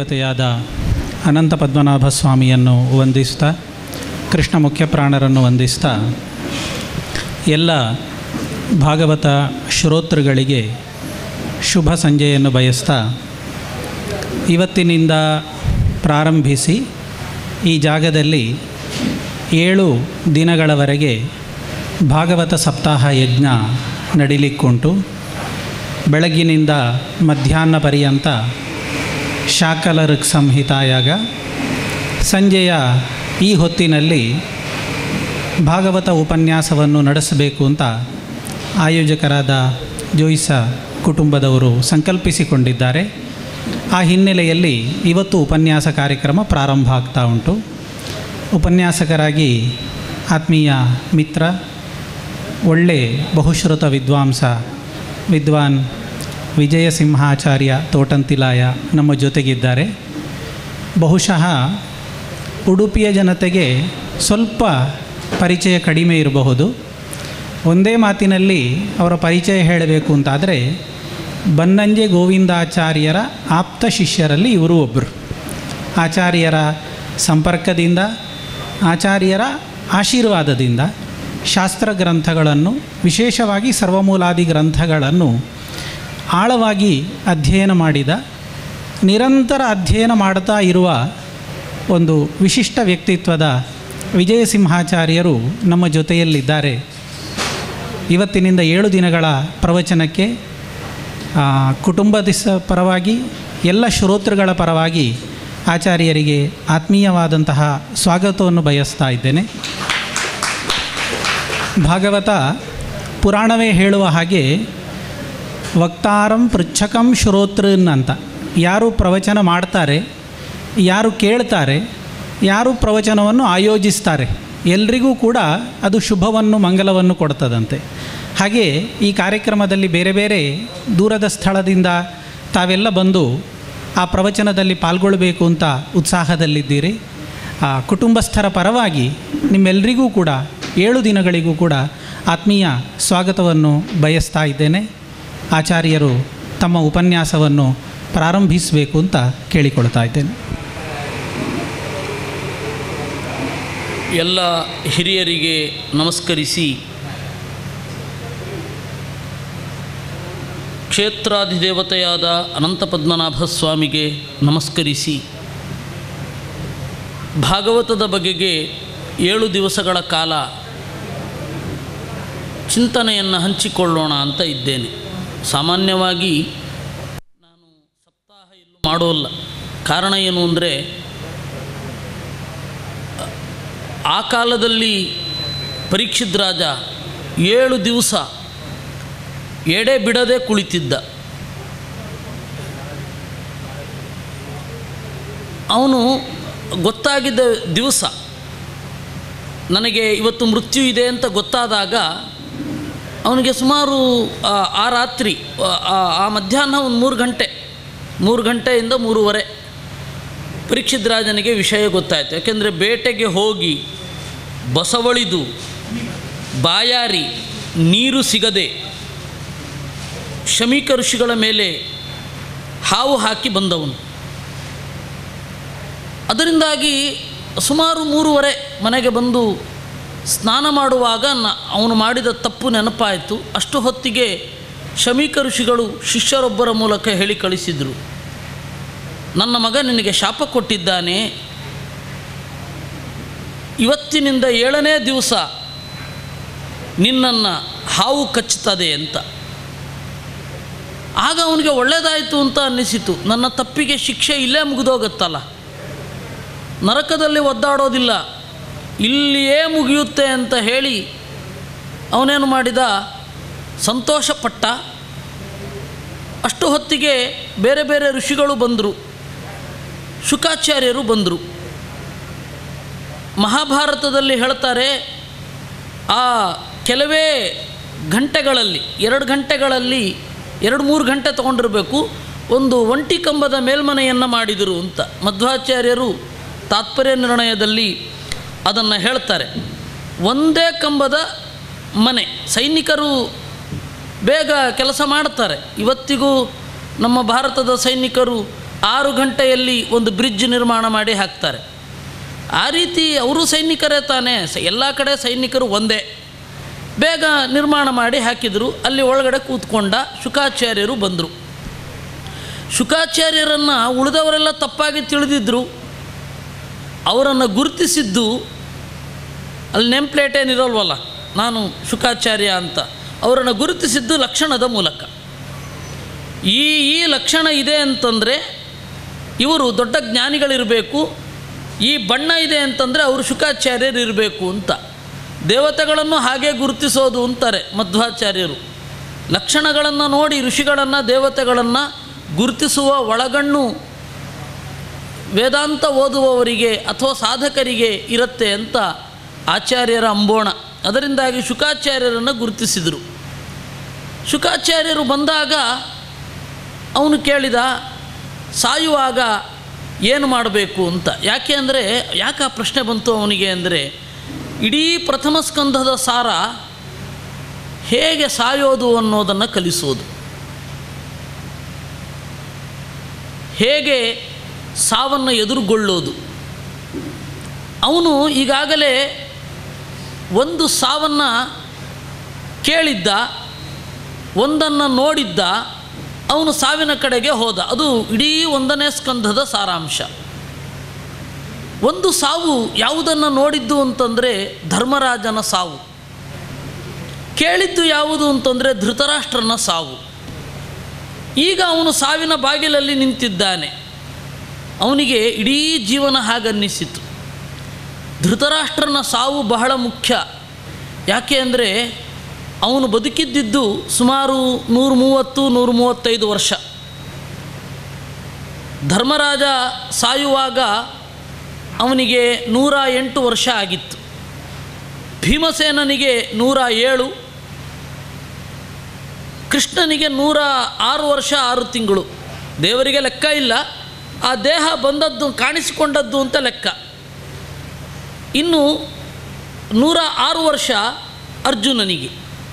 ದೇವತೆಯಾದ ಅನಂತ ಪದ್ಮನಾಭ ಸ್ವಾಮಿಯನ್ನು ವಂದಿಸ್ತಾ ಕೃಷ್ಣ ಮುಖ್ಯಪ್ರಾಣರನ್ನು ವಂದಿಸ್ತಾ ಎಲ್ಲ ಭಾಗವತ ಶ್ರೋತೃಗಳಿಗೆ ಶುಭ ಸಂಜೆಯನ್ನು ಬಯಸ್ತಾ ಇವತ್ತಿನಿಂದ ಪ್ರಾರಂಭಿಸಿ ಈ ಜಾಗದಲ್ಲಿ ಏಳು ದಿನಗಳವರೆಗೆ ಭಾಗವತ ಸಪ್ತಾಹ ಯಜ್ಞ ನಡಿಲಿಕ್ಕುಂಟು ಬೆಳಗ್ಗಿನಿಂದ ಮಧ್ಯಾಹ್ನ ಪರ್ಯಂತ ಶಾಕಲ ಋಕ್ ಸಂಹಿತಾಯಾಗ ಸಂಜೆಯ ಈ ಹೊತ್ತಿನಲ್ಲಿ ಭಾಗವತ ಉಪನ್ಯಾಸವನ್ನು ನಡೆಸಬೇಕು ಅಂತ ಆಯೋಜಕರಾದ ಜೋಯಿಸ ಕುಟುಂಬದವರು ಸಂಕಲ್ಪಿಸಿಕೊಂಡಿದ್ದಾರೆ ಆ ಹಿನ್ನೆಲೆಯಲ್ಲಿ ಇವತ್ತು ಉಪನ್ಯಾಸ ಕಾರ್ಯಕ್ರಮ ಪ್ರಾರಂಭ ಆಗ್ತಾ ಉಂಟು ಉಪನ್ಯಾಸಕರಾಗಿ ಆತ್ಮೀಯ ಮಿತ್ರ ಒಳ್ಳೆ ಬಹುಶ್ರುತ ವಿದ್ವಾಂಸ ವಿದ್ವಾನ್ ವಿಜಯ ಸಿಂಹಾಚಾರ್ಯ ತೋಟಂತಿಲಾಯ ನಮ್ಮ ಜೊತೆಗಿದ್ದಾರೆ ಬಹುಶಃ ಉಡುಪಿಯ ಜನತೆಗೆ ಸ್ವಲ್ಪ ಪರಿಚಯ ಕಡಿಮೆ ಇರಬಹುದು ಒಂದೇ ಮಾತಿನಲ್ಲಿ ಅವರ ಪರಿಚಯ ಹೇಳಬೇಕು ಅಂತಾದರೆ ಬನ್ನಂಜೆ ಗೋವಿಂದಾಚಾರ್ಯರ ಆಪ್ತ ಶಿಷ್ಯರಲ್ಲಿ ಇವರು ಒಬ್ಬರು ಆಚಾರ್ಯರ ಸಂಪರ್ಕದಿಂದ ಆಚಾರ್ಯರ ಆಶೀರ್ವಾದದಿಂದ ಶಾಸ್ತ್ರ ಗ್ರಂಥಗಳನ್ನು ವಿಶೇಷವಾಗಿ ಸರ್ವಮೂಲಾದಿ ಗ್ರಂಥಗಳನ್ನು ಆಳವಾಗಿ ಅಧ್ಯಯನ ಮಾಡಿದ ನಿರಂತರ ಅಧ್ಯಯನ ಮಾಡ್ತಾ ಇರುವ ಒಂದು ವಿಶಿಷ್ಟ ವ್ಯಕ್ತಿತ್ವದ ವಿಜಯ ಸಿಂಹಾಚಾರ್ಯರು ನಮ್ಮ ಜೊತೆಯಲ್ಲಿದ್ದಾರೆ ಇವತ್ತಿನಿಂದ ಏಳು ದಿನಗಳ ಪ್ರವಚನಕ್ಕೆ ಕುಟುಂಬದ ಪರವಾಗಿ ಎಲ್ಲ ಶ್ರೋತೃಗಳ ಪರವಾಗಿ ಆಚಾರ್ಯರಿಗೆ ಆತ್ಮೀಯವಾದಂತಹ ಸ್ವಾಗತವನ್ನು ಬಯಸ್ತಾ ಇದ್ದೇನೆ ಭಾಗವತ ಪುರಾಣವೇ ಹೇಳುವ ಹಾಗೆ ವಕ್ತಾರಂ ಪೃಚ್ಛಕಂ ಶ್ರೋತೃನ್ ಅಂತ ಯಾರು ಪ್ರವಚನ ಮಾಡ್ತಾರೆ ಯಾರು ಕೇಳ್ತಾರೆ ಯಾರು ಪ್ರವಚನವನ್ನು ಆಯೋಜಿಸ್ತಾರೆ ಎಲ್ರಿಗೂ ಕೂಡ ಅದು ಶುಭವನ್ನು ಮಂಗಲವನ್ನು ಕೊಡ್ತದಂತೆ ಹಾಗೆ ಈ ಕಾರ್ಯಕ್ರಮದಲ್ಲಿ ಬೇರೆ ಬೇರೆ ದೂರದ ಸ್ಥಳದಿಂದ ತಾವೆಲ್ಲ ಬಂದು ಆ ಪ್ರವಚನದಲ್ಲಿ ಪಾಲ್ಗೊಳ್ಳಬೇಕು ಅಂತ ಉತ್ಸಾಹದಲ್ಲಿದ್ದೀರಿ ಆ ಕುಟುಂಬಸ್ಥರ ಪರವಾಗಿ ನಿಮ್ಮೆಲ್ಲರಿಗೂ ಕೂಡ ಏಳು ದಿನಗಳಿಗೂ ಕೂಡ ಆತ್ಮೀಯ ಸ್ವಾಗತವನ್ನು ಬಯಸ್ತಾ ಇದ್ದೇನೆ ಆಚಾರ್ಯರು ತಮ್ಮ ಉಪನ್ಯಾಸವನ್ನು ಪ್ರಾರಂಭಿಸಬೇಕು ಅಂತ ಕೇಳಿಕೊಳ್ತಾ ಇದ್ದೇನೆ ಎಲ್ಲ ಹಿರಿಯರಿಗೆ ನಮಸ್ಕರಿಸಿ ಕ್ಷೇತ್ರಾಧಿದೇವತೆಯಾದ ಅನಂತ ಪದ್ಮನಾಭ ಸ್ವಾಮಿಗೆ ನಮಸ್ಕರಿಸಿ ಭಾಗವತದ ಬಗೆಗೆ ಏಳು ದಿವಸಗಳ ಕಾಲ ಚಿಂತನೆಯನ್ನು ಹಂಚಿಕೊಳ್ಳೋಣ ಅಂತ ಇದ್ದೇನೆ ಸಾಮಾನ್ಯವಾಗಿ ನಾನು ಸಪ್ತಾಹ ಎಲ್ಲೂ ಮಾಡೋಲ್ಲ ಕಾರಣ ಏನು ಅಂದರೆ ಆ ಕಾಲದಲ್ಲಿ ಪರೀಕ್ಷಿತ್ ರಾಜ ಏಳು ದಿವಸ ಎಡೆ ಬಿಡದೆ ಕುಳಿತಿದ್ದ ಅವನು ಗೊತ್ತಾಗಿದ್ದ ದಿವಸ ನನಗೆ ಇವತ್ತು ಮೃತ್ಯು ಇದೆ ಅಂತ ಗೊತ್ತಾದಾಗ ಅವನಿಗೆ ಸುಮಾರು ಆ- ಆ ರಾತ್ರಿ ಆ- ಆ- ಆ ಮಧ್ಯಾಹ್ನ ಒಂದು ಮೂರು ಗಂಟೆ ಮೂರು ಗಂಟೆಯಿಂದ ಮೂರುವರೆ ಪರೀಕ್ಷಿತ್ ರಾಜನಿಗೆ ವಿಷಯ ಗೊತ್ತಾಯಿತು ಯಾಕೆಂದರೆ ಬೇಟೆಗೆ ಹೋಗಿ ಬಸವಳಿದು ಬಾಯಾರಿ ನೀರು ಸಿಗದೆ ಶಮೀಕ ಋಷಿಗಳ ಮೇಲೆ ಹಾವು ಹಾಕಿ ಬಂದವನು ಅದರಿಂದಾಗಿ ಸುಮಾರು ಮೂರುವರೆ ಮನೆಗೆ ಬಂದು ಸ್ನಾನ ಮಾಡುವಾಗ ನ ಅವನು ಮಾಡಿದ ತಪ್ಪು ನೆನಪಾಯಿತು ಅಷ್ಟು ಹೊತ್ತಿಗೆ ಶಮೀಕ ಋಷಿಗಳು ಶಿಷ್ಯರೊಬ್ಬರ ಮೂಲಕ ಹೇಳಿ ಕಳಿಸಿದರು ನನ್ನ ಮಗ ನಿನಗೆ ಶಾಪ ಕೊಟ್ಟಿದ್ದಾನೆ ಇವತ್ತಿನಿಂದ ಏಳನೇ ದಿವಸ ನಿನ್ನನ್ನು ಹಾವು ಕಚ್ಚುತ್ತದೆ ಅಂತ ಆಗ ಅವನಿಗೆ ಒಳ್ಳೆಯದಾಯಿತು ಅಂತ ಅನ್ನಿಸಿತು ನನ್ನ ತಪ್ಪಿಗೆ ಶಿಕ್ಷೆ ಇಲ್ಲೇ ಮುಗಿದೋಗುತ್ತಲ್ಲ ನರಕದಲ್ಲಿ ಒದ್ದಾಡೋದಿಲ್ಲ ಇಲ್ಲಿಯೇ ಮುಗಿಯುತ್ತೆ ಅಂತ ಹೇಳಿ ಅವನೇನು ಮಾಡಿದ ಸಂತೋಷಪಟ್ಟ ಅಷ್ಟು ಹೊತ್ತಿಗೆ ಬೇರೆ ಬೇರೆ ಋಷಿಗಳು ಬಂದರು ಶುಕಾಚಾರ್ಯರು ಬಂದರು ಮಹಾಭಾರತದಲ್ಲಿ ಹೇಳ್ತಾರೆ ಆ ಕೆಲವೇ ಗಂಟೆಗಳಲ್ಲಿ ಎರಡು ಗಂಟೆಗಳಲ್ಲಿ ಎರಡು ಮೂರು ಗಂಟೆ ತೊಗೊಂಡಿರಬೇಕು ಒಂದು ಒಂಟಿ ಕಂಬದ ಮೇಲ್ಮನೆಯನ್ನು ಮಾಡಿದರು ಅಂತ ಮಧ್ವಾಚಾರ್ಯರು ತಾತ್ಪರ್ಯ ನಿರ್ಣಯದಲ್ಲಿ ಅದನ್ನು ಹೇಳ್ತಾರೆ ಒಂದೇ ಕಂಬದ ಮನೆ ಸೈನಿಕರು ಬೇಗ ಕೆಲಸ ಮಾಡ್ತಾರೆ ಇವತ್ತಿಗೂ ನಮ್ಮ ಭಾರತದ ಸೈನಿಕರು ಆರು ಗಂಟೆಯಲ್ಲಿ ಒಂದು ಬ್ರಿಡ್ಜ್ ನಿರ್ಮಾಣ ಮಾಡಿ ಹಾಕ್ತಾರೆ ಆ ರೀತಿ ಅವರು ಸೈನಿಕರೇ ತಾನೇ ಸ ಎಲ್ಲ ಕಡೆ ಸೈನಿಕರು ಒಂದೇ ಬೇಗ ನಿರ್ಮಾಣ ಮಾಡಿ ಹಾಕಿದರು ಅಲ್ಲಿ ಒಳಗಡೆ ಕೂತ್ಕೊಂಡ ಶುಕಾಚಾರ್ಯರು ಬಂದರು ಶುಕಾಚಾರ್ಯರನ್ನು ಉಳಿದವರೆಲ್ಲ ತಪ್ಪಾಗಿ ತಿಳಿದಿದ್ದರು ಅವರನ್ನು ಗುರುತಿಸಿದ್ದು ಅಲ್ಲಿ ನೇಮ್ ಪ್ಲೇಟ್ ಏನಿರೋಲ್ವಲ್ಲ ನಾನು ಶುಕಾಚಾರ್ಯ ಅಂತ ಅವರನ್ನು ಗುರುತಿಸಿದ್ದು ಲಕ್ಷಣದ ಮೂಲಕ ಈ ಈ ಲಕ್ಷಣ ಇದೆ ಅಂತಂದರೆ ಇವರು ದೊಡ್ಡ ಜ್ಞಾನಿಗಳಿರಬೇಕು ಈ ಬಣ್ಣ ಇದೆ ಅಂತಂದರೆ ಅವರು ಶುಕಾಚಾರ್ಯರು ಇರಬೇಕು ಅಂತ ದೇವತೆಗಳನ್ನು ಹಾಗೆ ಗುರುತಿಸೋದು ಅಂತಾರೆ ಮಧ್ವಾಚಾರ್ಯರು ಲಕ್ಷಣಗಳನ್ನು ನೋಡಿ ಋಷಿಗಳನ್ನು ದೇವತೆಗಳನ್ನು ಗುರುತಿಸುವ ಒಳಗಣ್ಣು ವೇದಾಂತ ಓದುವವರಿಗೆ ಅಥವಾ ಸಾಧಕರಿಗೆ ಇರುತ್ತೆ ಅಂತ ಆಚಾರ್ಯರ ಅಂಬೋಣ ಅದರಿಂದಾಗಿ ಶುಕಾಚಾರ್ಯರನ್ನು ಗುರುತಿಸಿದರು ಶುಕಾಚಾರ್ಯರು ಬಂದಾಗ ಅವನು ಕೇಳಿದ ಸಾಯುವಾಗ ಏನು ಮಾಡಬೇಕು ಅಂತ ಯಾಕೆ ಅಂದರೆ ಯಾಕೆ ಆ ಪ್ರಶ್ನೆ ಬಂತು ಅವನಿಗೆ ಅಂದರೆ ಇಡೀ ಪ್ರಥಮ ಸ್ಕಂಧದ ಸಾರ ಹೇಗೆ ಸಾಯೋದು ಅನ್ನೋದನ್ನು ಕಲಿಸೋದು ಹೇಗೆ ಸಾವನ್ನು ಎದುರುಗೊಳ್ಳೋದು ಅವನು ಈಗಾಗಲೇ ಒಂದು ಸಾವನ್ನು ಕೇಳಿದ್ದ ಒಂದನ್ನು ನೋಡಿದ್ದ ಅವನು ಸಾವಿನ ಕಡೆಗೆ ಹೋದ ಅದು ಇಡೀ ಒಂದನೇ ಸ್ಕಂಧದ ಸಾರಾಂಶ ಒಂದು ಸಾವು ಯಾವುದನ್ನು ನೋಡಿದ್ದು ಅಂತಂದರೆ ಧರ್ಮರಾಜನ ಸಾವು ಕೇಳಿದ್ದು ಯಾವುದು ಅಂತಂದರೆ ಧೃತರಾಷ್ಟ್ರನ ಸಾವು ಈಗ ಅವನು ಸಾವಿನ ಬಾಗಿಲಲ್ಲಿ ನಿಂತಿದ್ದಾನೆ ಅವನಿಗೆ ಇಡೀ ಜೀವನ ಹಾಗನ್ನಿಸಿತು ಧೃತರಾಷ್ಟ್ರನ ಸಾವು ಬಹಳ ಮುಖ್ಯ ಯಾಕೆ ಅಂದರೆ ಅವನು ಬದುಕಿದ್ದಿದ್ದು ಸುಮಾರು ನೂರ ಮೂವತ್ತು ನೂರ ಮೂವತ್ತೈದು ವರ್ಷ ಧರ್ಮರಾಜ ಸಾಯುವಾಗ ಅವನಿಗೆ ನೂರ ಎಂಟು ವರ್ಷ ಆಗಿತ್ತು ಭೀಮಸೇನನಿಗೆ ನೂರ ಏಳು ಕೃಷ್ಣನಿಗೆ ನೂರ ಆರು ವರ್ಷ ಆರು ತಿಂಗಳು ದೇವರಿಗೆ ಲೆಕ್ಕ ಇಲ್ಲ ಆ ದೇಹ ಬಂದದ್ದು ಕಾಣಿಸಿಕೊಂಡದ್ದು ಅಂತ ಲೆಕ್ಕ ಇನ್ನು ನೂರ ಆರು ವರ್ಷ ಅರ್ಜುನನಿಗೆ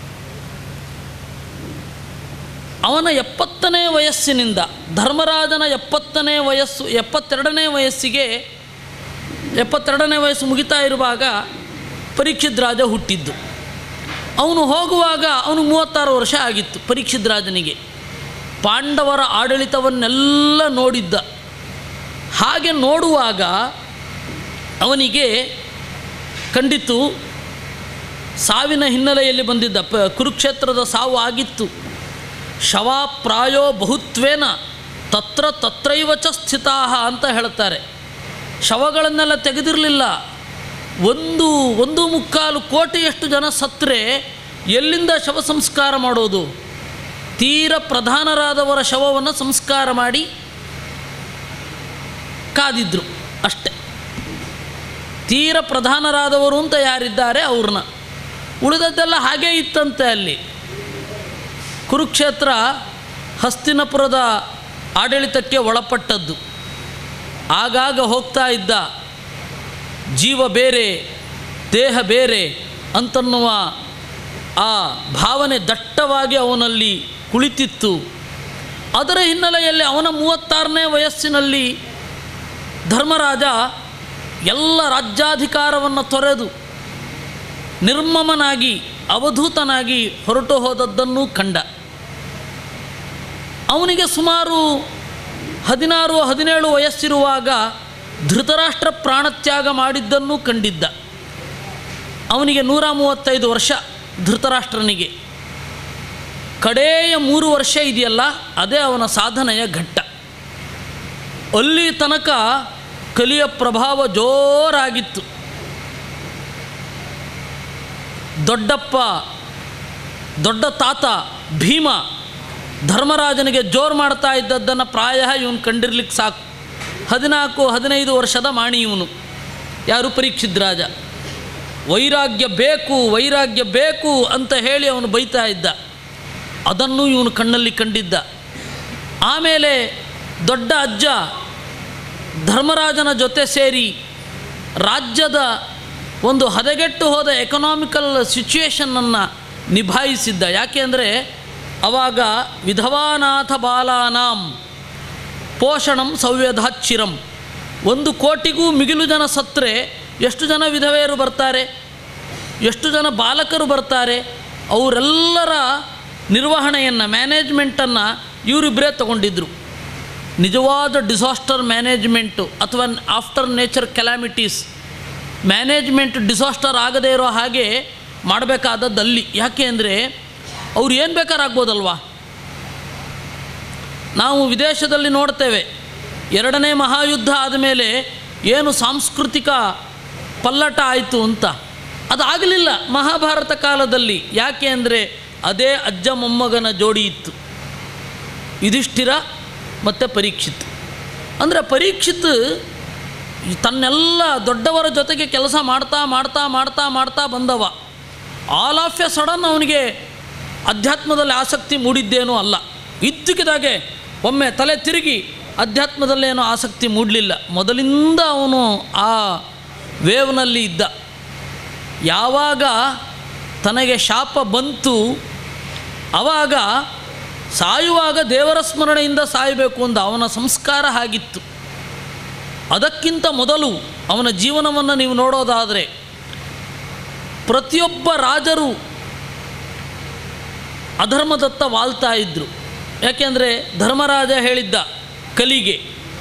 ಅವನ ಎಪ್ಪತ್ತನೇ ವಯಸ್ಸಿನಿಂದ ಧರ್ಮರಾಜನ ಎಪ್ಪತ್ತನೇ ವಯಸ್ಸು ಎಪ್ಪತ್ತೆರಡನೇ ವಯಸ್ಸಿಗೆ ಎಪ್ಪತ್ತೆರಡನೇ ವಯಸ್ಸು ಮುಗಿತಾ ಇರುವಾಗ ಪರೀಕ್ಷಿತ್ ರಾಜ ಹುಟ್ಟಿದ್ದು ಅವನು ಹೋಗುವಾಗ ಅವನು ಮೂವತ್ತಾರು ವರ್ಷ ಆಗಿತ್ತು ಪರೀಕ್ಷಿತ್ ರಾಜನಿಗೆ ಪಾಂಡವರ ಆಡಳಿತವನ್ನೆಲ್ಲ ನೋಡಿದ್ದ ಹಾಗೆ ನೋಡುವಾಗ ಅವನಿಗೆ ಕಂಡಿತು ಸಾವಿನ ಹಿನ್ನೆಲೆಯಲ್ಲಿ ಬಂದಿದ್ದ ಪ ಕುರುಕ್ಷೇತ್ರದ ಸಾವು ಆಗಿತ್ತು ಶವ ಪ್ರಾಯೋ ಬಹುತ್ವೇನ ತತ್ರ ತತ್ರೈವ ಚ ಸ್ಥಿತಾ ಅಂತ ಹೇಳ್ತಾರೆ ಶವಗಳನ್ನೆಲ್ಲ ತೆಗೆದಿರಲಿಲ್ಲ ಒಂದು ಒಂದು ಮುಕ್ಕಾಲು ಕೋಟಿಯಷ್ಟು ಜನ ಸತ್ತರೆ ಎಲ್ಲಿಂದ ಶವ ಸಂಸ್ಕಾರ ಮಾಡೋದು ತೀರ ಪ್ರಧಾನರಾದವರ ಶವವನ್ನು ಸಂಸ್ಕಾರ ಮಾಡಿ ಕಾದಿದ್ರು ಅಷ್ಟೆ ತೀರ ಪ್ರಧಾನರಾದವರು ಅಂತ ಯಾರಿದ್ದಾರೆ ಅವ್ರನ್ನ ಉಳಿದದ್ದೆಲ್ಲ ಹಾಗೇ ಇತ್ತಂತೆ ಅಲ್ಲಿ ಕುರುಕ್ಷೇತ್ರ ಹಸ್ತಿನಪುರದ ಆಡಳಿತಕ್ಕೆ ಒಳಪಟ್ಟದ್ದು ಆಗಾಗ ಹೋಗ್ತಾ ಇದ್ದ ಜೀವ ಬೇರೆ ದೇಹ ಬೇರೆ ಅಂತನ್ನುವ ಆ ಭಾವನೆ ದಟ್ಟವಾಗಿ ಅವನಲ್ಲಿ ಕುಳಿತಿತ್ತು ಅದರ ಹಿನ್ನೆಲೆಯಲ್ಲಿ ಅವನ ಮೂವತ್ತಾರನೇ ವಯಸ್ಸಿನಲ್ಲಿ ಧರ್ಮರಾಜ ಎಲ್ಲ ರಾಜ್ಯಾಧಿಕಾರವನ್ನು ತೊರೆದು ನಿರ್ಮಮನಾಗಿ ಅವಧೂತನಾಗಿ ಹೊರಟು ಹೋದದ್ದನ್ನು ಕಂಡ ಅವನಿಗೆ ಸುಮಾರು ಹದಿನಾರು ಹದಿನೇಳು ವಯಸ್ಸಿರುವಾಗ ಧೃತರಾಷ್ಟ್ರ ಪ್ರಾಣತ್ಯಾಗ ಮಾಡಿದ್ದನ್ನು ಕಂಡಿದ್ದ ಅವನಿಗೆ ನೂರ ಮೂವತ್ತೈದು ವರ್ಷ ಧೃತರಾಷ್ಟ್ರನಿಗೆ ಕಡೆಯ ಮೂರು ವರ್ಷ ಇದೆಯಲ್ಲ ಅದೇ ಅವನ ಸಾಧನೆಯ ಘಟ್ಟ ಅಲ್ಲಿ ತನಕ ಕಲಿಯ ಪ್ರಭಾವ ಜೋರಾಗಿತ್ತು ದೊಡ್ಡಪ್ಪ ದೊಡ್ಡ ತಾತ ಭೀಮ ಧರ್ಮರಾಜನಿಗೆ ಜೋರು ಮಾಡ್ತಾ ಇದ್ದದ್ದನ್ನು ಪ್ರಾಯ ಇವನು ಕಂಡಿರ್ಲಿಕ್ಕೆ ಸಾಕು ಹದಿನಾಲ್ಕು ಹದಿನೈದು ವರ್ಷದ ಮಾಣಿ ಇವನು ಯಾರು ಪರೀಕ್ಷಿತ್ ರಾಜ ವೈರಾಗ್ಯ ಬೇಕು ವೈರಾಗ್ಯ ಬೇಕು ಅಂತ ಹೇಳಿ ಅವನು ಬೈತಾ ಇದ್ದ ಅದನ್ನು ಇವನು ಕಣ್ಣಲ್ಲಿ ಕಂಡಿದ್ದ ಆಮೇಲೆ ದೊಡ್ಡ ಅಜ್ಜ ಧರ್ಮರಾಜನ ಜೊತೆ ಸೇರಿ ರಾಜ್ಯದ ಒಂದು ಹದಗೆಟ್ಟು ಹೋದ ಎಕನಾಮಿಕಲ್ ಸಿಚುವೇಶನ್ನನ್ನು ನಿಭಾಯಿಸಿದ್ದ ಯಾಕೆ ಅಂದರೆ ಅವಾಗ ವಿಧವಾನಾಥ ಬಾಲಾನಾಂ ಪೋಷಣಂ ಸವ್ಯಧಾಚ್ಚಿರಂ ಒಂದು ಕೋಟಿಗೂ ಮಿಗಿಲು ಜನ ಸತ್ತರೆ ಎಷ್ಟು ಜನ ವಿಧವೆಯರು ಬರ್ತಾರೆ ಎಷ್ಟು ಜನ ಬಾಲಕರು ಬರ್ತಾರೆ ಅವರೆಲ್ಲರ ನಿರ್ವಹಣೆಯನ್ನು ಮ್ಯಾನೇಜ್ಮೆಂಟನ್ನು ಇವರಿಬ್ಬರೇ ತಗೊಂಡಿದ್ದರು ನಿಜವಾದ ಡಿಸಾಸ್ಟರ್ ಮ್ಯಾನೇಜ್ಮೆಂಟು ಅಥವಾ after nature calamities management disaster ಆಗದೇ ಇರೋ ಹಾಗೆ ಮಾಡಬೇಕಾದದ್ದು ಅಲ್ಲಿ ಯಾಕೆ ಅಂದರೆ ಅವ್ರು ಏನು ಬೇಕಾದ್ರೆ ಆಗ್ಬೋದಲ್ವಾ ನಾವು ವಿದೇಶದಲ್ಲಿ ನೋಡ್ತೇವೆ ಎರಡನೇ ಮಹಾಯುದ್ಧ ಆದಮೇಲೆ ಏನು ಸಾಂಸ್ಕೃತಿಕ ಪಲ್ಲಟ ಆಯಿತು ಅಂತ ಅದಾಗಲಿಲ್ಲ ಮಹಾಭಾರತ ಕಾಲದಲ್ಲಿ ಯಾಕೆ ಅಂದರೆ ಅದೇ ಅಜ್ಜ ಮೊಮ್ಮಗನ ಜೋಡಿ ಇತ್ತು ಯುಧಿಷ್ಠಿರ ಮತ್ತು ಪರೀಕ್ಷಿತ್ ಅಂದರೆ ಪರೀಕ್ಷಿತ್ ಈ ತನ್ನೆಲ್ಲ ದೊಡ್ಡವರ ಜೊತೆಗೆ ಕೆಲಸ ಮಾಡ್ತಾ ಮಾಡ್ತಾ ಮಾಡ್ತಾ ಮಾಡ್ತಾ ಬಂದವ ಆಲ್ ಆಫ್ ಎ ಸಡನ್ ಅವನಿಗೆ ಅಧ್ಯಾತ್ಮದಲ್ಲಿ ಆಸಕ್ತಿ ಮೂಡಿದ್ದೇನೂ ಅಲ್ಲ ಇದ್ದಕ್ಕಿದಾಗೆ ಒಮ್ಮೆ ತಲೆ ತಿರುಗಿ ಅಧ್ಯಾತ್ಮದಲ್ಲೇನೋ ಆಸಕ್ತಿ ಮೂಡಲಿಲ್ಲ ಮೊದಲಿಂದ ಅವನು ಆ ವೇವ್ನಲ್ಲಿ ಇದ್ದ ಯಾವಾಗ ತನಗೆ ಶಾಪ ಬಂತು ಆವಾಗ ಸಾಯುವಾಗ ದೇವರ ಸ್ಮರಣೆಯಿಂದ ಸಾಯಬೇಕು ಅಂತ ಅವನ ಸಂಸ್ಕಾರ ಹಾಗಿತ್ತು ಅದಕ್ಕಿಂತ ಮೊದಲು ಅವನ ಜೀವನವನ್ನು ನೀವು ನೋಡೋದಾದರೆ ಪ್ರತಿಯೊಬ್ಬ ರಾಜರು ಅಧರ್ಮದತ್ತ ವಾಲ್ತಾ ಇದ್ದರು ಯಾಕೆಂದರೆ ಧರ್ಮರಾಜ ಹೇಳಿದ್ದ ಕಲಿಗೆ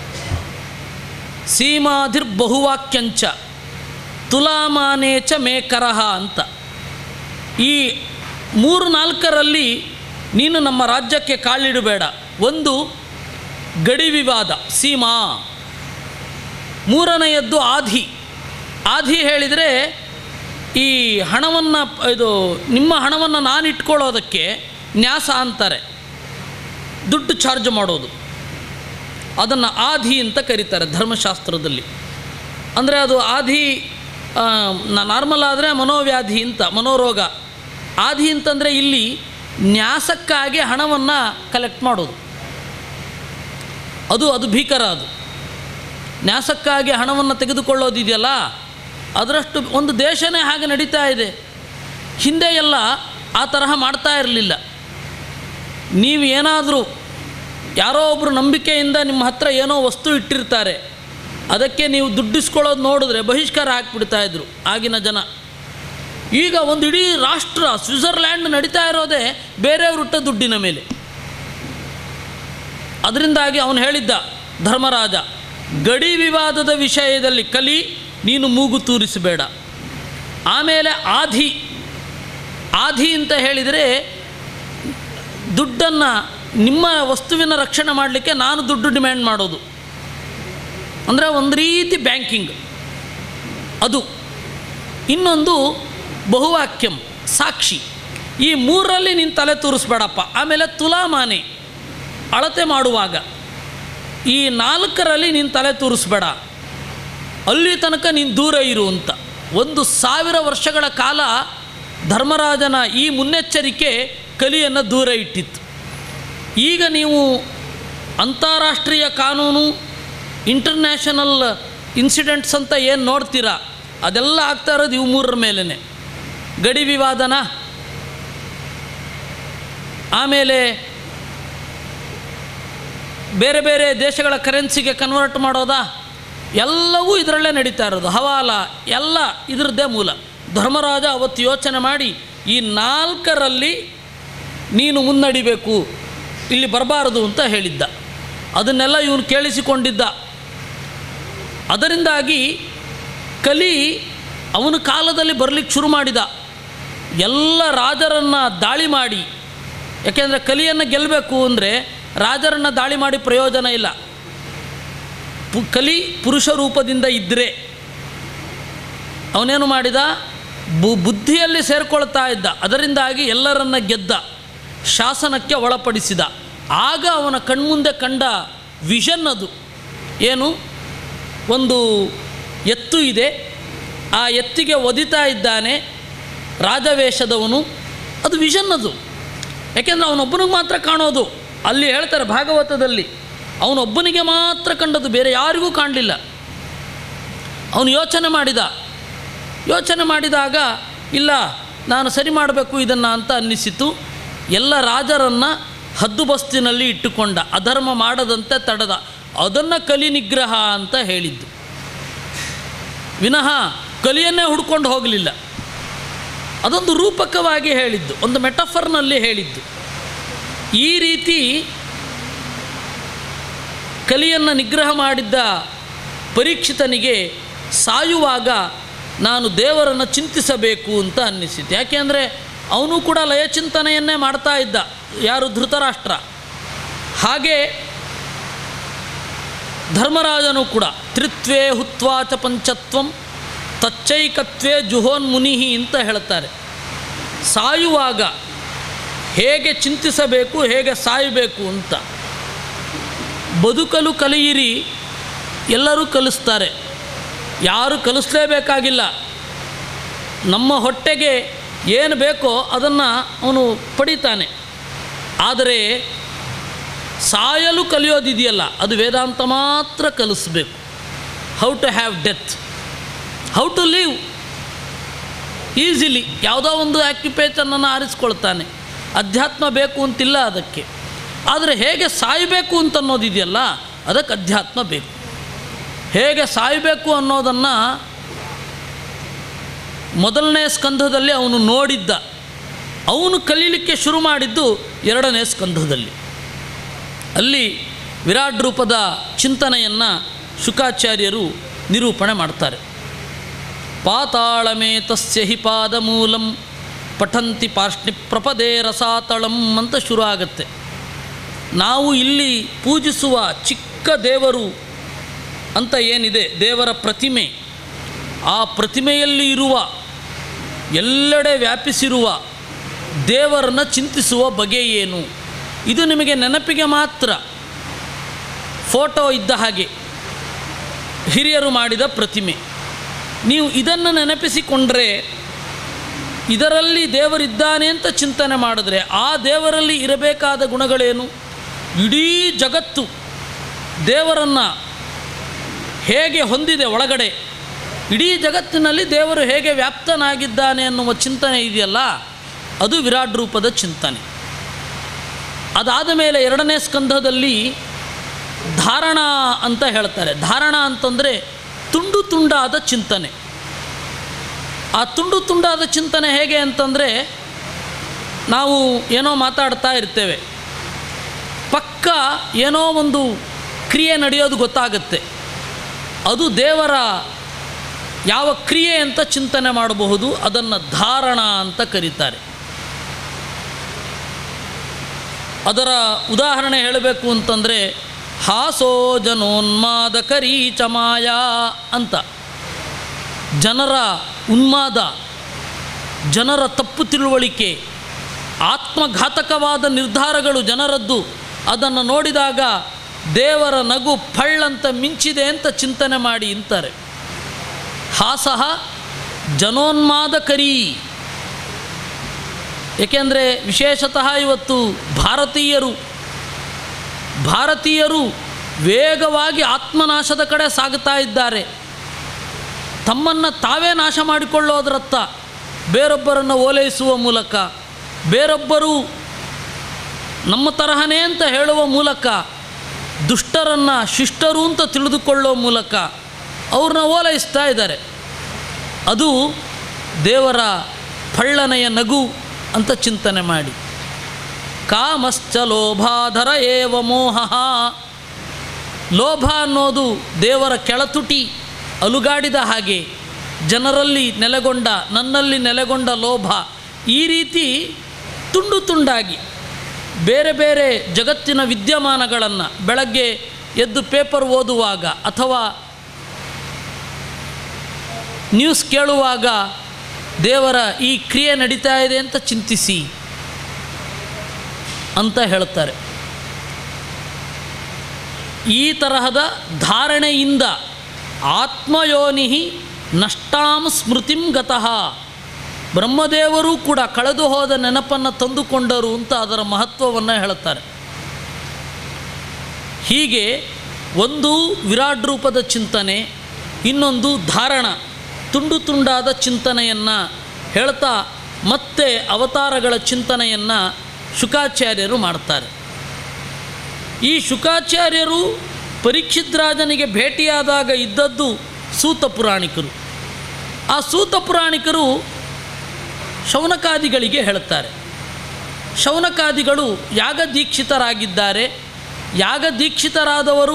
ಸೀಮಾಧಿರ್ಬಹುವಾಕ್ಯಂಚ ತುಲಾಮಾನೇಚ ಮೇಕರಹ ಅಂತ ಈ ಮೂರು ನಾಲ್ಕರಲ್ಲಿ ನೀನು ನಮ್ಮ ರಾಜ್ಯಕ್ಕೆ ಕಾಲಿಡಬೇಡ ಒಂದು ಗಡಿ ವಿವಾದ ಸೀಮಾ ಮೂರನೆಯದ್ದು ಆಧಿ ಆಧಿ ಹೇಳಿದರೆ ಈ ಹಣವನ್ನು ಇದು ನಿಮ್ಮ ಹಣವನ್ನು ನಾನು ಇಟ್ಕೊಳ್ಳೋದಕ್ಕೆ ನ್ಯಾಸ ಅಂತಾರೆ ದುಡ್ಡು ಚಾರ್ಜ್ ಮಾಡೋದು ಅದನ್ನು ಆಧಿ ಅಂತ ಕರೀತಾರೆ ಧರ್ಮಶಾಸ್ತ್ರದಲ್ಲಿ ಅಂದರೆ ಅದು ಆಧಿ ನಾರ್ಮಲ್ ಆದರೆ ಮನೋವ್ಯಾಧಿ ಅಂತ ಮನೋರೋಗ ಆಧಿ ಅಂತಂದರೆ ಇಲ್ಲಿ ನ್ಯಾಸಕ್ಕಾಗಿ ಹಣವನ್ನು ಕಲೆಕ್ಟ್ ಮಾಡೋದು ಅದು ಅದು ಭೀಕರ ಅದು ನ್ಯಾಸಕ್ಕಾಗಿ ಹಣವನ್ನು ತೆಗೆದುಕೊಳ್ಳೋದಿದೆಯಲ್ಲ ಅದರಷ್ಟು ಒಂದು ದೇಶನೇ ಹಾಗೆ ನಡೀತಾ ಇದೆ ಹಿಂದೆ ಎಲ್ಲ ಆ ತರಹ ಮಾಡ್ತಾ ಇರಲಿಲ್ಲ ನೀವು ಏನಾದರೂ ಯಾರೋ ಒಬ್ಬರು ನಂಬಿಕೆಯಿಂದ ನಿಮ್ಮ ಹತ್ರ ಏನೋ ವಸ್ತು ಇಟ್ಟಿರ್ತಾರೆ ಅದಕ್ಕೆ ನೀವು ದುಡ್ಡಿಸ್ಕೊಳ್ಳೋದು ನೋಡಿದ್ರೆ ಬಹಿಷ್ಕಾರ ಹಾಕ್ಬಿಡ್ತಾ ಇದ್ರು ಆಗಿನ ಜನ ಈಗ ಒಂದು ಇಡೀ ರಾಷ್ಟ್ರ ಸ್ವಿಟ್ಜರ್ಲ್ಯಾಂಡ್ ನಡೀತಾ ಇರೋದೇ ಬೇರೆಯವರುಟ್ಟ ದುಡ್ಡಿನ ಮೇಲೆ ಅದರಿಂದಾಗಿ ಅವನು ಹೇಳಿದ್ದ ಧರ್ಮರಾಜ ಗಡಿ ವಿವಾದದ ವಿಷಯದಲ್ಲಿ ಕಲಿ ನೀನು ಮೂಗು ತೂರಿಸಬೇಡ ಆಮೇಲೆ ಆಧಿ ಆಧಿ ಅಂತ ಹೇಳಿದರೆ ದುಡ್ಡನ್ನು ನಿಮ್ಮ ವಸ್ತುವಿನ ರಕ್ಷಣೆ ಮಾಡಲಿಕ್ಕೆ ನಾನು ದುಡ್ಡು ಡಿಮ್ಯಾಂಡ್ ಮಾಡೋದು ಅಂದರೆ ಒಂದು ರೀತಿ ಬ್ಯಾಂಕಿಂಗ್ ಅದು ಇನ್ನೊಂದು ಬಹುವಾಕ್ಯಂ ಸಾಕ್ಷಿ ಈ ಮೂರರಲ್ಲಿ ನೀನು ತಲೆ ತೂರಿಸ್ಬೇಡಪ್ಪ ಆಮೇಲೆ ತುಲಾಮಾನೆ ಅಳತೆ ಮಾಡುವಾಗ ಈ ನಾಲ್ಕರಲ್ಲಿ ನೀನು ತಲೆ ತೂರಿಸ್ಬೇಡ ಅಲ್ಲಿ ತನಕ ನೀನು ದೂರ ಇರು ಅಂತ ಒಂದು ಸಾವಿರ ವರ್ಷಗಳ ಕಾಲ ಧರ್ಮರಾಜನ ಈ ಮುನ್ನೆಚ್ಚರಿಕೆ ಕಲಿಯನ್ನು ದೂರ ಇಟ್ಟಿತ್ತು ಈಗ ನೀವು ಅಂತಾರಾಷ್ಟ್ರೀಯ ಕಾನೂನು ಇಂಟರ್ನ್ಯಾಷನಲ್ ಇನ್ಸಿಡೆಂಟ್ಸ್ ಅಂತ ಏನು ನೋಡ್ತೀರಾ ಅದೆಲ್ಲ ಆಗ್ತಾ ಇರೋದು ಇವು ಮೂರರ ಮೇಲೇ ಗಡಿ ವಿವಾದನ ಆಮೇಲೆ ಬೇರೆ ಬೇರೆ ದೇಶಗಳ ಕರೆನ್ಸಿಗೆ ಕನ್ವರ್ಟ್ ಮಾಡೋದಾ ಎಲ್ಲವೂ ಇದರಲ್ಲೇ ನಡೀತಾ ಇರೋದು ಹವಾಲ ಎಲ್ಲ ಇದರದ್ದೇ ಮೂಲ ಧರ್ಮರಾಜ ಅವತ್ತು ಯೋಚನೆ ಮಾಡಿ ಈ ನಾಲ್ಕರಲ್ಲಿ ನೀನು ಮುನ್ನಡಿಬೇಕು ಇಲ್ಲಿ ಬರಬಾರದು ಅಂತ ಹೇಳಿದ್ದ ಅದನ್ನೆಲ್ಲ ಇವನು ಕೇಳಿಸಿಕೊಂಡಿದ್ದ ಅದರಿಂದಾಗಿ ಕಲಿ ಅವನ ಕಾಲದಲ್ಲಿ ಬರಲಿಕ್ಕೆ ಶುರು ಮಾಡಿದ ಎಲ್ಲ ರಾಜರನ್ನು ದಾಳಿ ಮಾಡಿ ಯಾಕೆಂದರೆ ಕಲಿಯನ್ನು ಗೆಲ್ಲಬೇಕು ಅಂದರೆ ರಾಜರನ್ನು ದಾಳಿ ಮಾಡಿ ಪ್ರಯೋಜನ ಇಲ್ಲ ಪು ಕಲಿ ಪುರುಷ ರೂಪದಿಂದ ಇದ್ದರೆ ಅವನೇನು ಮಾಡಿದ ಬು ಬುದ್ಧಿಯಲ್ಲಿ ಸೇರಿಕೊಳ್ತಾ ಇದ್ದ ಅದರಿಂದಾಗಿ ಎಲ್ಲರನ್ನ ಗೆದ್ದ ಶಾಸನಕ್ಕೆ ಒಳಪಡಿಸಿದ ಆಗ ಅವನ ಕಣ್ಮುಂದೆ ಕಂಡ ವಿಷನ್ ಅದು ಏನು ಒಂದು ಎತ್ತು ಇದೆ ಆ ಎತ್ತಿಗೆ ಒದಿತಾ ಇದ್ದಾನೆ ರಾಜವೇಷದವನು ಅದು ವಿಷನ್ ಅದು ಯಾಕೆಂದರೆ ಅವನೊಬ್ಬನಿಗೆ ಮಾತ್ರ ಕಾಣೋದು ಅಲ್ಲಿ ಹೇಳ್ತಾರೆ ಭಾಗವತದಲ್ಲಿ ಅವನೊಬ್ಬನಿಗೆ ಮಾತ್ರ ಕಂಡದ್ದು ಬೇರೆ ಯಾರಿಗೂ ಕಾಣಲಿಲ್ಲ ಅವನು ಯೋಚನೆ ಮಾಡಿದ ಯೋಚನೆ ಮಾಡಿದಾಗ ಇಲ್ಲ ನಾನು ಸರಿ ಮಾಡಬೇಕು ಇದನ್ನು ಅಂತ ಅನ್ನಿಸಿತು ಎಲ್ಲ ರಾಜರನ್ನು ಹದ್ದುಬಸ್ತಿನಲ್ಲಿ ಇಟ್ಟುಕೊಂಡ ಅಧರ್ಮ ಮಾಡದಂತೆ ತಡೆದ ಅದನ್ನು ಕಲಿ ನಿಗ್ರಹ ಅಂತ ಹೇಳಿದ್ದು ವಿನಃ ಕಲಿಯನ್ನೇ ಹುಡ್ಕೊಂಡು ಹೋಗಲಿಲ್ಲ ಅದೊಂದು ರೂಪಕವಾಗಿ ಹೇಳಿದ್ದು ಒಂದು ಮೆಟಫರ್ನಲ್ಲಿ ಹೇಳಿದ್ದು ಈ ರೀತಿ ಕಲಿಯನ್ನು ನಿಗ್ರಹ ಮಾಡಿದ್ದ ಪರೀಕ್ಷಿತನಿಗೆ ಸಾಯುವಾಗ ನಾನು ದೇವರನ್ನು ಚಿಂತಿಸಬೇಕು ಅಂತ ಅನ್ನಿಸಿತು ಯಾಕೆಂದರೆ ಅವನು ಕೂಡ ಲಯಚಿಂತನೆಯನ್ನೇ ಮಾಡ್ತಾ ಇದ್ದ ಯಾರು ಧೃತರಾಷ್ಟ್ರ ಹಾಗೆ ಧರ್ಮರಾಜನು ಕೂಡ ತ್ರಿತ್ವೇ ಹುತ್ವಾಚ ಪಂಚತ್ವಂ ತಚ್ಚೈಕತ್ವೇ ಜುಹೋನ್ಮುನಿಹಿ ಅಂತ ಹೇಳ್ತಾರೆ ಸಾಯುವಾಗ ಹೇಗೆ ಚಿಂತಿಸಬೇಕು ಹೇಗೆ ಸಾಯಬೇಕು ಅಂತ ಬದುಕಲು ಕಲಿಯಿರಿ ಎಲ್ಲರೂ ಕಲಿಸ್ತಾರೆ ಯಾರು ಕಲಿಸ್ಲೇಬೇಕಾಗಿಲ್ಲ ನಮ್ಮ ಹೊಟ್ಟೆಗೆ ಏನು ಬೇಕೋ ಅದನ್ನು ಅವನು ಪಡಿತಾನೆ ಆದರೆ ಸಾಯಲು ಕಲಿಯೋದಿದೆಯಲ್ಲ ಅದು ವೇದಾಂತ ಮಾತ್ರ ಕಲಿಸ್ಬೇಕು how to have death how to live easily ಯಾವುದೋ ಒಂದು ಆಕ್ಯುಪೇಷನನ್ನು ಆರಿಸ್ಕೊಳ್ತಾನೆ ಅಧ್ಯಾತ್ಮ ಬೇಕು ಅಂತಿಲ್ಲ ಅದಕ್ಕೆ ಆದರೆ ಹೇಗೆ ಸಾಯಬೇಕು ಅಂತ ಅನ್ನೋದಿದೆಯಲ್ಲ ಅದಕ್ಕೆ ಅಧ್ಯಾತ್ಮ ಬೇಕು ಹೇಗೆ ಸಾಯಬೇಕು ಅನ್ನೋದನ್ನು ಮೊದಲನೇ ಸ್ಕಂಧದಲ್ಲಿ ಅವನು ನೋಡಿದ್ದ ಅವನು ಕಲೀಲಿಕ್ಕೆ ಶುರು ಮಾಡಿದ್ದು ಎರಡನೇ ಸ್ಕಂಧದಲ್ಲಿ ಅಲ್ಲಿ ವಿರಾಟ್ ರೂಪದ ಚಿಂತನೆಯನ್ನು ಶುಕಾಚಾರ್ಯರು ನಿರೂಪಣೆ ಮಾಡ್ತಾರೆ ಪಾತಾಳಮೇ ತಸ್ಯ ಹಿ ಪಾದಮೂಲಂ ಪಠಂತಿ ಪಾರ್ಷ್ಣಿ ಪ್ರಪದೇ ರಸಾತಳಂ ಅಂತ ಶುರು ಆಗುತ್ತೆ ನಾವು ಇಲ್ಲಿ ಪೂಜಿಸುವ ಚಿಕ್ಕ ದೇವರು ಅಂತ ಏನಿದೆ ದೇವರ ಪ್ರತಿಮೆ ಆ ಪ್ರತಿಮೆಯಲ್ಲಿ ಇರುವ ಎಲ್ಲೆಡೆ ವ್ಯಾಪಿಸಿರುವ ದೇವರನ್ನು ಚಿಂತಿಸುವ ಬಗೆ ಏನು ಇದು ನಿಮಗೆ ನೆನಪಿಗೆ ಮಾತ್ರ ಫೋಟೋ ಇದ್ದ ಹಾಗೆ ಹಿರಿಯರು ಮಾಡಿದ ಪ್ರತಿಮೆ ನೀವು ಇದನ್ನು ನೆನಪಿಸಿಕೊಂಡ್ರೆ ಇದರಲ್ಲಿ ದೇವರಿದ್ದಾನೆ ಅಂತ ಚಿಂತನೆ ಮಾಡಿದ್ರೆ ಆ ದೇವರಲ್ಲಿ ಇರಬೇಕಾದ ಗುಣಗಳೇನು ಇಡೀ ಜಗತ್ತು ದೇವರನ್ನು ಹೇಗೆ ಹೊಂದಿದೆ ಒಳಗಡೆ ಇಡೀ ಜಗತ್ತಿನಲ್ಲಿ ದೇವರು ಹೇಗೆ ವ್ಯಾಪ್ತನಾಗಿದ್ದಾನೆ ಅನ್ನುವ ಚಿಂತನೆ ಇದೆಯಲ್ಲ ಅದು ವಿರಾಟ್ ರೂಪದ ಚಿಂತನೆ ಅದಾದ ಮೇಲೆ ಎರಡನೇ ಸ್ಕಂಧದಲ್ಲಿ ಧಾರಣ ಅಂತ ಹೇಳ್ತಾರೆ ಧಾರಣ ಅಂತಂದರೆ ತುಂಡು ತುಂಡಾದ ಚಿಂತನೆ ಆ ತುಂಡು ತುಂಡಾದ ಚಿಂತನೆ ಹೇಗೆ ಅಂತಂದರೆ ನಾವು ಏನೋ ಮಾತಾಡ್ತಾ ಇರ್ತೇವೆ ಪಕ್ಕ ಏನೋ ಒಂದು ಕ್ರಿಯೆ ನಡೆಯೋದು ಗೊತ್ತಾಗುತ್ತೆ ಅದು ದೇವರ ಯಾವ ಕ್ರಿಯೆ ಅಂತ ಚಿಂತನೆ ಮಾಡಬಹುದು ಅದನ್ನು ಧಾರಣ ಅಂತ ಕರೀತಾರೆ ಅದರ ಉದಾಹರಣೆ ಹೇಳಬೇಕು ಅಂತಂದರೆ ಹಾಸೋ ಜನೋನ್ಮಾದ ಕರೀಚಮಾಯ ಅಂತ ಜನರ ಉನ್ಮಾದ ಜನರ ತಪ್ಪು ತಿಳುವಳಿಕೆ ಆತ್ಮಘಾತಕವಾದ ನಿರ್ಧಾರಗಳು ಜನರದ್ದು ಅದನ್ನು ನೋಡಿದಾಗ ದೇವರ ನಗು ಫಳ್ಳಂತ ಮಿಂಚಿದೆ ಅಂತ ಚಿಂತನೆ ಮಾಡಿ ಅಂತಾರೆ ಹಾಸಹ ಜನೋನ್ಮಾದಕರಿ ಏಕೆಂದರೆ ವಿಶೇಷತಃ ಇವತ್ತು ಭಾರತೀಯರು ಭಾರತೀಯರು ವೇಗವಾಗಿ ಆತ್ಮನಾಶದ ಕಡೆ ಸಾಗುತ್ತಾ ಇದ್ದಾರೆ ತಮ್ಮನ್ನು ತಾವೇ ನಾಶ ಮಾಡಿಕೊಳ್ಳೋದರತ್ತ ಬೇರೊಬ್ಬರನ್ನು ಓಲೈಸುವ ಮೂಲಕ ಬೇರೊಬ್ಬರು ನಮ್ಮ ತರಹನೇ ಅಂತ ಹೇಳುವ ಮೂಲಕ ದುಷ್ಟರನ್ನು ಶಿಷ್ಟರು ಅಂತ ತಿಳಿದುಕೊಳ್ಳೋ ಮೂಲಕ ಅವ್ರನ್ನ ಓಲೈಸ್ತಾ ಇದ್ದಾರೆ ಅದು ದೇವರ ಫಳ್ಳನೆಯ ನಗು ಅಂತ ಚಿಂತನೆ ಮಾಡಿ ಕಾಮಶ್ಚ ಲೋಭಾಧರ ಏವ ಮೋಹ ಲೋಭ ಅನ್ನೋದು ದೇವರ ಕೆಳತುಟಿ ಅಲುಗಾಡಿದ ಹಾಗೆ ಜನರಲ್ಲಿ ನೆಲೆಗೊಂಡ ನನ್ನಲ್ಲಿ ನೆಲೆಗೊಂಡ ಲೋಭ ಈ ರೀತಿ ತುಂಡು ತುಂಡಾಗಿ ಬೇರೆ ಬೇರೆ ಜಗತ್ತಿನ ವಿದ್ಯಮಾನಗಳನ್ನು ಬೆಳಗ್ಗೆ ಎದ್ದು ಪೇಪರ್ ಓದುವಾಗ ಅಥವಾ ನ್ಯೂಸ್ ಕೇಳುವಾಗ ದೇವರ ಈ ಕ್ರಿಯೆ ನಡೀತಾ ಇದೆ ಅಂತ ಚಿಂತಿಸಿ ಅಂತ ಹೇಳ್ತಾರೆ ಈ ತರಹದ ಧಾರಣೆಯಿಂದ ಆತ್ಮಯೋನಿ ನಷ್ಟಾಂ ಸ್ಮೃತಿಂ ಗತಃ ಬ್ರಹ್ಮದೇವರು ಕೂಡ ಕಳೆದು ಹೋದ ನೆನಪನ್ನು ತಂದುಕೊಂಡರು ಅಂತ ಅದರ ಮಹತ್ವವನ್ನು ಹೇಳುತ್ತಾರೆ ಹೀಗೆ ಒಂದು ವಿರಾಟ್ ರೂಪದ ಚಿಂತನೆ ಇನ್ನೊಂದು ಧಾರಣ ತುಂಡು ತುಂಡಾದ ಚಿಂತನೆಯನ್ನು ಹೇಳ್ತಾ ಮತ್ತೆ ಅವತಾರಗಳ ಚಿಂತನೆಯನ್ನು ಶುಕಾಚಾರ್ಯರು ಮಾಡ್ತಾರೆ ಈ ಶುಕಾಚಾರ್ಯರು ಪರೀಕ್ಷಿತ್ ರಾಜನಿಗೆ ಭೇಟಿಯಾದಾಗ ಇದ್ದದ್ದು ಸೂತ ಪುರಾಣಿಕರು ಆ ಸೂತ ಪುರಾಣಿಕರು ಶೌನಕಾದಿಗಳಿಗೆ ಹೇಳುತ್ತಾರೆ ಶೌನಕಾದಿಗಳು ಯಾಗ ದೀಕ್ಷಿತರಾಗಿದ್ದಾರೆ ಯಾಗ ದೀಕ್ಷಿತರಾದವರು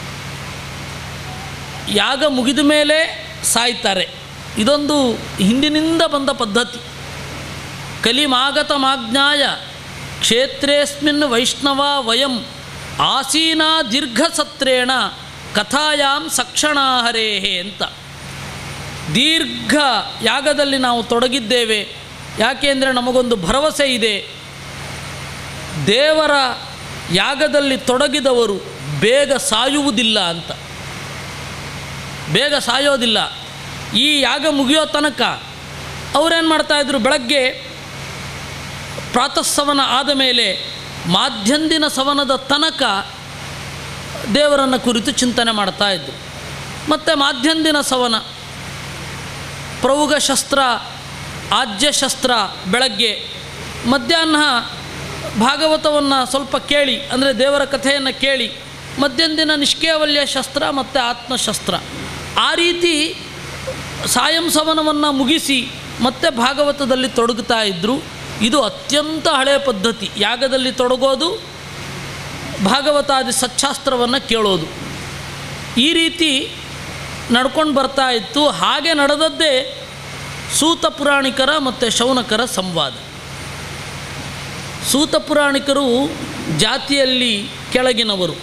ಯಾಗ ಮುಗಿದ ಮೇಲೆ ಸಾಯ್ತಾರೆ ಇದೊಂದು ಹಿಂದಿನಿಂದ ಬಂದ ಪದ್ಧತಿ ಕಲಿಮಾಗತ ಮಾಜ್ಞಾಯ ಕ್ಷೇತ್ರೇಸ್ಮಿನ್ ವೈಷ್ಣವ ವಯಂ ಆಸೀನಾ ದೀರ್ಘಸತ್ರೇಣ ಕಥಾಯಾಂ ಸಕ್ಷಣಾಹರೇಹೆ ಅಂತ ದೀರ್ಘ ಯಾಗದಲ್ಲಿ ನಾವು ತೊಡಗಿದ್ದೇವೆ ಯಾಕೆಂದರೆ ನಮಗೊಂದು ಭರವಸೆ ಇದೆ ದೇವರ ಯಾಗದಲ್ಲಿ ತೊಡಗಿದವರು ಬೇಗ ಸಾಯುವುದಿಲ್ಲ ಅಂತ ಬೇಗ ಸಾಯೋದಿಲ್ಲ ಈ ಯಾಗ ಮುಗಿಯೋ ತನಕ ಅವರೇನು ಮಾಡ್ತಾಯಿದ್ರು ಬೆಳಗ್ಗೆ ಪ್ರಾತಃಸವನ ಆದ ಮೇಲೆ ಮಾಧ್ಯಂದಿನ ಸವನದ ತನಕ ದೇವರನ್ನು ಕುರಿತು ಚಿಂತನೆ ಮಾಡ್ತಾ ಇದ್ದರು ಮತ್ತು ಮಾಧ್ಯಂದಿನ ಸವನ ಪ್ರೌಢ ಶಸ್ತ್ರ ಆಜ್ಯ ಶಸ್ತ್ರ ಬೆಳಗ್ಗೆ ಮಧ್ಯಾಹ್ನ ಭಾಗವತವನ್ನು ಸ್ವಲ್ಪ ಕೇಳಿ ಅಂದರೆ ದೇವರ ಕಥೆಯನ್ನು ಕೇಳಿ ಮಧ್ಯಂದಿನ ನಿಷ್ಕೇವಲ್ಯ ಶಸ್ತ್ರ ಮತ್ತು ಆತ್ಮಶಸ್ತ್ರ ಆ ರೀತಿ ಸಾಯಂ ಸವನವನ್ನು ಮುಗಿಸಿ ಮತ್ತೆ ಭಾಗವತದಲ್ಲಿ ತೊಡಗುತ್ತಾ ಇದ್ದರು ಇದು ಅತ್ಯಂತ ಹಳೆಯ ಪದ್ಧತಿ ಯಾಗದಲ್ಲಿ ತೊಡಗೋದು ಭಾಗವತಾದಿ ಸಚ್ಚಾಸ್ತ್ರವನ್ನು ಕೇಳೋದು ಈ ರೀತಿ ನಡ್ಕೊಂಡು ಬರ್ತಾ ಇತ್ತು ಹಾಗೆ ನಡೆದದ್ದೇ ಸೂತ ಪುರಾಣಿಕರ ಮತ್ತು ಶೌನಕರ ಸಂವಾದ ಸೂತ ಪುರಾಣಿಕರು ಜಾತಿಯಲ್ಲಿ ಕೆಳಗಿನವರು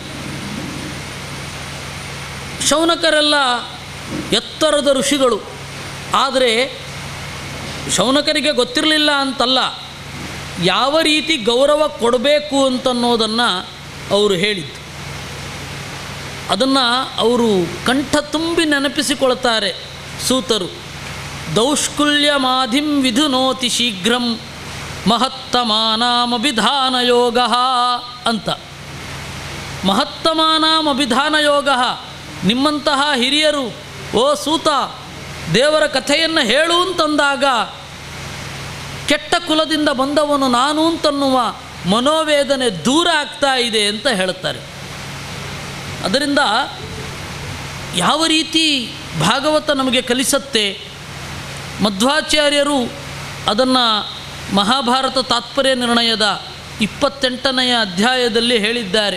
ಶೌನಕರೆಲ್ಲ ಎತ್ತರದ ಋಷಿಗಳು ಆದರೆ ಶೌನಕರಿಗೆ ಗೊತ್ತಿರಲಿಲ್ಲ ಅಂತಲ್ಲ ಯಾವ ರೀತಿ ಗೌರವ ಕೊಡಬೇಕು ಅಂತನ್ನೋದನ್ನು ಅವರು ಹೇಳಿದ್ದು ಅದನ್ನು ಅವರು ಕಂಠ ತುಂಬಿ ನೆನಪಿಸಿಕೊಳ್ತಾರೆ ಸೂತರು ದೌಷ್ಕುಲ್ಯ ಮಾಧಿಂ ವಿಧುನೋತಿ ಶೀಘ್ರಂ ಮಹತ್ತಮಾನಾಮಭಿಧಾನ ಯೋಗ ಅಂತ ಮಹತ್ತಮಾನಾಮಭಿಧಾನ ಯೋಗ ನಿಮ್ಮಂತಹ ಹಿರಿಯರು ಓ ಸೂತ ದೇವರ ಕಥೆಯನ್ನು ಹೇಳು ಅಂತಂದಾಗ ಕೆಟ್ಟ ಕುಲದಿಂದ ಬಂದವನು ನಾನು ಅಂತನ್ನುವ ಮನೋವೇದನೆ ದೂರ ಆಗ್ತಾ ಇದೆ ಅಂತ ಹೇಳುತ್ತಾರೆ ಅದರಿಂದ ಯಾವ ರೀತಿ ಭಾಗವತ ನಮಗೆ ಕಲಿಸತ್ತೆ ಮಧ್ವಾಚಾರ್ಯರು ಅದನ್ನು ಮಹಾಭಾರತ ತಾತ್ಪರ್ಯ ನಿರ್ಣಯದ ಇಪ್ಪತ್ತೆಂಟನೆಯ ಅಧ್ಯಾಯದಲ್ಲಿ ಹೇಳಿದ್ದಾರೆ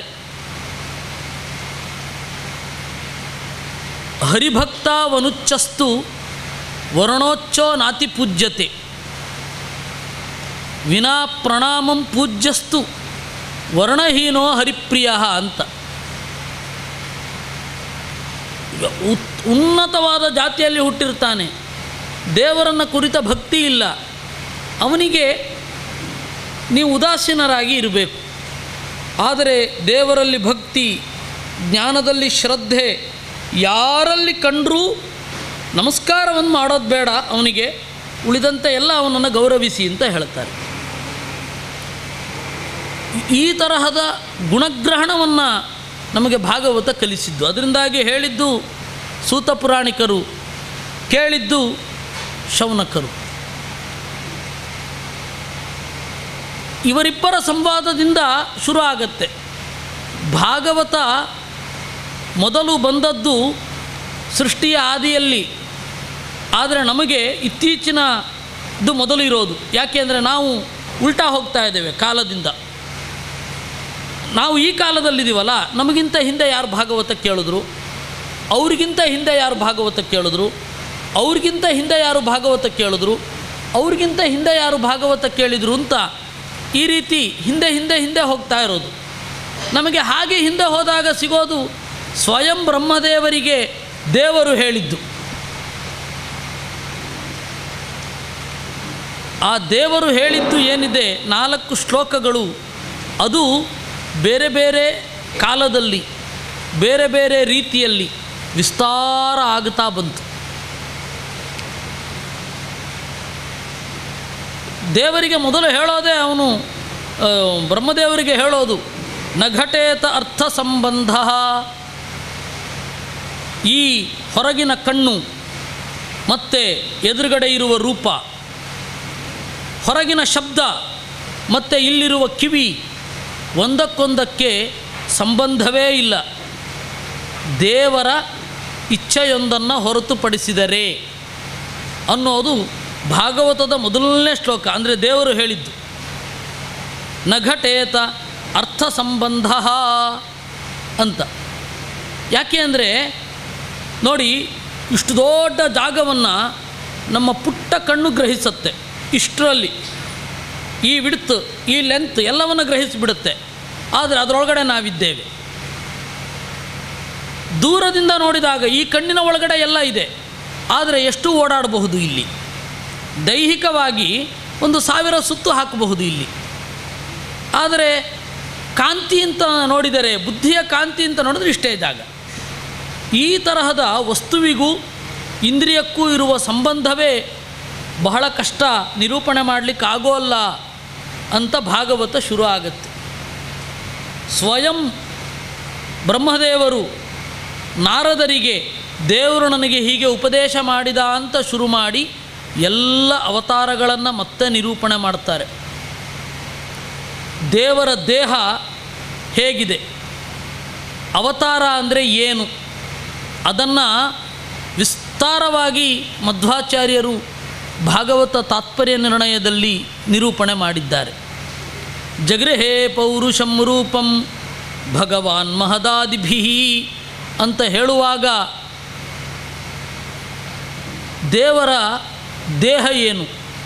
ಹರಿಭಕ್ತಾವನುಚ್ಚಸ್ತು ವರ್ಣೋಚ್ಚೋ ನಾತಿ ಪೂಜ್ಯತೆ ವಿನಾ ಪ್ರಣಾಮಂ ಪೂಜ್ಯಸ್ತು ವರ್ಣಹೀನೋ ಹರಿಪ್ರಿಯ ಅಂತ ಈಗ ಉತ್ ಉನ್ನತವಾದ ಜಾತಿಯಲ್ಲಿ ಹುಟ್ಟಿರ್ತಾನೆ ದೇವರನ್ನು ಕುರಿತ ಭಕ್ತಿ ಇಲ್ಲ ಅವನಿಗೆ ನೀವು ಉದಾಸೀನರಾಗಿ ಇರಬೇಕು ಆದರೆ ದೇವರಲ್ಲಿ ಭಕ್ತಿ ಜ್ಞಾನದಲ್ಲಿ ಶ್ರದ್ಧೆ ಯಾರಲ್ಲಿ ಕಂಡರೂ ನಮಸ್ಕಾರವನ್ನು ಮಾಡೋದು ಬೇಡ ಅವನಿಗೆ ಉಳಿದಂತೆ ಎಲ್ಲ ಅವನನ್ನು ಗೌರವಿಸಿ ಅಂತ ಹೇಳ್ತಾರೆ ಈ ತರಹದ ಗುಣಗ್ರಹಣವನ್ನು ನಮಗೆ ಭಾಗವತ ಕಲಿಸಿದ್ದು ಅದರಿಂದಾಗಿ ಹೇಳಿದ್ದು ಸೂತ ಪುರಾಣಿಕರು ಕೇಳಿದ್ದು ಶೌನಕರು ಇವರಿಬ್ಬರ ಸಂವಾದದಿಂದ ಶುರು ಆಗತ್ತೆ ಭಾಗವತ ಮೊದಲು ಬಂದದ್ದು ಸೃಷ್ಟಿಯ ಆದಿಯಲ್ಲಿ ಆದರೆ ನಮಗೆ ಇತ್ತೀಚಿನದು ಮೊದಲು ಇರೋದು ಯಾಕೆಂದರೆ ನಾವು ಉಲ್ಟಾ ಹೋಗ್ತಾ ಇದ್ದೇವೆ ಕಾಲದಿಂದ ನಾವು ಈ ಕಾಲದಲ್ಲಿದ್ದೀವಲ್ಲ ನಮಗಿಂತ ಹಿಂದೆ ಯಾರು ಭಾಗವತ ಕೇಳಿದ್ರು ಅವ್ರಿಗಿಂತ ಹಿಂದೆ ಯಾರು ಭಾಗವತ ಕೇಳಿದ್ರು ಅವ್ರಿಗಿಂತ ಹಿಂದೆ ಯಾರು ಭಾಗವತ ಕೇಳಿದ್ರು ಅವ್ರಿಗಿಂತ ಹಿಂದೆ ಯಾರು ಭಾಗವತ ಕೇಳಿದ್ರು ಅಂತ ಈ ರೀತಿ ಹಿಂದೆ ಹಿಂದೆ ಹಿಂದೆ ಹೋಗ್ತಾ ಇರೋದು ನಮಗೆ ಹಾಗೆ ಹಿಂದೆ ಹೋದಾಗ ಸಿಗೋದು ಸ್ವಯಂ ಬ್ರಹ್ಮದೇವರಿಗೆ ದೇವರು ಹೇಳಿದ್ದು ಆ ದೇವರು ಹೇಳಿದ್ದು ಏನಿದೆ ನಾಲ್ಕು ಶ್ಲೋಕಗಳು ಅದು ಬೇರೆ ಬೇರೆ ಕಾಲದಲ್ಲಿ ಬೇರೆ ಬೇರೆ ರೀತಿಯಲ್ಲಿ ವಿಸ್ತಾರ ಆಗುತ್ತಾ ಬಂತು ದೇವರಿಗೆ ಮೊದಲು ಹೇಳೋದೇ ಅವನು ಆ, ಬ್ರಹ್ಮದೇವರಿಗೆ ಹೇಳೋದು ನಘಟೇತ ಅರ್ಥ ಸಂಬಂಧ ಈ ಹೊರಗಿನ ಕಣ್ಣು ಮತ್ತು ಎದುರುಗಡೆ ಇರುವ ರೂಪ ಹೊರಗಿನ ಶಬ್ದ ಮತ್ತು ಇಲ್ಲಿರುವ ಕಿವಿ ಒಂದಕ್ಕೊಂದಕ್ಕೆ ಸಂಬಂಧವೇ ಇಲ್ಲ ದೇವರ ಇಚ್ಛೆಯೊಂದನ್ನು ಹೊರತುಪಡಿಸಿದರೆ ಅನ್ನೋದು ಭಾಗವತದ ಮೊದಲನೇ ಶ್ಲೋಕ ಅಂದರೆ ದೇವರು ಹೇಳಿದ್ದು ನಘಟೇತ ಅರ್ಥ ಸಂಬಂಧ ಅಂತ ಯಾಕೆ ಅಂದರೆ ನೋಡಿ ಇಷ್ಟು ದೊಡ್ಡ ಜಾಗವನ್ನು ನಮ್ಮ ಪುಟ್ಟ ಕಣ್ಣು ಗ್ರಹಿಸುತ್ತೆ ಇಷ್ಟರಲ್ಲಿ ಈ ವಿಡ್ತ್ ಈ ಲೆಂತ್ ಎಲ್ಲವನ್ನು ಗ್ರಹಿಸಿಬಿಡುತ್ತೆ ಆದರೆ ಅದರೊಳಗಡೆ ನಾವಿದ್ದೇವೆ ದೂರದಿಂದ ನೋಡಿದಾಗ ಈ ಕಣ್ಣಿನ ಒಳಗಡೆ ಎಲ್ಲ ಇದೆ ಆದರೆ ಎಷ್ಟು ಓಡಾಡಬಹುದು ಇಲ್ಲಿ ದೈಹಿಕವಾಗಿ ಒಂದು ಸಾವಿರ ಸುತ್ತು ಹಾಕಬಹುದು ಇಲ್ಲಿ ಆದರೆ ಕಾಂತಿ ಅಂತ ನೋಡಿದರೆ ಬುದ್ಧಿಯ ಕಾಂತಿ ಅಂತ ನೋಡಿದ್ರೆ ಇಷ್ಟೇ ಜಾಗ ಈ ತರಹದ ವಸ್ತುವಿಗೂ ಇಂದ್ರಿಯಕ್ಕೂ ಇರುವ ಸಂಬಂಧವೇ ಬಹಳ ಕಷ್ಟ ನಿರೂಪಣೆ ಮಾಡಲಿಕ್ಕೆ ಆಗೋಲ್ಲ ಅಂತ ಭಾಗವತ ಶುರು ಆಗುತ್ತೆ ಸ್ವಯಂ ಬ್ರಹ್ಮದೇವರು ನಾರದರಿಗೆ ದೇವರು ನನಗೆ ಹೀಗೆ ಉಪದೇಶ ಮಾಡಿದ ಅಂತ ಶುರು ಮಾಡಿ ಎಲ್ಲ ಅವತಾರಗಳನ್ನು ಮತ್ತೆ ನಿರೂಪಣೆ ಮಾಡ್ತಾರೆ ದೇವರ ದೇಹ ಹೇಗಿದೆ ಅವತಾರ ಅಂದರೆ ಏನು ಅದನ್ನು ವಿಸ್ತಾರವಾಗಿ ಮಧ್ವಾಚಾರ್ಯರು ಭಾಗವತ ತಾತ್ಪರ್ಯ ನಿರ್ಣಯದಲ್ಲಿ ನಿರೂಪಣೆ ಮಾಡಿದ್ದಾರೆ ಜಗೃಹೇ ಪೌರುಷಂ ರೂಪಂ ಭಗವಾನ್ ಮಹದಾದಿಭಿ ಅಂತ ಹೇಳುವಾಗ ದೇವರ ದೇಹ ಏನು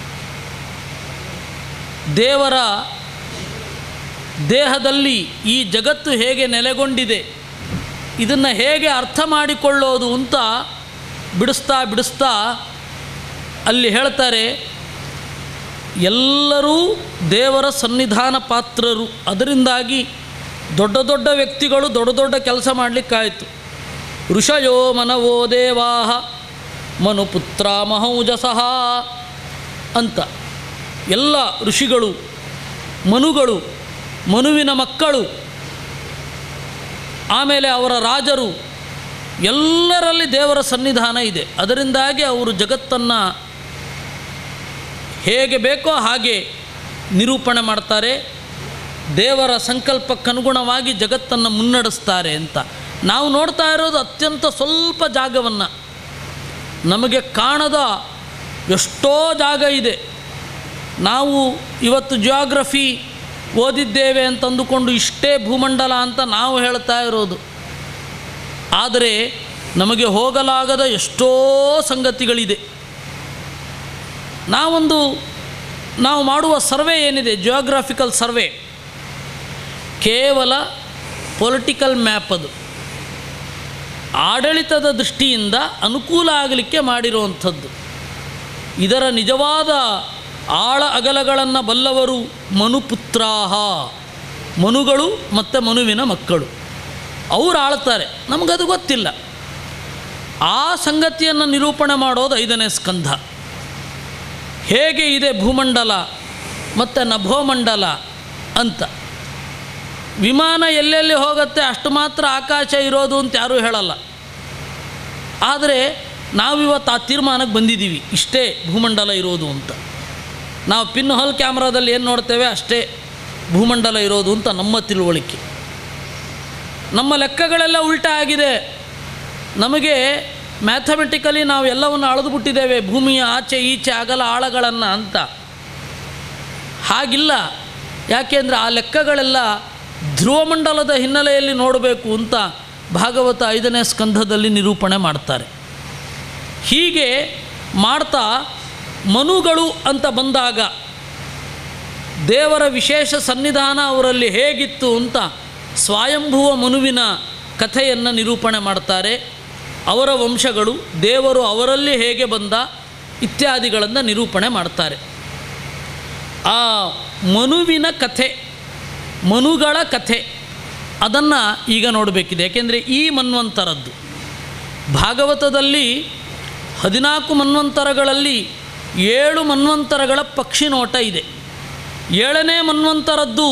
ದೇವರ ದೇಹದಲ್ಲಿ ಈ ಜಗತ್ತು ಹೇಗೆ ನೆಲೆಗೊಂಡಿದೆ ಇದನ್ನು ಹೇಗೆ ಅರ್ಥ ಮಾಡಿಕೊಳ್ಳೋದು ಅಂತ ಬಿಡಿಸ್ತಾ ಬಿಡಿಸ್ತಾ ಅಲ್ಲಿ ಹೇಳ್ತಾರೆ ಎಲ್ಲರೂ ದೇವರ ಸನ್ನಿಧಾನ ಪಾತ್ರರು ಅದರಿಂದಾಗಿ ದೊಡ್ಡ ದೊಡ್ಡ ವ್ಯಕ್ತಿಗಳು ದೊಡ್ಡ ದೊಡ್ಡ ಕೆಲಸ ಮಾಡಲಿಕ್ಕಾಯಿತು ಋಷಯೋ ಮನವೋ ದೇವಾಹ ಮನುಪುತ್ರ ಮಹೌಜಸಃ ಅಂತ ಎಲ್ಲ ಋಷಿಗಳು ಮನುಗಳು ಮನುವಿನ ಮಕ್ಕಳು ಆಮೇಲೆ ಅವರ ರಾಜರು ಎಲ್ಲರಲ್ಲಿ ದೇವರ ಸನ್ನಿಧಾನ ಇದೆ ಅದರಿಂದಾಗಿ ಅವರು ಜಗತ್ತನ್ನು ಹೇಗೆ ಬೇಕೋ ಹಾಗೆ ನಿರೂಪಣೆ ಮಾಡ್ತಾರೆ ದೇವರ ಸಂಕಲ್ಪಕ್ಕನುಗುಣವಾಗಿ ಜಗತ್ತನ್ನು ಮುನ್ನಡೆಸ್ತಾರೆ ಅಂತ ನಾವು ನೋಡ್ತಾ ಇರೋದು ಅತ್ಯಂತ ಸ್ವಲ್ಪ ಜಾಗವನ್ನು ನಮಗೆ ಕಾಣದ ಎಷ್ಟೋ ಜಾಗ ಇದೆ ನಾವು ಇವತ್ತು ಜಿಯೋಗ್ರಫಿ ಓದಿದ್ದೇವೆ ಅಂತಂದುಕೊಂಡು ಇಷ್ಟೇ ಭೂಮಂಡಲ ಅಂತ ನಾವು ಹೇಳ್ತಾ ಇರೋದು ಆದರೆ ನಮಗೆ ಹೋಗಲಾಗದ ಎಷ್ಟೋ ಸಂಗತಿಗಳಿದೆ ನಾವೊಂದು ನಾವು ಮಾಡುವ ಸರ್ವೆ ಏನಿದೆ ಜಿಯೋಗ್ರಾಫಿಕಲ್ ಸರ್ವೆ ಕೇವಲ ಪೊಲಿಟಿಕಲ್ ಮ್ಯಾಪ್ ಅದು ಆಡಳಿತದ ದೃಷ್ಟಿಯಿಂದ ಅನುಕೂಲ ಆಗಲಿಕ್ಕೆ ಮಾಡಿರುವಂಥದ್ದು ಇದರ ನಿಜವಾದ ಆಳ ಅಗಲಗಳನ್ನು ಬಲ್ಲವರು ಮನುಪುತ್ರಾಹ ಮನುಗಳು ಮತ್ತು ಮನುವಿನ ಮಕ್ಕಳು ಅವರು ಆಳ್ತಾರೆ ನಮಗದು ಗೊತ್ತಿಲ್ಲ ಆ ಸಂಗತಿಯನ್ನು ನಿರೂಪಣೆ ಮಾಡೋದು ಐದನೇ ಸ್ಕಂಧ ಹೇಗೆ ಇದೆ ಭೂಮಂಡಲ ಮತ್ತು ನಭೋಮಂಡಲ ಅಂತ ವಿಮಾನ ಎಲ್ಲೆಲ್ಲಿ ಹೋಗುತ್ತೆ ಅಷ್ಟು ಮಾತ್ರ ಆಕಾಶ ಇರೋದು ಅಂತ ಯಾರೂ ಹೇಳಲ್ಲ ಆದರೆ ನಾವಿವತ್ತು ಆ ತೀರ್ಮಾನಕ್ಕೆ ಬಂದಿದ್ದೀವಿ ಇಷ್ಟೇ ಭೂಮಂಡಲ ಇರೋದು ಅಂತ ನಾವು ಪಿನ್ ಹೋಲ್ ಕ್ಯಾಮ್ರಾದಲ್ಲಿ ಏನು ನೋಡ್ತೇವೆ ಅಷ್ಟೇ ಭೂಮಂಡಲ ಇರೋದು ಅಂತ ನಮ್ಮ ತಿಳುವಳಿಕೆ ನಮ್ಮ ಲೆಕ್ಕಗಳೆಲ್ಲ ಉಲ್ಟಾ ಆಗಿದೆ ನಮಗೆ ಮ್ಯಾಥಮೆಟಿಕಲಿ ನಾವು ಎಲ್ಲವನ್ನು ಅಳೆದು ಬಿಟ್ಟಿದ್ದೇವೆ ಭೂಮಿಯ ಆಚೆ ಈಚೆ ಅಗಲ ಆಳಗಳನ್ನು ಅಂತ ಹಾಗಿಲ್ಲ ಯಾಕೆಂದರೆ ಆ ಲೆಕ್ಕಗಳೆಲ್ಲ ಧ್ರುವಮಂಡಲದ ಹಿನ್ನೆಲೆಯಲ್ಲಿ ನೋಡಬೇಕು ಅಂತ ಭಾಗವತ ಐದನೇ ಸ್ಕಂಧದಲ್ಲಿ ನಿರೂಪಣೆ ಮಾಡ್ತಾರೆ ಹೀಗೆ ಮಾಡ್ತಾ ಮನುಗಳು ಅಂತ ಬಂದಾಗ ದೇವರ ವಿಶೇಷ ಸನ್ನಿಧಾನ ಅವರಲ್ಲಿ ಹೇಗಿತ್ತು ಅಂತ ಸ್ವಯಂಭುವ ಮನುವಿನ ಕಥೆಯನ್ನು ನಿರೂಪಣೆ ಮಾಡ್ತಾರೆ ಅವರ ವಂಶಗಳು ದೇವರು ಅವರಲ್ಲಿ ಹೇಗೆ ಬಂದ ಇತ್ಯಾದಿಗಳನ್ನು ನಿರೂಪಣೆ ಮಾಡ್ತಾರೆ ಆ ಮನುವಿನ ಕಥೆ ಮನುಗಳ ಕಥೆ ಅದನ್ನು ಈಗ ನೋಡಬೇಕಿದೆ ಯಾಕೆಂದರೆ ಈ ಮನ್ವಂತರದ್ದು ಭಾಗವತದಲ್ಲಿ ಹದಿನಾಲ್ಕು ಮನ್ವಂತರಗಳಲ್ಲಿ ಏಳು ಮನ್ವಂತರಗಳ ಪಕ್ಷಿ ನೋಟ ಇದೆ ಏಳನೇ ಮನ್ವಂತರದ್ದು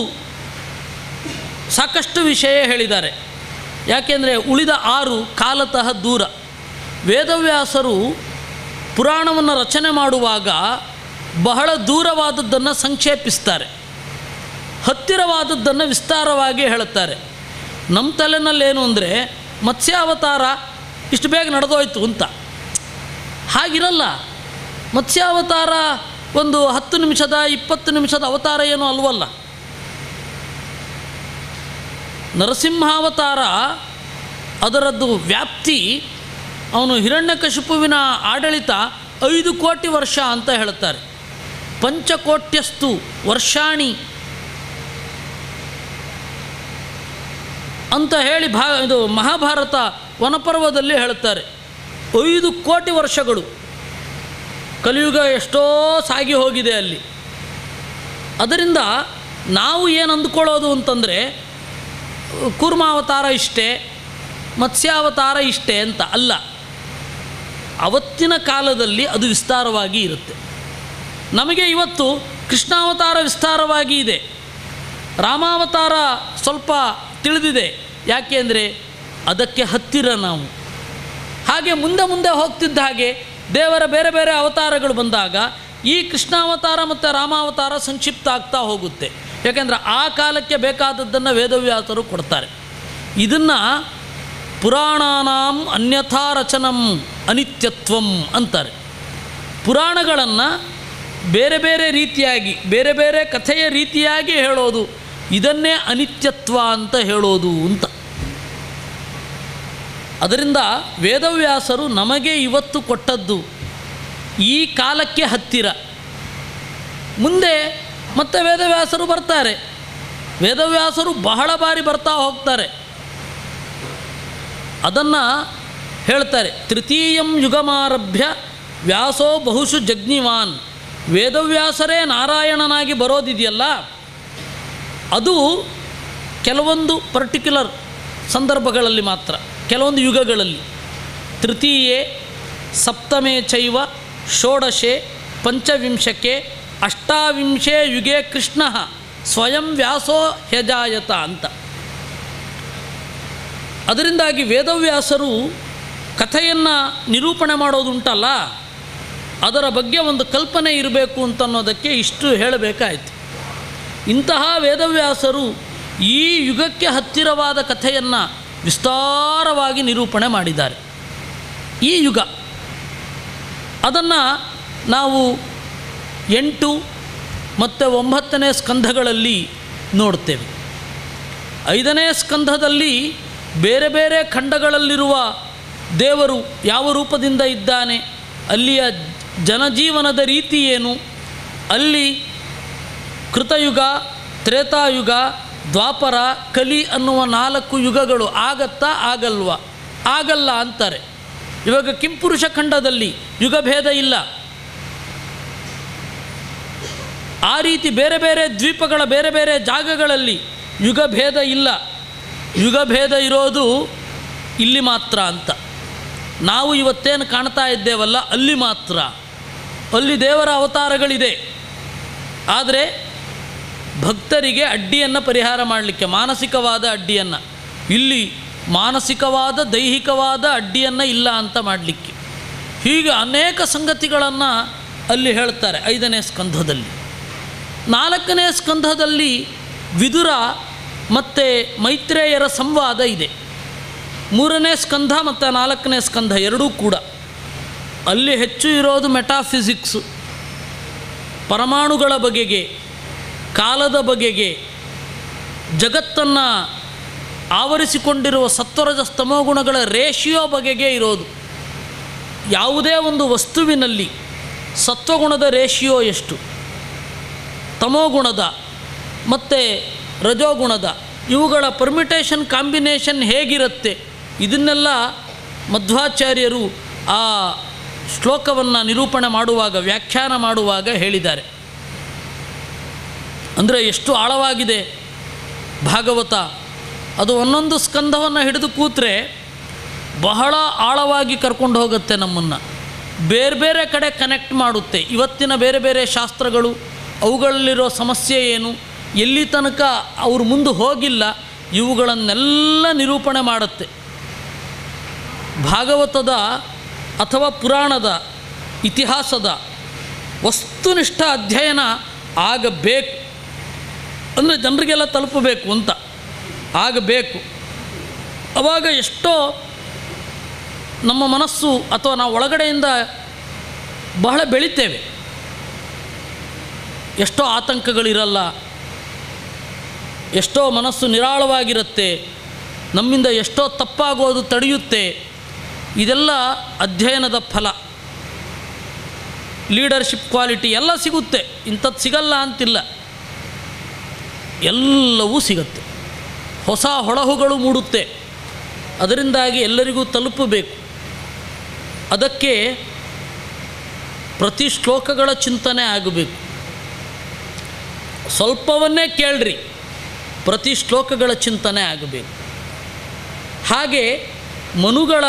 ಸಾಕಷ್ಟು ವಿಷಯ ಹೇಳಿದ್ದಾರೆ ಯಾಕೆಂದರೆ ಉಳಿದ ಆರು ಕಾಲತಃ ದೂರ ವೇದವ್ಯಾಸರು ಪುರಾಣವನ್ನು ರಚನೆ ಮಾಡುವಾಗ ಬಹಳ ದೂರವಾದದ್ದನ್ನು ಸಂಕ್ಷೇಪಿಸ್ತಾರೆ ಹತ್ತಿರವಾದದ್ದನ್ನು ವಿಸ್ತಾರವಾಗಿ ಹೇಳುತ್ತಾರೆ ನಮ್ಮ ತಲೆನಲ್ಲೇನು ಅಂದರೆ ಮತ್ಸ್ಯಾವತಾರ ಇಷ್ಟು ಬೇಗ ನಡೆದೋಯ್ತು ಅಂತ ಹಾಗಿರಲ್ಲ ಮತ್ಸ್ಯಾವತಾರ ಒಂದು ಹತ್ತು ನಿಮಿಷದ ಇಪ್ಪತ್ತು ನಿಮಿಷದ ಅವತಾರ ಏನೂ ಅಲ್ವಲ್ಲ ನರಸಿಂಹಾವತಾರ ಅದರದ್ದು ವ್ಯಾಪ್ತಿ ಅವನು ಹಿರಣ್ಯಕಶಿಪುವಿನ ಆಡಳಿತ ಐದು ಕೋಟಿ ವರ್ಷ ಅಂತ ಹೇಳ್ತಾರೆ ಪಂಚಕೋಟ್ಯಸ್ತು ವರ್ಷಾಣಿ ಅಂತ ಹೇಳಿ ಭಾ ಇದು ಮಹಾಭಾರತ ವನಪರ್ವದಲ್ಲಿ ಹೇಳುತ್ತಾರೆ ಐದು ಕೋಟಿ ವರ್ಷಗಳು ಕಲಿಯುಗ ಎಷ್ಟೋ ಸಾಗಿ ಹೋಗಿದೆ ಅಲ್ಲಿ ಅದರಿಂದ ನಾವು ಏನು ಅಂದ್ಕೊಳ್ಳೋದು ಅಂತಂದರೆ ಕೂರ್ಮಾವತಾರ ಇಷ್ಟೇ ಮತ್ಸ್ಯಾವತಾರ ಇಷ್ಟೇ ಅಂತ ಅಲ್ಲ ಅವತ್ತಿನ ಕಾಲದಲ್ಲಿ ಅದು ವಿಸ್ತಾರವಾಗಿ ಇರುತ್ತೆ ನಮಗೆ ಇವತ್ತು ಕೃಷ್ಣಾವತಾರ ವಿಸ್ತಾರವಾಗಿ ಇದೆ ರಾಮಾವತಾರ ಸ್ವಲ್ಪ ತಿಳಿದಿದೆ ಯಾಕೆ ಅಂದರೆ ಅದಕ್ಕೆ ಹತ್ತಿರ ನಾವು ಹಾಗೆ ಮುಂದೆ ಮುಂದೆ ಹೋಗ್ತಿದ್ದ ಹಾಗೆ ದೇವರ ಬೇರೆ ಬೇರೆ ಅವತಾರಗಳು ಬಂದಾಗ ಈ ಕೃಷ್ಣಾವತಾರ ಮತ್ತು ರಾಮಾವತಾರ ಸಂಕ್ಷಿಪ್ತ ಆಗ್ತಾ ಹೋಗುತ್ತೆ ಯಾಕೆಂದರೆ ಆ ಕಾಲಕ್ಕೆ ಬೇಕಾದದ್ದನ್ನು ವೇದವ್ಯಾಸರು ಕೊಡ್ತಾರೆ ಇದನ್ನು ಪುರಾಣಾನಾಂ ಅನ್ಯಥಾ ರಚನಂ ಅನಿತ್ಯತ್ವಂ ಅಂತಾರೆ ಪುರಾಣಗಳನ್ನು ಬೇರೆ ಬೇರೆ ರೀತಿಯಾಗಿ ಬೇರೆ ಬೇರೆ ಕಥೆಯ ರೀತಿಯಾಗಿ ಹೇಳೋದು ಇದನ್ನೇ ಅನಿತ್ಯತ್ವ ಅಂತ ಹೇಳೋದು ಅಂತ ಅದರಿಂದ ವೇದವ್ಯಾಸರು ನಮಗೆ ಇವತ್ತು ಕೊಟ್ಟದ್ದು ಈ ಕಾಲಕ್ಕೆ ಹತ್ತಿರ ಮುಂದೆ ಮತ್ತೆ ವೇದವ್ಯಾಸರು ಬರ್ತಾರೆ ವೇದವ್ಯಾಸರು ಬಹಳ ಬಾರಿ ಬರ್ತಾ ಹೋಗ್ತಾರೆ ಅದನ್ನು ಹೇಳ್ತಾರೆ ತೃತೀಯಂ ಯುಗಮಾರಭ್ಯ ವ್ಯಾಸೋ ಬಹುಶು ಜಗ್ನಿವಾನ್ ವೇದವ್ಯಾಸರೇ ನಾರಾಯಣನಾಗಿ ಬರೋದಿದೆಯಲ್ಲ ಅದು ಕೆಲವೊಂದು ಪರ್ಟಿಕ್ಯುಲರ್ ಸಂದರ್ಭಗಳಲ್ಲಿ ಮಾತ್ರ ಕೆಲವೊಂದು ಯುಗಗಳಲ್ಲಿ ತೃತೀಯೇ ಸಪ್ತಮೇ ಚೈವ ಷೋಡಶೆ ಪಂಚವಿಂಶಕ್ಕೆ ಅಷ್ಟಾವಿಂಶೆ ಯುಗೆ ಕೃಷ್ಣ ಸ್ವಯಂ ವ್ಯಾಸೋ ಹ್ಯಜಾಯತ ಅಂತ ಅದರಿಂದಾಗಿ ವೇದವ್ಯಾಸರು ಕಥೆಯನ್ನು ನಿರೂಪಣೆ ಮಾಡೋದುಂಟಲ್ಲ ಅದರ ಬಗ್ಗೆ ಒಂದು ಕಲ್ಪನೆ ಇರಬೇಕು ಅಂತನ್ನೋದಕ್ಕೆ ಇಷ್ಟು ಹೇಳಬೇಕಾಯಿತು ಇಂತಹ ವೇದವ್ಯಾಸರು ಈ ಯುಗಕ್ಕೆ ಹತ್ತಿರವಾದ ಕಥೆಯನ್ನು ವಿಸ್ತಾರವಾಗಿ ನಿರೂಪಣೆ ಮಾಡಿದ್ದಾರೆ ಈ ಯುಗ ಅದನ್ನು ನಾವು ಎಂಟು ಮತ್ತು ಒಂಬತ್ತನೇ ಸ್ಕಂಧಗಳಲ್ಲಿ ನೋಡ್ತೇವೆ ಐದನೇ ಸ್ಕಂಧದಲ್ಲಿ ಬೇರೆ ಬೇರೆ ಖಂಡಗಳಲ್ಲಿರುವ ದೇವರು ಯಾವ ರೂಪದಿಂದ ಇದ್ದಾನೆ ಅಲ್ಲಿಯ ಜನಜೀವನದ ರೀತಿ ಏನು ಅಲ್ಲಿ ಕೃತಯುಗ ತ್ರೇತಾಯುಗ ದ್ವಾಪರ ಕಲಿ ಅನ್ನುವ ನಾಲ್ಕು ಯುಗಗಳು ಆಗತ್ತಾ ಆಗಲ್ವಾ ಆಗಲ್ಲ ಅಂತಾರೆ ಇವಾಗ ಕಿಂಪುರುಷ ಖಂಡದಲ್ಲಿ ಯುಗಭೇದ ಇಲ್ಲ ಆ ರೀತಿ ಬೇರೆ ಬೇರೆ ದ್ವೀಪಗಳ ಬೇರೆ ಬೇರೆ ಜಾಗಗಳಲ್ಲಿ ಯುಗಭೇದ ಇಲ್ಲ ಯುಗಭೇದ ಇರೋದು ಇಲ್ಲಿ ಮಾತ್ರ ಅಂತ ನಾವು ಇವತ್ತೇನು ಕಾಣ್ತಾ ಇದ್ದೇವಲ್ಲ ಅಲ್ಲಿ ಮಾತ್ರ ಅಲ್ಲಿ ದೇವರ ಅವತಾರಗಳಿದೆ ಆದರೆ ಭಕ್ತರಿಗೆ ಅಡ್ಡಿಯನ್ನು ಪರಿಹಾರ ಮಾಡಲಿಕ್ಕೆ ಮಾನಸಿಕವಾದ ಅಡ್ಡಿಯನ್ನು ಇಲ್ಲಿ ಮಾನಸಿಕವಾದ ದೈಹಿಕವಾದ ಅಡ್ಡಿಯನ್ನು ಇಲ್ಲ ಅಂತ ಮಾಡಲಿಕ್ಕೆ ಹೀಗೆ ಅನೇಕ ಸಂಗತಿಗಳನ್ನು ಅಲ್ಲಿ ಹೇಳ್ತಾರೆ ಐದನೇ ಸ್ಕಂಧದಲ್ಲಿ ನಾಲ್ಕನೇ ಸ್ಕಂಧದಲ್ಲಿ ವಿದುರ ಮತ್ತು ಮೈತ್ರೇಯರ ಸಂವಾದ ಇದೆ ಮೂರನೇ ಸ್ಕಂಧ ಮತ್ತು ನಾಲ್ಕನೇ ಸ್ಕಂಧ ಎರಡೂ ಕೂಡ ಅಲ್ಲಿ ಹೆಚ್ಚು ಇರೋದು ಮೆಟಾಫಿಸಿಕ್ಸು ಪರಮಾಣುಗಳ ಬಗೆಗೆ ಕಾಲದ ಬಗೆಗೆ ಜಗತ್ತನ್ನು ಆವರಿಸಿಕೊಂಡಿರುವ ಸತ್ವರಜ ಸ್ತಮೋಗುಣಗಳ ರೇಷಿಯೋ ಬಗೆಗೆ ಇರೋದು ಯಾವುದೇ ಒಂದು ವಸ್ತುವಿನಲ್ಲಿ ಸತ್ವಗುಣದ ರೇಷಿಯೋ ಎಷ್ಟು ತಮೋಗುಣದ ಮತ್ತು ರಜೋಗುಣದ ಇವುಗಳ ಪರ್ಮಿಟೇಷನ್ ಕಾಂಬಿನೇಷನ್ ಹೇಗಿರುತ್ತೆ ಇದನ್ನೆಲ್ಲ ಮಧ್ವಾಚಾರ್ಯರು ಆ ಶ್ಲೋಕವನ್ನು ನಿರೂಪಣೆ ಮಾಡುವಾಗ ವ್ಯಾಖ್ಯಾನ ಮಾಡುವಾಗ ಹೇಳಿದ್ದಾರೆ ಅಂದರೆ ಎಷ್ಟು ಆಳವಾಗಿದೆ ಭಾಗವತ ಅದು ಒಂದೊಂದು ಸ್ಕಂದವನ್ನು ಹಿಡಿದು ಕೂತ್ರೆ ಬಹಳ ಆಳವಾಗಿ ಕರ್ಕೊಂಡು ಹೋಗುತ್ತೆ ನಮ್ಮನ್ನು ಬೇರೆ ಬೇರೆ ಕಡೆ ಕನೆಕ್ಟ್ ಮಾಡುತ್ತೆ ಇವತ್ತಿನ ಬೇರೆ ಬೇರೆ ಶಾಸ್ತ್ರಗಳು ಅವುಗಳಲ್ಲಿರೋ ಸಮಸ್ಯೆ ಏನು ಎಲ್ಲಿ ತನಕ ಅವರು ಮುಂದೆ ಹೋಗಿಲ್ಲ ಇವುಗಳನ್ನೆಲ್ಲ ನಿರೂಪಣೆ ಮಾಡುತ್ತೆ ಭಾಗವತದ ಅಥವಾ ಪುರಾಣದ ಇತಿಹಾಸದ ವಸ್ತುನಿಷ್ಠ ಅಧ್ಯಯನ ಆಗಬೇಕು ಅಂದರೆ ಜನರಿಗೆಲ್ಲ ತಲುಪಬೇಕು ಅಂತ ಆಗಬೇಕು ಅವಾಗ ಎಷ್ಟೋ ನಮ್ಮ ಮನಸ್ಸು ಅಥವಾ ನಾವು ಒಳಗಡೆಯಿಂದ ಬಹಳ ಬೆಳಿತೇವೆ ಎಷ್ಟೋ ಆತಂಕಗಳಿರಲ್ಲ ಎಷ್ಟೋ ಮನಸ್ಸು ನಿರಾಳವಾಗಿರುತ್ತೆ ನಮ್ಮಿಂದ ಎಷ್ಟೋ ತಪ್ಪಾಗೋದು ತಡೆಯುತ್ತೆ ಇದೆಲ್ಲ ಅಧ್ಯಯನದ ಫಲ ಲೀಡರ್ಶಿಪ್ ಕ್ವಾಲಿಟಿ ಎಲ್ಲ ಸಿಗುತ್ತೆ ಇಂಥದ್ದು ಸಿಗಲ್ಲ ಅಂತಿಲ್ಲ ಎಲ್ಲವೂ ಸಿಗುತ್ತೆ ಹೊಸ ಹೊಳಹುಗಳು ಮೂಡುತ್ತೆ ಅದರಿಂದಾಗಿ ಎಲ್ಲರಿಗೂ ತಲುಪಬೇಕು ಅದಕ್ಕೆ ಪ್ರತಿ ಶ್ಲೋಕಗಳ ಚಿಂತನೆ ಆಗಬೇಕು ಸ್ವಲ್ಪವನ್ನೇ ಕೇಳ್ರಿ ಪ್ರತಿ ಶ್ಲೋಕಗಳ ಚಿಂತನೆ ಆಗಬೇಕು ಹಾಗೆ ಮನುಗಳ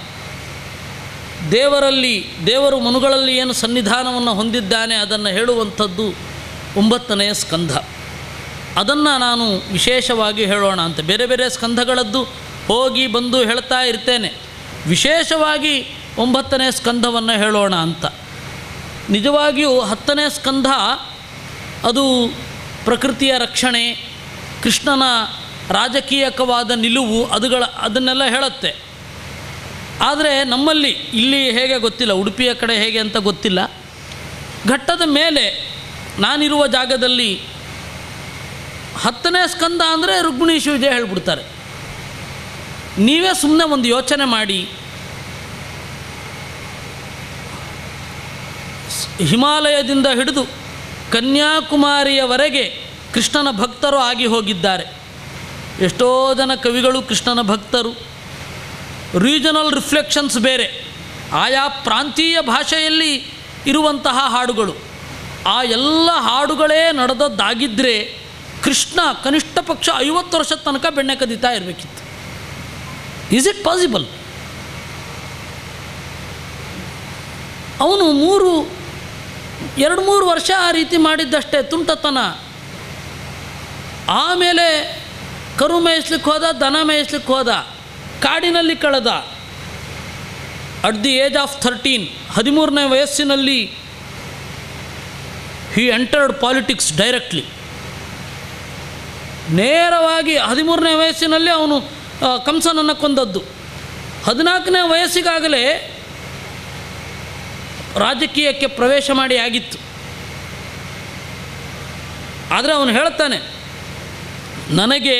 ದೇವರಲ್ಲಿ ದೇವರು ಮನುಗಳಲ್ಲಿ ಏನು ಸನ್ನಿಧಾನವನ್ನು ಹೊಂದಿದ್ದಾನೆ ಅದನ್ನು ಹೇಳುವಂಥದ್ದು ಒಂಬತ್ತನೆಯ ಸ್ಕಂಧ ಅದನ್ನು ನಾನು ವಿಶೇಷವಾಗಿ ಹೇಳೋಣ ಅಂತ ಬೇರೆ ಬೇರೆ ಸ್ಕಂಧಗಳದ್ದು ಹೋಗಿ ಬಂದು ಹೇಳ್ತಾ ಇರ್ತೇನೆ ವಿಶೇಷವಾಗಿ ಒಂಬತ್ತನೇ ಸ್ಕಂಧವನ್ನು ಹೇಳೋಣ ಅಂತ ನಿಜವಾಗಿಯೂ ಹತ್ತನೇ ಸ್ಕಂಧ ಅದು ಪ್ರಕೃತಿಯ ರಕ್ಷಣೆ ಕೃಷ್ಣನ ರಾಜಕೀಯಕವಾದ ನಿಲುವು ಅದುಗಳ ಅದನ್ನೆಲ್ಲ ಹೇಳುತ್ತೆ ಆದರೆ ನಮ್ಮಲ್ಲಿ ಇಲ್ಲಿ ಹೇಗೆ ಗೊತ್ತಿಲ್ಲ ಉಡುಪಿಯ ಕಡೆ ಹೇಗೆ ಅಂತ ಗೊತ್ತಿಲ್ಲ ಘಟ್ಟದ ಮೇಲೆ ನಾನಿರುವ ಜಾಗದಲ್ಲಿ ಹತ್ತನೇ ಸ್ಕಂದ ಅಂದರೆ ರುಕ್ಮಿಣೀಶ ವಿಜಯ ಹೇಳ್ಬಿಡ್ತಾರೆ ನೀವೇ ಸುಮ್ಮನೆ ಒಂದು ಯೋಚನೆ ಮಾಡಿ ಸ್- ಹಿಮಾಲಯದಿಂದ ಹಿಡಿದು ಕನ್ಯಾಕುಮಾರಿಯವರೆಗೆ ಕೃಷ್ಣನ ಭಕ್ತರು ಆಗಿ ಹೋಗಿದ್ದಾರೆ ಎಷ್ಟೋ ಜನ ಕವಿಗಳು ಕೃಷ್ಣನ ಭಕ್ತರು ರೀಜನಲ್ ರಿಫ್ಲೆಕ್ಷನ್ಸ್ ಬೇರೆ ಆಯಾ ಪ್ರಾಂತೀಯ ಭಾಷೆಯಲ್ಲಿ ಇರುವಂತಹ ಹಾಡುಗಳು ಆ ಎಲ್ಲ ಹಾಡುಗಳೇ ನಡೆದದ್ದಾಗಿದ್ದರೆ ಕೃಷ್ಣ ಕನಿಷ್ಠ ಪಕ್ಷ ಐವತ್ತು ವರ್ಷದ ತನಕ ಬೆಣ್ಣೆ ಕದೀತಾ ಇರಬೇಕಿತ್ತು ಈಸ್ ಇಟ್ ಪಾಸಿಬಲ್ ಅವನು ಮೂರು ಎರಡು ಮೂರು ವರ್ಷ ಆ ರೀತಿ ಮಾಡಿದ್ದಷ್ಟೇ ತುಂಟತನ ಆಮೇಲೆ ಕರು ಮೇಯಿಸ್ಲಿಕ್ಕೆ ಹೋದ ದನ ಮೇಯಿಸ್ಲಿಕ್ಕೆ ಹೋದ ಕಾಡಿನಲ್ಲಿ ಕಳೆದ at the age of thirteen ಹದಿಮೂರನೇ ವಯಸ್ಸಿನಲ್ಲಿ ಹಿ ಎಂಟರ್ಡ್ ಪಾಲಿಟಿಕ್ಸ್ ಡೈರೆಕ್ಟ್ಲಿ ನೇರವಾಗಿ ಹದಿಮೂರನೇ ವಯಸ್ಸಿನಲ್ಲಿ ಅವನು ಆ, ಕಂಸನನ್ನು ಕೊಂದದ್ದು ಹದಿನಾಲ್ಕನೇ ವಯಸ್ಸಿಗಾಗಲೇ ರಾಜಕೀಯಕ್ಕೆ ಪ್ರವೇಶ ಮಾಡಿ ಆಗಿತ್ತು ಆದರೆ ಅವನು ಹೇಳ್ತಾನೆ ನನಗೆ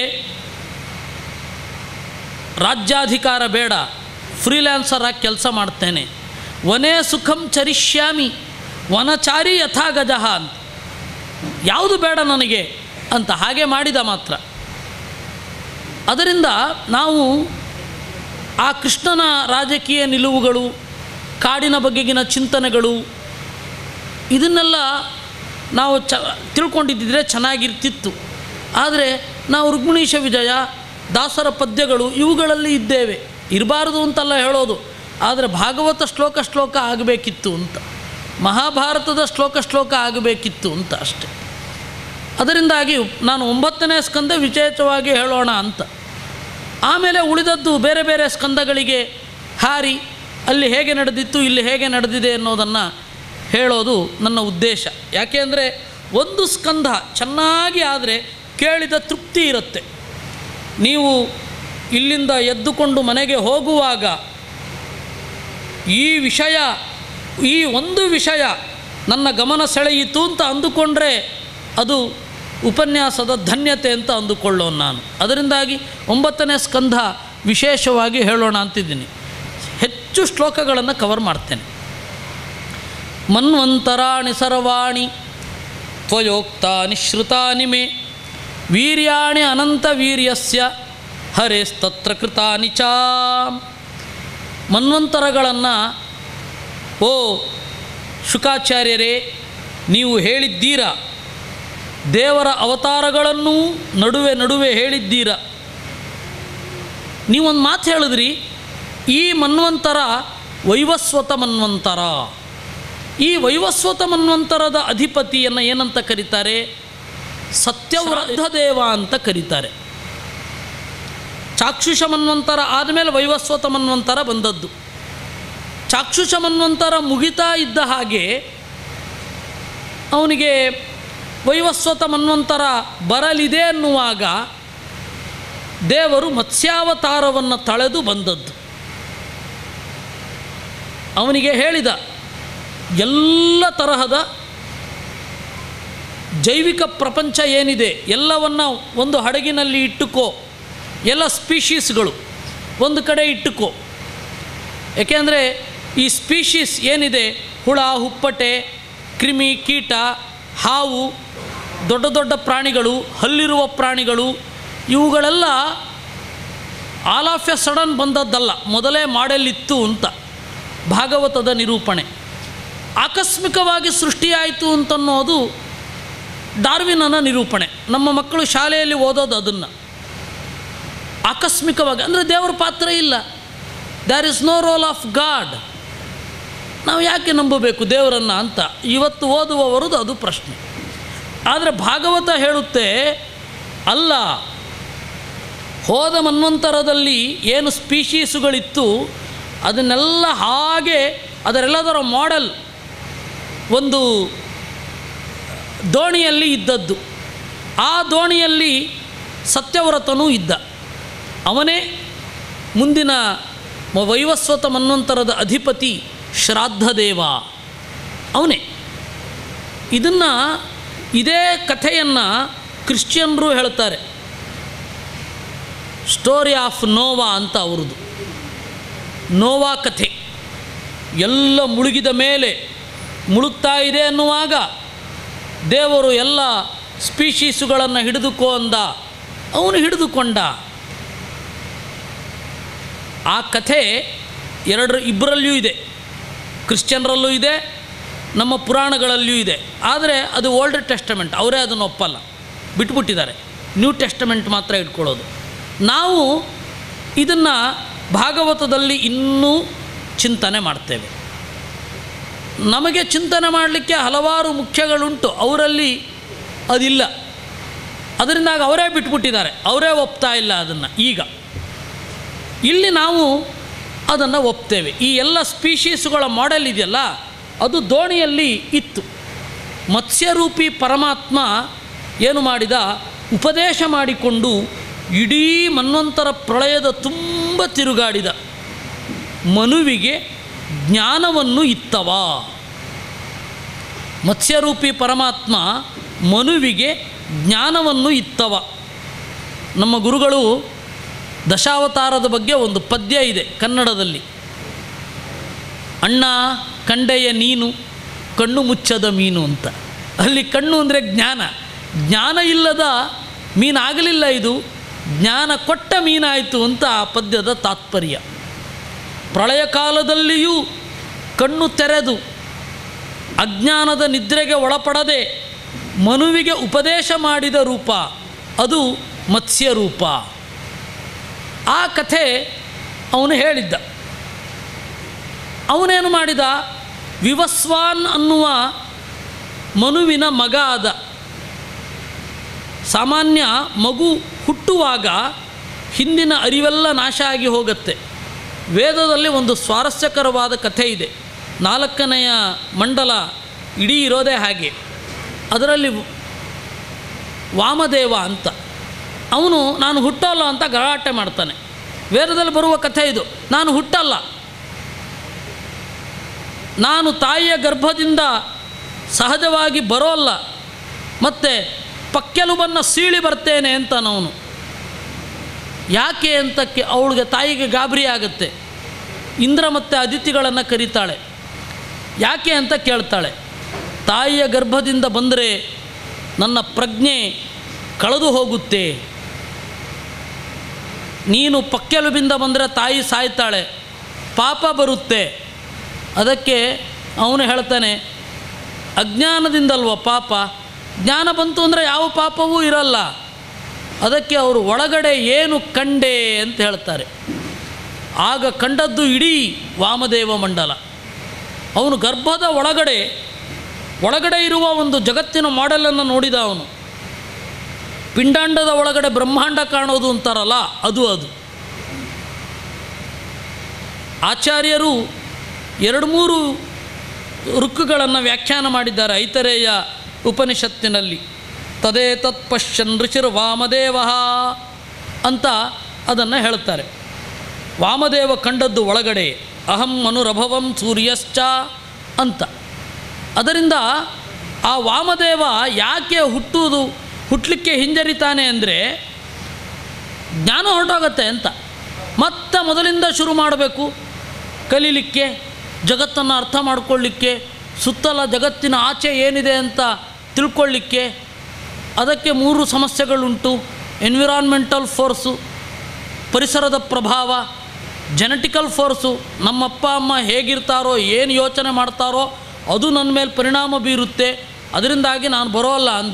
ರಾಜ್ಯಾಧಿಕಾರ ಬೇಡ ಫ್ರೀಲ್ಯಾನ್ಸರ್ ಆಗಿ ಕೆಲಸ ಮಾಡ್ತೇನೆ ವನೇ ಸುಖಂ ಚರಿಷ್ಯಾಮಿ ವನಚಾರಿ ಯಥಾ ಗಜಃ ಅಂತ ಯಾವುದು ಬೇಡ ನನಗೆ ಅಂತ ಹಾಗೆ ಮಾಡಿದ ಮಾತ್ರ ಅದರಿಂದ ನಾವು ಆ ಕೃಷ್ಣನ ರಾಜಕೀಯ ನಿಲುವುಗಳು ಕಾಡಿನ ಬಗೆಗಿನ ಚಿಂತನೆಗಳು ಇದನ್ನೆಲ್ಲ ನಾವು ಚ ತಿಳ್ಕೊಂಡಿದ್ದಿದ್ರೆ ಚೆನ್ನಾಗಿರ್ತಿತ್ತು ಆದರೆ ನಾವು ರುಕ್ಮಿಣೀಶ ವಿಜಯ ದಾಸರ ಪದ್ಯಗಳು ಇವುಗಳಲ್ಲಿ ಇದ್ದೇವೆ ಇರಬಾರದು ಅಂತಲ್ಲ ಹೇಳೋದು ಆದರೆ ಭಾಗವತ ಶ್ಲೋಕ ಶ್ಲೋಕ ಆಗಬೇಕಿತ್ತು ಅಂತ ಮಹಾಭಾರತದ ಶ್ಲೋಕ ಶ್ಲೋಕ ಆಗಬೇಕಿತ್ತು ಅಂತ ಅಷ್ಟೆ ಅದರಿಂದಾಗಿ ನಾನು ಒಂಬತ್ತನೇ ಸ್ಕಂದ ವಿಶೇಷವಾಗಿ ಹೇಳೋಣ ಅಂತ ಆಮೇಲೆ ಉಳಿದದ್ದು ಬೇರೆ ಬೇರೆ ಸ್ಕಂದಗಳಿಗೆ ಹಾರಿ ಅಲ್ಲಿ ಹೇಗೆ ನಡೆದಿತ್ತು ಇಲ್ಲಿ ಹೇಗೆ ನಡೆದಿದೆ ಅನ್ನೋದನ್ನು ಹೇಳೋದು ನನ್ನ ಉದ್ದೇಶ ಯಾಕೆ ಅಂದರೆ ಒಂದು ಸ್ಕಂದ ಚೆನ್ನಾಗಿ ಆದರೆ ಕೇಳಿದ ತೃಪ್ತಿ ಇರುತ್ತೆ ನೀವು ಇಲ್ಲಿಂದ ಎದ್ದುಕೊಂಡು ಮನೆಗೆ ಹೋಗುವಾಗ ಈ ವಿಷಯ ಈ ಒಂದು ವಿಷಯ ನನ್ನ ಗಮನ ಸೆಳೆಯಿತು ಅಂತ ಅಂದುಕೊಂಡ್ರೆ ಅದು ಉಪನ್ಯಾಸದ ಧನ್ಯತೆ ಅಂತ ಅಂದುಕೊಳ್ಳೋನು ನಾನು ಅದರಿಂದಾಗಿ ಒಂಬತ್ತನೇ ಸ್ಕಂಧ ವಿಶೇಷವಾಗಿ ಹೇಳೋಣ ಅಂತಿದ್ದೀನಿ ಹೆಚ್ಚು ಶ್ಲೋಕಗಳನ್ನು ಕವರ್ ಮಾಡ್ತೇನೆ ಮನ್ವಂತರಾಣಿ ಸರ್ವಾಣಿ ತ್ವಯೋಕ್ತಾನಿ ಶ್ರುತಾನಿ ಮೇ ವೀರ್ಯಾಣಿ ಅನಂತ ವೀರ್ಯಸ್ಯ ಹರೇಸ್ತತ್ರ ಕೃತಾನಿ ಚ ಮನ್ವಂತರಗಳನ್ನು ಓ ಶುಕಾಚಾರ್ಯರೇ ನೀವು ಹೇಳಿದ್ದೀರಾ ದೇವರ ಅವತಾರಗಳನ್ನೂ ನಡುವೆ ನಡುವೆ ಹೇಳಿದ್ದೀರ ನೀವೊಂದು ಮಾತು ಹೇಳಿದ್ರಿ ಈ ಮನ್ವಂತರ ವೈವಸ್ವತ ಮನ್ವಂತರ ಈ ವೈವಸ್ವತ ಮನ್ವಂತರದ ಅಧಿಪತಿಯನ್ನು ಏನಂತ ಕರೀತಾರೆ ಸತ್ಯವ್ರತ ದೇವ ಅಂತ ಕರೀತಾರೆ ಚಾಕ್ಷುಷ ಮನ್ವಂತರ ಆದಮೇಲೆ ವೈವಸ್ವತ ಮನ್ವಂತರ ಬಂದದ್ದು ಚಾಕ್ಷುಷ ಮನ್ವಂತರ ಮುಗಿತಾ ಇದ್ದ ಹಾಗೆ ಅವನಿಗೆ ವೈವಸ್ವತ ಮನ್ವಂತರ ಬರಲಿದೆ ಅನ್ನುವಾಗ ದೇವರು ಮತ್ಸ್ಯಾವತಾರವನ್ನು ತಳೆದು ಬಂದದ್ದು ಅವನಿಗೆ ಹೇಳಿದ ಎಲ್ಲ ತರಹದ ಜೈವಿಕ ಪ್ರಪಂಚ ಏನಿದೆ ಎಲ್ಲವನ್ನ ಒಂದು ಹಡಗಿನಲ್ಲಿ ಇಟ್ಟುಕೋ ಎಲ್ಲ ಸ್ಪೀಷೀಸ್ಗಳು ಒಂದು ಕಡೆ ಇಟ್ಟುಕೋ ಏಕೆಂದರೆ ಈ ಸ್ಪೀಷೀಸ್ ಏನಿದೆ ಹುಳ ಹುಪ್ಪಟೆ ಕ್ರಿಮಿ ಕೀಟ ಹಾವು ದೊಡ್ಡ ದೊಡ್ಡ ಪ್ರಾಣಿಗಳು ಹಲ್ಲಿರುವ ಪ್ರಾಣಿಗಳು ಇವುಗಳೆಲ್ಲ ಆಲ್ ಆಫ್ ಎ ಸಡನ್ ಬಂದದ್ದಲ್ಲ ಮೊದಲೇ ಮಾಡೆಲ್ ಇತ್ತು ಅಂತ ಭಾಗವತದ ನಿರೂಪಣೆ ಆಕಸ್ಮಿಕವಾಗಿ ಸೃಷ್ಟಿಯಾಯಿತು ಅಂತನ್ನೋದು ಡಾರ್ವಿನನ ನಿರೂಪಣೆ ನಮ್ಮ ಮಕ್ಕಳು ಶಾಲೆಯಲ್ಲಿ ಓದೋದು ಅದನ್ನು ಆಕಸ್ಮಿಕವಾಗಿ ಅಂದರೆ ದೇವರ ಪಾತ್ರ ಇಲ್ಲ there is no role of God ನಾವು ಯಾಕೆ ನಂಬಬೇಕು ದೇವರನ್ನು ಅಂತ ಇವತ್ತು ಓದುವವರದು ಅದು ಪ್ರಶ್ನೆ ಆದರೆ ಭಾಗವತ ಹೇಳುತ್ತೆ ಅಲ್ಲ ಹೋದ ಮನ್ವಂತರದಲ್ಲಿ ಏನು ಸ್ಪೀಶೀಸುಗಳಿತ್ತು ಅದನ್ನೆಲ್ಲ ಹಾಗೆ ಅದರೆಲ್ಲದರ ಮಾಡೆಲ್ ಒಂದು ದೋಣಿಯಲ್ಲಿ ಇದ್ದದ್ದು ಆ ದೋಣಿಯಲ್ಲಿ ಸತ್ಯವ್ರತನೂ ಇದ್ದ ಅವನೇ ಮುಂದಿನ ಮ- ವೈವಸ್ವತ ಮನ್ವಂತರದ ಅಧಿಪತಿ ಶ್ರಾದ್ದದೇವ ಅವನೇ ಇದನ್ನು ಇದೇ ಕಥೆಯನ್ನು ಕ್ರಿಶ್ಚಿಯನ್ರು ಹೇಳ್ತಾರೆ ಸ್ಟೋರಿ ಆಫ್ ನೋವಾ ಅಂತ ಅವ್ರದ್ದು ನೋವಾ ಕಥೆ ಎಲ್ಲ ಮುಳುಗಿದ ಮೇಲೆ ಮುಳುಗ್ತಾ ಇದೆ ಅನ್ನುವಾಗ ದೇವರು ಎಲ್ಲ ಸ್ಪೀಶೀಸುಗಳನ್ನು ಹಿಡಿದುಕೋ ಅಂದ ಅವನು ಹಿಡಿದುಕೊಂಡ ಆ ಕಥೆ ಎರಡರ ಇಬ್ಬರಲ್ಲಿಯೂ ಇದೆ ಕ್ರಿಶ್ಚಿಯನ್ರಲ್ಲೂ ಇದೆ ನಮ್ಮ ಪುರಾಣಗಳಲ್ಲಿಯೂ ಇದೆ ಆದರೆ ಅದು ಓಲ್ಡ್ ಟೆಸ್ಟಮೆಂಟ್ ಅವರೇ ಅದನ್ನು ಒಪ್ಪಲ್ಲ ಬಿಟ್ಬಿಟ್ಟಿದ್ದಾರೆ ನ್ಯೂ ಟೆಸ್ಟಮೆಂಟ್ ಮಾತ್ರ ಇಟ್ಕೊಳ್ಳೋದು ನಾವು ಇದನ್ನು ಭಾಗವತದಲ್ಲಿ ಇನ್ನೂ ಚಿಂತನೆ ಮಾಡ್ತೇವೆ ನಮಗೆ ಚಿಂತನೆ ಮಾಡಲಿಕ್ಕೆ ಹಲವಾರು ಮುಖ್ಯಗಳುಂಟು ಅವರಲ್ಲಿ ಅದಿಲ್ಲ ಅದರಿಂದಾಗ ಅವರೇ ಬಿಟ್ಬಿಟ್ಟಿದ್ದಾರೆ ಅವರೇ ಒಪ್ತಾ ಇಲ್ಲ ಅದನ್ನು ಈಗ ಇಲ್ಲಿ ನಾವು ಅದನ್ನು ಒಪ್ತೇವೆ ಈ ಎಲ್ಲ ಸ್ಪೀಶೀಸುಗಳ ಮಾಡೆಲ್ ಇದೆಯಲ್ಲ ಅದು ದೋಣಿಯಲ್ಲಿ ಇತ್ತು ಮತ್ಸ್ಯರೂಪಿ ಪರಮಾತ್ಮ ಏನು ಮಾಡಿದ ಉಪದೇಶ ಮಾಡಿಕೊಂಡು ಇಡೀ ಮನ್ವಂತರ ಪ್ರಳಯದ ತುಂಬ ತಿರುಗಾಡಿದ ಮನುವಿಗೆ ಜ್ಞಾನವನ್ನು ಇತ್ತವ ಮತ್ಸ್ಯರೂಪಿ ಪರಮಾತ್ಮ ಮನುವಿಗೆ ಜ್ಞಾನವನ್ನು ಇತ್ತವ ನಮ್ಮ ಗುರುಗಳು ದಶಾವತಾರದ ಬಗ್ಗೆ ಒಂದು ಪದ್ಯ ಇದೆ ಕನ್ನಡದಲ್ಲಿ ಅಣ್ಣ ಕಂಡೆಯ ನೀನು ಕಣ್ಣು ಮುಚ್ಚದ ಮೀನು ಅಂತ ಅಲ್ಲಿ ಕಣ್ಣು ಅಂದರೆ ಜ್ಞಾನ ಜ್ಞಾನ ಇಲ್ಲದ ಮೀನಾಗಲಿಲ್ಲ ಇದು ಜ್ಞಾನ ಕೊಟ್ಟ ಮೀನಾಯಿತು ಅಂತ ಆ ಪದ್ಯದ ತಾತ್ಪರ್ಯ ಪ್ರಳಯ ಕಾಲದಲ್ಲಿಯೂ ಕಣ್ಣು ತೆರೆದು ಅಜ್ಞಾನದ ನಿದ್ರೆಗೆ ಒಳಪಡದೆ ಮನುವಿಗೆ ಉಪದೇಶ ಮಾಡಿದ ರೂಪ ಅದು ಮತ್ಸ್ಯ ರೂಪ ಆ ಕಥೆ ಅವನು ಹೇಳಿದ್ದ ಅವನೇನು ಮಾಡಿದ ವಿವಸ್ವಾನ್ ಅನ್ನುವ ಮನುವಿನ ಮಗ ಆದ ಸಾಮಾನ್ಯ ಮಗು ಹುಟ್ಟುವಾಗ ಹಿಂದಿನ ಅರಿವೆಲ್ಲ ನಾಶ ಆಗಿ ಹೋಗುತ್ತೆ ವೇದದಲ್ಲಿ ಒಂದು ಸ್ವಾರಸ್ಯಕರವಾದ ಕಥೆ ಇದೆ ನಾಲ್ಕನೆಯ ಮಂಡಲ ಇಡೀ ಇರೋದೇ ಹಾಗೆ ಅದರಲ್ಲಿ ವಾಮದೇವ ಅಂತ ಅವನು ನಾನು ಹುಟ್ಟಲ್ಲ ಅಂತ ಗಲಾಟೆ ಮಾಡ್ತಾನೆ ವೇದದಲ್ಲಿ ಬರುವ ಕಥೆ ಇದು ನಾನು ಹುಟ್ಟಲ್ಲ ನಾನು ತಾಯಿಯ ಗರ್ಭದಿಂದ ಸಹಜವಾಗಿ ಬರೋಲ್ಲ ಮತ್ತು ಪಕ್ಕೆಲುಬನ್ನು ಸೀಳಿ ಬರ್ತೇನೆ ಅಂತ ಅವನು ಯಾಕೆ ಅಂತ ಕೆ ಅವಳಿಗೆ ತಾಯಿಗೆ ಗಾಬರಿ ಆಗುತ್ತೆ ಇಂದ್ರ ಮತ್ತು ಅದಿತಿಗಳನ್ನು ಕರೀತಾಳೆ ಯಾಕೆ ಅಂತ ಕೇಳ್ತಾಳೆ ತಾಯಿಯ ಗರ್ಭದಿಂದ ಬಂದರೆ ನನ್ನ ಪ್ರಜ್ಞೆ ಕಳೆದು ಹೋಗುತ್ತೆ ನೀನು ಪಕ್ಕೆಲುಬಿಂದ ಬಂದರೆ ತಾಯಿ ಸಾಯ್ತಾಳೆ ಪಾಪ ಬರುತ್ತೆ ಅದಕ್ಕೆ ಅವನು ಹೇಳ್ತಾನೆ ಅಜ್ಞಾನದಿಂದಲ್ವ ಪಾಪ ಜ್ಞಾನ ಬಂತು ಅಂದರೆ ಯಾವ ಪಾಪವೂ ಇರಲ್ಲ ಅದಕ್ಕೆ ಅವರು ಒಳಗಡೆ ಏನು ಕಂಡೆ ಅಂತ ಹೇಳ್ತಾರೆ ಆಗ ಕಂಡದ್ದು ಇಡೀ ವಾಮದೇವ ಮಂಡಲ ಅವನು ಗರ್ಭದ ಒಳಗಡೆ ಒಳಗಡೆ ಇರುವ ಒಂದು ಜಗತ್ತಿನ ಮಾಡೆಲನ್ನು ನೋಡಿದ ಅವನು ಪಿಂಡಾಂಡದ ಒಳಗಡೆ ಬ್ರಹ್ಮಾಂಡ ಕಾಣೋದು ಅಂತಾರಲ್ಲ ಅದು ಅದು ಆಚಾರ್ಯರು ಎರಡು ಮೂರು ಋಕ್ಕುಗಳನ್ನು ವ್ಯಾಖ್ಯಾನ ಮಾಡಿದ್ದಾರೆ ಐತರೇಯ ಉಪನಿಷತ್ತಿನಲ್ಲಿ ತದೇ ತತ್ ಪಶ್ಯನ್ ಋಷಿರ್ ವಾಮದೇವ ಅಂತ ಅದನ್ನು ಹೇಳುತ್ತಾರೆ ವಾಮದೇವ ಕಂಡದ್ದು ಒಳಗಡೆ ಅಹಂ ಅನುರಭವಂ ಸೂರ್ಯಶ್ಚ ಅಂತ ಅದರಿಂದ ಆ ವಾಮದೇವ ಯಾಕೆ ಹುಟ್ಟುವುದು ಹುಟ್ಟಲಿಕ್ಕೆ ಹಿಂಜರಿತಾನೆ ಅಂದರೆ ಜ್ಞಾನ ಹೊರಟೋಗತ್ತೆ ಅಂತ ಮತ್ತೆ ಮೊದಲಿಂದ ಶುರು ಮಾಡಬೇಕು ಕಲೀಲಿಕ್ಕೆ ಜಗತ್ತನ್ನು ಅರ್ಥ ಮಾಡ್ಕೊಳ್ಳಿಕ್ಕೆ ಸುತ್ತಲ ಜಗತ್ತಿನ ಆಚೆ ಏನಿದೆ ಅಂತ ತಿಳ್ಕೊಳ್ಳಿಕ್ಕೆ ಅದಕ್ಕೆ ಮೂರು ಸಮಸ್ಯೆಗಳುಂಟು ಎನ್ವಿರಾನ್ಮೆಂಟಲ್ ಫೋರ್ಸು ಪರಿಸರದ ಪ್ರಭಾವ ಜೆನೆಟಿಕಲ್ ಫೋರ್ಸು ನಮ್ಮಪ್ಪ ಅಮ್ಮ ಹೇಗಿರ್ತಾರೋ ಏನು ಯೋಚನೆ ಮಾಡ್ತಾರೋ ಅದು ನನ್ನ ಮೇಲೆ ಪರಿಣಾಮ ಬೀರುತ್ತೆ ಅದರಿಂದಾಗಿ ನಾನು ಬರೋಲ್ಲ ಅಂದ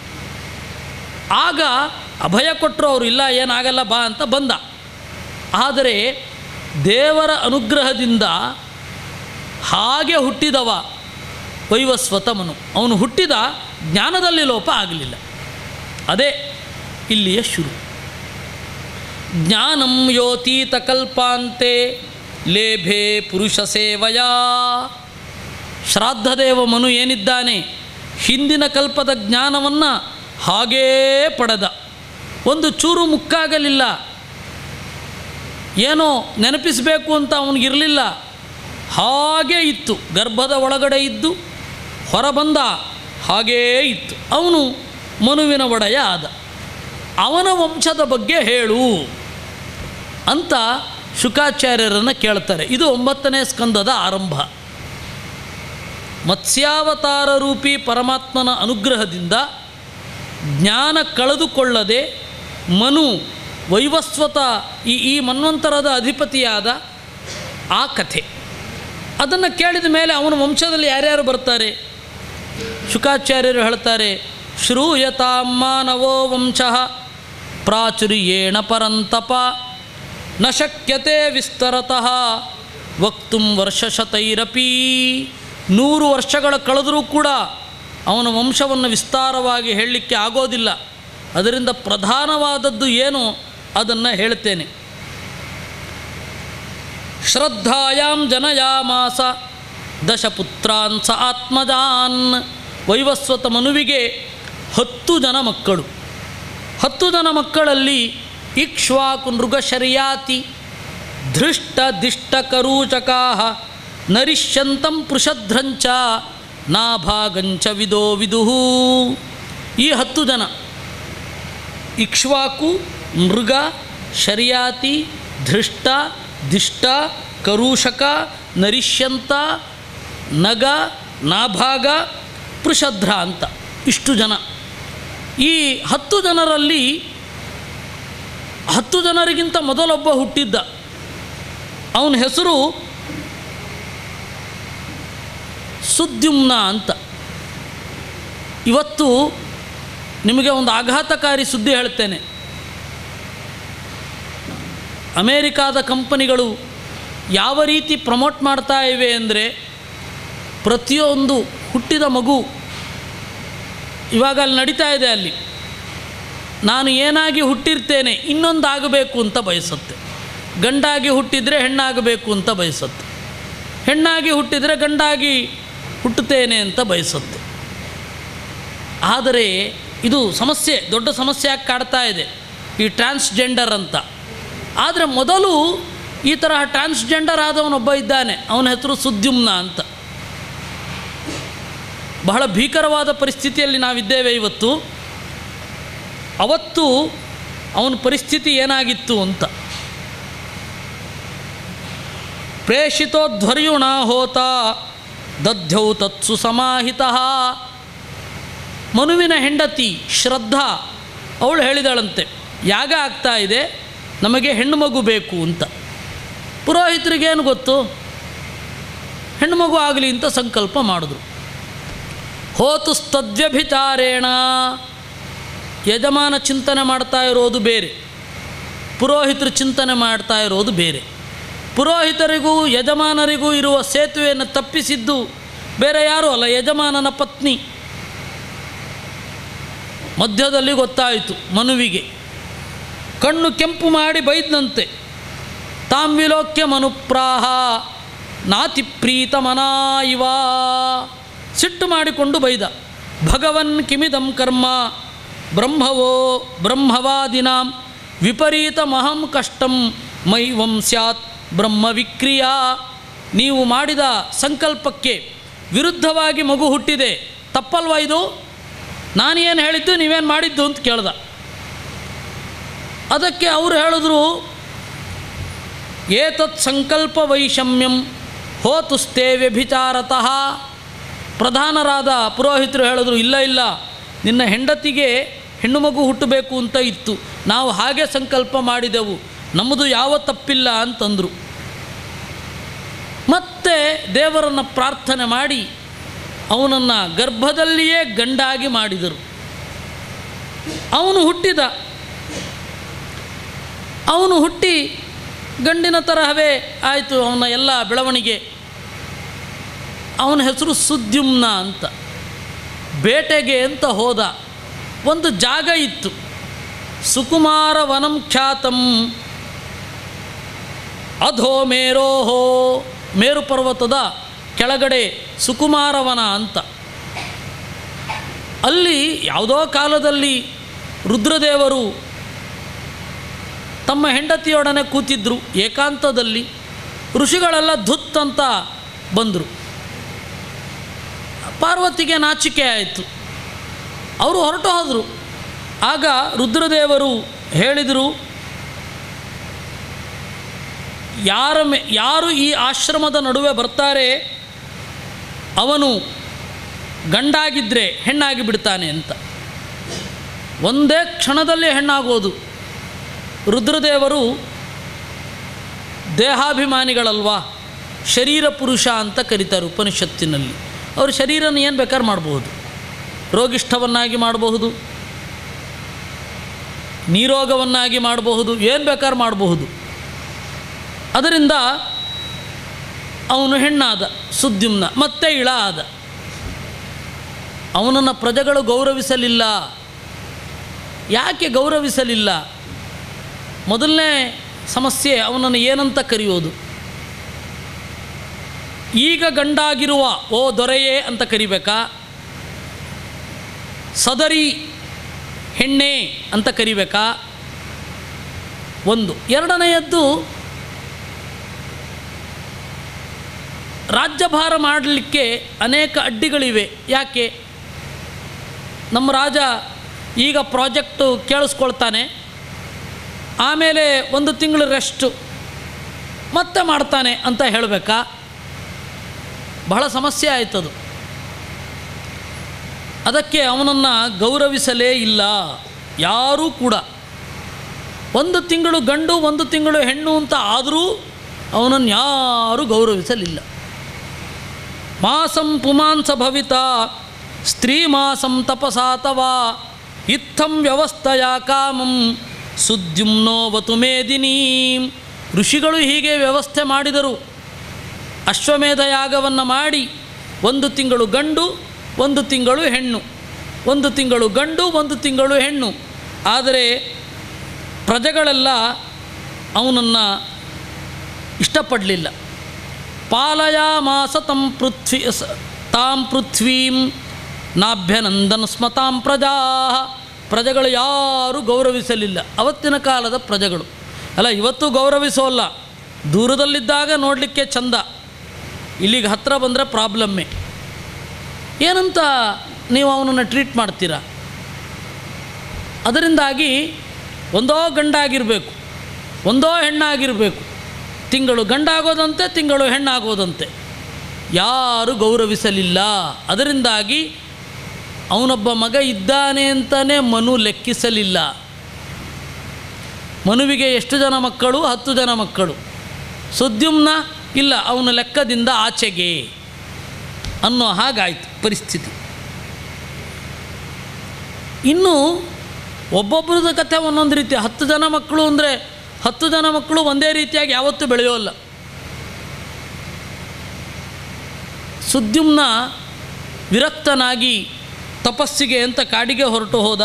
ಆಗ ಅಭಯ ಕೊಟ್ಟರು ಅವರು ಇಲ್ಲ ಏನಾಗಲ್ಲ ಬಾ ಅಂತ ಬಂದ ಆದರೆ ದೇವರ ಅನುಗ್ರಹದಿಂದ ಹಾಗೆ ಹುಟ್ಟಿದವ ವೈವಸ್ವತಮನು ಅವನು ಹುಟ್ಟಿದ ಜ್ಞಾನದಲ್ಲಿ ಲೋಪ ಆಗಲಿಲ್ಲ ಅದೇ ಇಲ್ಲಿಯ ಶುರು ಜ್ಞಾನಂ ಯೋತೀತ ಕಲ್ಪಾಂತೆ ಲೇಭೆ ಪುರುಷ ಸೇವಯಾ ಶ್ರಾದ್ದದೇವ ಮನು ಏನಿದ್ದಾನೆ ಹಿಂದಿನ ಕಲ್ಪದ ಜ್ಞಾನವನ್ನು ಹಾಗೇ ಪಡೆದ ಒಂದು ಚೂರು ಮುಕ್ಕಾಗಲಿಲ್ಲ ಏನೋ ನೆನಪಿಸಬೇಕು ಅಂತ ಅವನಿಗಿರಲಿಲ್ಲ ಹಾಗೇ ಇತ್ತು ಗರ್ಭದ ಒಳಗಡೆ ಇದ್ದು ಹೊರಬಂದ ಹಾಗೇ ಇತ್ತು ಅವನು ಮನುವಿನ ಒಡೆಯ ಆದ ಅವನ ವಂಶದ ಬಗ್ಗೆ ಹೇಳು ಅಂತ ಶುಕಾಚಾರ್ಯರನ್ನು ಕೇಳ್ತಾರೆ ಇದು ಒಂಬತ್ತನೇ ಸ್ಕಂದದ ಆರಂಭ ಮತ್ಸ್ಯಾವತಾರ ರೂಪಿ ಪರಮಾತ್ಮನ ಅನುಗ್ರಹದಿಂದ ಜ್ಞಾನ ಕಳೆದುಕೊಳ್ಳದೆ ಮನು ವೈವಸ್ವತ ಈ ಈ ಮನ್ವಂತರದ ಅಧಿಪತಿಯಾದ ಆ ಕಥೆ ಅದನ್ನು ಕೇಳಿದ ಮೇಲೆ ಅವನ ವಂಶದಲ್ಲಿ ಯಾರ್ಯಾರು ಬರ್ತಾರೆ ಶುಕಾಚಾರ್ಯರು ಹೇಳ್ತಾರೆ ಶ್ರೂಯತಾಂ ಮಾನವೋ ವಂಶ ಪ್ರಾಚುರ್ಯೇಣ ಪರಂತಪ ನ ಶಕ್ಯತೆ ವಿಸ್ತರತಃ ವಕ್ತುಂ ವರ್ಷಶತೈರಪಿ ನೂರು ವರ್ಷಗಳ ಕಳೆದರೂ ಕೂಡ ಅವನ ವಂಶವನ್ನು ವಿಸ್ತಾರವಾಗಿ ಹೇಳಲಿಕ್ಕೆ ಆಗೋದಿಲ್ಲ ಅದರಿಂದ ಪ್ರಧಾನವಾದದ್ದು ಏನು ಅದನ್ನು ಹೇಳ್ತೇನೆ ಶ್ರದ್ಧಾಯಾಂ ಜನಯಾಮಾಸ ದಶಪುತ್ರಾನ್ ಸ ಆತ್ಮಜಾನ್ ವೈವಸ್ವತ ಮನುವಿಗೆ ಹತ್ತು ಜನ ಮಕ್ಕಳು ಹತ್ತು ಜನ ಮಕ್ಕಳಲ್ಲಿ ಇಕ್ಷ್ವಾಕು ನೃಗಶರ್ಯಾತಿ ಧೃಷ್ಟ ದಿಷ್ಟ ಕರೂಚಕಾ ನರಿಷ್ಯಂತಂ ಪೃಷಧ್ರಂಚ ನಾಭಾಗಂಚ ವಿದೋ ವಿದುಹು ಈ ಹತ್ತು ಜನ ಇಕ್ಷ್ವಾಕು ಮೃಗ ಶರ್ಯಾತಿ ಧೃಷ್ಟ ದಿಷ್ಟ ಕರೂಷಕ ನರಿಷ್ಯಂತ ನಗ ನಾಭಾಗ ಪೃಷಧ್ರ ಅಂತ ಇಷ್ಟು ಜನ ಈ ಹತ್ತು ಜನರಲ್ಲಿ ಹತ್ತು ಜನರಿಗಿಂತ ಮೊದಲೊಬ್ಬ ಹುಟ್ಟಿದ್ದ ಅವನ ಹೆಸರು ಸುದ್ಯುಮ್ನ ಅಂತ ಇವತ್ತು ನಿಮಗೆ ಒಂದು ಆಘಾತಕಾರಿ ಸುದ್ದಿ ಹೇಳ್ತೇನೆ ಅಮೇರಿಕಾದ ಕಂಪನಿಗಳು ಯಾವ ರೀತಿ ಪ್ರಮೋಟ್ ಮಾಡ್ತಾ ಇವೆ ಅಂದರೆ ಪ್ರತಿಯೊಂದು ಹುಟ್ಟಿದ ಮಗು ಇವಾಗ ಅಲ್ಲಿ ನಡೀತಾ ಇದೆ ಅಲ್ಲಿ ನಾನು ಏನಾಗಿ ಹುಟ್ಟಿರ್ತೇನೆ ಇನ್ನೊಂದು ಆಗಬೇಕು ಅಂತ ಬಯಸುತ್ತೆ ಗಂಡಾಗಿ ಹುಟ್ಟಿದರೆ ಹೆಣ್ಣಾಗಬೇಕು ಅಂತ ಬಯಸುತ್ತೆ ಹೆಣ್ಣಾಗಿ ಹುಟ್ಟಿದರೆ ಗಂಡಾಗಿ ಹುಟ್ಟುತ್ತೇನೆ ಅಂತ ಬಯಸುತ್ತೆ ಆದರೆ ಇದು ಸಮಸ್ಯೆ ದೊಡ್ಡ ಸಮಸ್ಯೆಯಾಗಿ ಕಾಡ್ತಾ ಇದೆ ಈ ಟ್ರಾನ್ಸ್ಜೆಂಡರ್ ಅಂತ ಆದರೆ ಮೊದಲು ಈ ತರಹ ಟ್ರಾನ್ಸ್ಜೆಂಡರ್ ಆದವನೊಬ್ಬ ಇದ್ದಾನೆ ಅವನ ಹೆಸರು ಸುದ್ಯುಮ್ನ ಅಂತ ಬಹಳ ಭೀಕರವಾದ ಪರಿಸ್ಥಿತಿಯಲ್ಲಿ ನಾವಿದ್ದೇವೆ ಇವತ್ತು ಅವತ್ತು ಅವನ ಪರಿಸ್ಥಿತಿ ಏನಾಗಿತ್ತು ಅಂತ ಪ್ರೇಷಿತೋಧ್ವರ್ಯುಣ ಹೋತ ದಧ್ಯೌ ತತ್ಸು ಸಮಾಹಿತ ಮನುವಿನ ಹೆಂಡತಿ ಶ್ರದ್ಧಾ ಅವಳು ಹೇಳಿದಳಂತೆ ಯಾಗ ಆಗ್ತಾ ಇದೆ ನಮಗೆ ಹೆಣ್ಣು ಮಗು ಬೇಕು ಅಂತ ಪುರೋಹಿತರಿಗೇನು ಗೊತ್ತು ಹೆಣ್ಣು ಮಗು ಆಗಲಿ ಅಂತ ಸಂಕಲ್ಪ ಮಾಡಿದ್ರು ಹೋತು ಸ್ತದ್ವ್ಯಭಿಚಾರೇಣ ಯಜಮಾನ ಚಿಂತನೆ ಮಾಡ್ತಾ ಇರೋದು ಬೇರೆ ಪುರೋಹಿತರು ಚಿಂತನೆ ಮಾಡ್ತಾ ಇರೋದು ಬೇರೆ ಪುರೋಹಿತರಿಗೂ ಯಜಮಾನರಿಗೂ ಇರುವ ಸೇತುವೆಯನ್ನು ತಪ್ಪಿಸಿದ್ದು ಬೇರೆ ಯಾರೂ ಅಲ್ಲ ಯಜಮಾನನ ಪತ್ನಿ ಮಧ್ಯದಲ್ಲಿ ಗೊತ್ತಾಯಿತು ಮನುವಿಗೆ ಕಣ್ಣು ಕೆಂಪು ಮಾಡಿ ಬೈದಂತೆ ತಾಂ ವಿಲೋಕ್ಯ ಮನುಪ್ರಾಹ ನಾತಿ ಪ್ರೀತಮನಾ ಇವ ಸಿಟ್ಟು ಮಾಡಿಕೊಂಡು ಬೈದ ಭಗವನ್ ಕಿಮಿದಂ ಕರ್ಮ ಬ್ರಹ್ಮವೋ ಬ್ರಹ್ಮವಾದಿನಾಂ ವಿಪರೀತಮಹಂ ಕಷ್ಟಂ ಮೈವಂ ಸ್ಯಾತ್ ಬ್ರಹ್ಮ ವಿಕ್ರಿಯಾ ನೀವು ಮಾಡಿದ ಸಂಕಲ್ಪಕ್ಕೆ ವಿರುದ್ಧವಾಗಿ ಮಗು ಹುಟ್ಟಿದೆ ತಪ್ಪಲ್ವಾ ಇದು ನಾನೇನು ಹೇಳಿದ್ದು ನೀವೇನು ಮಾಡಿದ್ದು ಅಂತ ಕೇಳ್ದ ಅದಕ್ಕೆ ಅವರು ಹೇಳಿದ್ರು ಏತತ್ ಸಂಕಲ್ಪ ವೈಷಮ್ಯಂ ಹೋತುಸ್ತೆ ವ್ಯಭಿಚಾರತಃ ಪ್ರಧಾನರಾದ ಪುರೋಹಿತರು ಹೇಳಿದ್ರು ಇಲ್ಲ ಇಲ್ಲ ನಿನ್ನ ಹೆಂಡತಿಗೆ ಹೆಣ್ಣು ಮಗು ಹುಟ್ಟಬೇಕು ಅಂತ ಇತ್ತು ನಾವು ಹಾಗೆ ಸಂಕಲ್ಪ ಮಾಡಿದೆವು ನಮ್ಮದು ಯಾವ ತಪ್ಪಿಲ್ಲ ಅಂತಂದರು ಮತ್ತೆ ದೇವರನ್ನು ಪ್ರಾರ್ಥನೆ ಮಾಡಿ ಅವನನ್ನು ಗರ್ಭದಲ್ಲಿಯೇ ಗಂಡಾಗಿ ಮಾಡಿದರು ಅವನು ಹುಟ್ಟಿದ ಅವನು ಹುಟ್ಟಿ ಗಂಡಿನ ತರಹವೇ ಆಯಿತು ಅವನ ಎಲ್ಲ ಬೆಳವಣಿಗೆ ಅವನ ಹೆಸರು ಸುದ್ಯುಮ್ನ ಅಂತ ಬೇಟೆಗೆ ಅಂತ ಹೋದ ಒಂದು ಜಾಗ ಇತ್ತು ಸುಕುಮಾರ ವನಂ ಖ್ಯಾತಂ ಅಧೋ ಮೇರೋಹೋ ಮೇರು ಪರ್ವತದ ಕೆಳಗಡೆ ಸುಕುಮಾರವನ ಅಂತ ಅಲ್ಲಿ ಯಾವುದೋ ಕಾಲದಲ್ಲಿ ರುದ್ರದೇವರು ತಮ್ಮ ಹೆಂಡತಿಯೊಡನೆ ಕೂತಿದ್ದರು ಏಕಾಂತದಲ್ಲಿ ಋಷಿಗಳೆಲ್ಲ ಧುತ್ ಅಂತ ಬಂದರು ಪಾರ್ವತಿಗೆ ನಾಚಿಕೆ ಆಯಿತು ಅವರು ಹೊರಟು ಹೋದರು ಆಗ ರುದ್ರದೇವರು ಹೇಳಿದರು ಯಾರ ಮೇ ಯಾರು ಈ ಆಶ್ರಮದ ನಡುವೆ ಬರ್ತಾರೆ ಅವನು ಗಂಡಾಗಿದ್ದರೆ ಹೆಣ್ಣಾಗಿ ಬಿಡ್ತಾನೆ ಅಂತ ಒಂದೇ ಕ್ಷಣದಲ್ಲಿ ಹೆಣ್ಣಾಗೋದು ರುದ್ರದೇವರು ದೇಹಾಭಿಮಾನಿಗಳಲ್ವಾ ಶರೀರ ಪುರುಷ ಅಂತ ಕರೀತಾರೆ ಉಪನಿಷತ್ತಿನಲ್ಲಿ ಅವರು ಶರೀರನ ಏನು ಬೇಕಾದ್ರೆ ಮಾಡಬಹುದು ರೋಗಿಷ್ಠವನ್ನಾಗಿ ಮಾಡಬಹುದು ನೀರೋಗವನ್ನಾಗಿ ಮಾಡಬಹುದು ಏನು ಬೇಕಾದ್ರೆ ಮಾಡಬಹುದು ಅದರಿಂದ ಅವನು ಹೆಣ್ಣಾದ ಸುದ್ಯುಮ್ನ ಮತ್ತೆ ಇಳ ಆದ ಅವನನ್ನು ಪ್ರಜೆಗಳು ಗೌರವಿಸಲಿಲ್ಲ ಯಾಕೆ ಗೌರವಿಸಲಿಲ್ಲ ಮೊದಲನೇ ಸಮಸ್ಯೆ ಅವನನ್ನು ಏನಂತ ಕರೆಯೋದು ಈಗ ಗಂಡಾಗಿರುವ ಓ ದೊರೆಯೇ ಅಂತ ಕರಿಬೇಕಾ ಸದರಿ ಹೆಣ್ಣೆ ಅಂತ ಕರಿಬೇಕಾ ಒಂದು ಎರಡನೆಯದ್ದು ರಾಜ್ಯಭಾರ ಮಾಡಲಿಕ್ಕೆ ಅನೇಕ ಅಡ್ಡಿಗಳಿವೆ ಯಾಕೆ ನಮ್ಮ ರಾಜ ಈಗ ಪ್ರಾಜೆಕ್ಟು ಕೇಳಿಸ್ಕೊಳ್ತಾನೆ ಆಮೇಲೆ ಒಂದು ತಿಂಗಳು ರೆಸ್ಟು ಮತ್ತೆ ಮಾಡ್ತಾನೆ ಅಂತ ಹೇಳಬೇಕಾ ಬಹಳ ಸಮಸ್ಯೆ ಆಯ್ತದು ಅದಕ್ಕೆ ಅವನನ್ನು ಗೌರವಿಸಲೇ ಇಲ್ಲ ಯಾರೂ ಕೂಡ ಒಂದು ತಿಂಗಳು ಗಂಡು ಒಂದು ತಿಂಗಳು ಹೆಣ್ಣು ಅಂತ ಆದರೂ ಅವನನ್ನು ಯಾರೂ ಗೌರವಿಸಲಿಲ್ಲ ಮಾಸಂ ಪುಮಾಂಸ ಭವಿತ ಸ್ತ್ರೀ ಮಾಸಂ ತಪಸಾತವಾ ಇತ್ತಂ ವ್ಯವಸ್ಥೆಯ ಕಾಮಂ ಸುದ್ಯುಮ್ನೋವತು ಮೇದಿನಿ ಋಷಿಗಳು ಹೀಗೆ ವ್ಯವಸ್ಥೆ ಮಾಡಿದರು ಅಶ್ವಮೇಧ ಯಾಗವನ್ನು ಮಾಡಿ ಒಂದು ತಿಂಗಳು ಗಂಡು ಒಂದು ತಿಂಗಳು ಹೆಣ್ಣು ಒಂದು ತಿಂಗಳು ಗಂಡು ಒಂದು ತಿಂಗಳು ಹೆಣ್ಣು ಆದರೆ ಪ್ರಜೆಗಳೆಲ್ಲ ಅವನನ್ನು ಇಷ್ಟಪಡಲಿಲ್ಲ ಪಾಲಯ ಮಾಸ ತಂ ಪೃಥ್ವಿ ಸ- ತಾಂ ಪೃಥ್ವೀಂ ನಾಭ್ಯನಂದನ್ ಸ್ಮತಾಂ ಪ್ರಜಾ ಪ್ರಜೆಗಳು ಯಾರೂ ಗೌರವಿಸಲಿಲ್ಲ ಅವತ್ತಿನ ಕಾಲದ ಪ್ರಜೆಗಳು ಅಲ್ಲ ಇವತ್ತು ಗೌರವಿಸೋಲ್ಲ ದೂರದಲ್ಲಿದ್ದಾಗ ನೋಡಲಿಕ್ಕೆ ಚಂದ ಇಲ್ಲಿಗೆ ಹತ್ತಿರ ಬಂದರೆ ಪ್ರಾಬ್ಲಮ್ಮೇ ಏನಂತ ನೀವು ಅವನನ್ನು ಟ್ರೀಟ್ ಮಾಡ್ತೀರಾ ಅದರಿಂದಾಗಿ ಒಂದೋ ಗಂಡಾಗಿರಬೇಕು ಒಂದೋ ಹೆಣ್ಣಾಗಿರಬೇಕು ತಿಂಗಳು ಗಂಡಾಗೋದಂತೆ ತಿಂಗಳು ಹೆಣ್ಣಾಗೋದಂತೆ ಯಾರು ಗೌರವಿಸಲಿಲ್ಲ ಅದರಿಂದಾಗಿ ಅವನೊಬ್ಬ ಮಗ ಇದ್ದಾನೆ ಅಂತಲೇ ಮನು ಲೆಕ್ಕಿಸಲಿಲ್ಲ ಮನುವಿಗೆ ಎಷ್ಟು ಜನ ಮಕ್ಕಳು ಹತ್ತು ಜನ ಮಕ್ಕಳು ಸುದ್ಯುಮ್ನ ಇಲ್ಲ ಅವನ ಲೆಕ್ಕದಿಂದ ಆಚೆಗೆ ಅನ್ನೋ ಹಾಗಾಯಿತು ಪರಿಸ್ಥಿತಿ ಇನ್ನು ಒಬ್ಬೊಬ್ಬರದ ಕಥೆ ಒಂದೊಂದು ರೀತಿ ಹತ್ತು ಜನ ಮಕ್ಕಳು ಅಂದರೆ ಹತ್ತು ಜನ ಮಕ್ಕಳು ಒಂದೇ ರೀತಿಯಾಗಿ ಯಾವತ್ತೂ ಬೆಳೆಯೋಲ್ಲ ಸುದ್ಯುಮ್ನ ವಿರಕ್ತನಾಗಿ ತಪಸ್ಸಿಗೆ ಅಂತ ಕಾಡಿಗೆ ಹೊರಟು ಹೋದ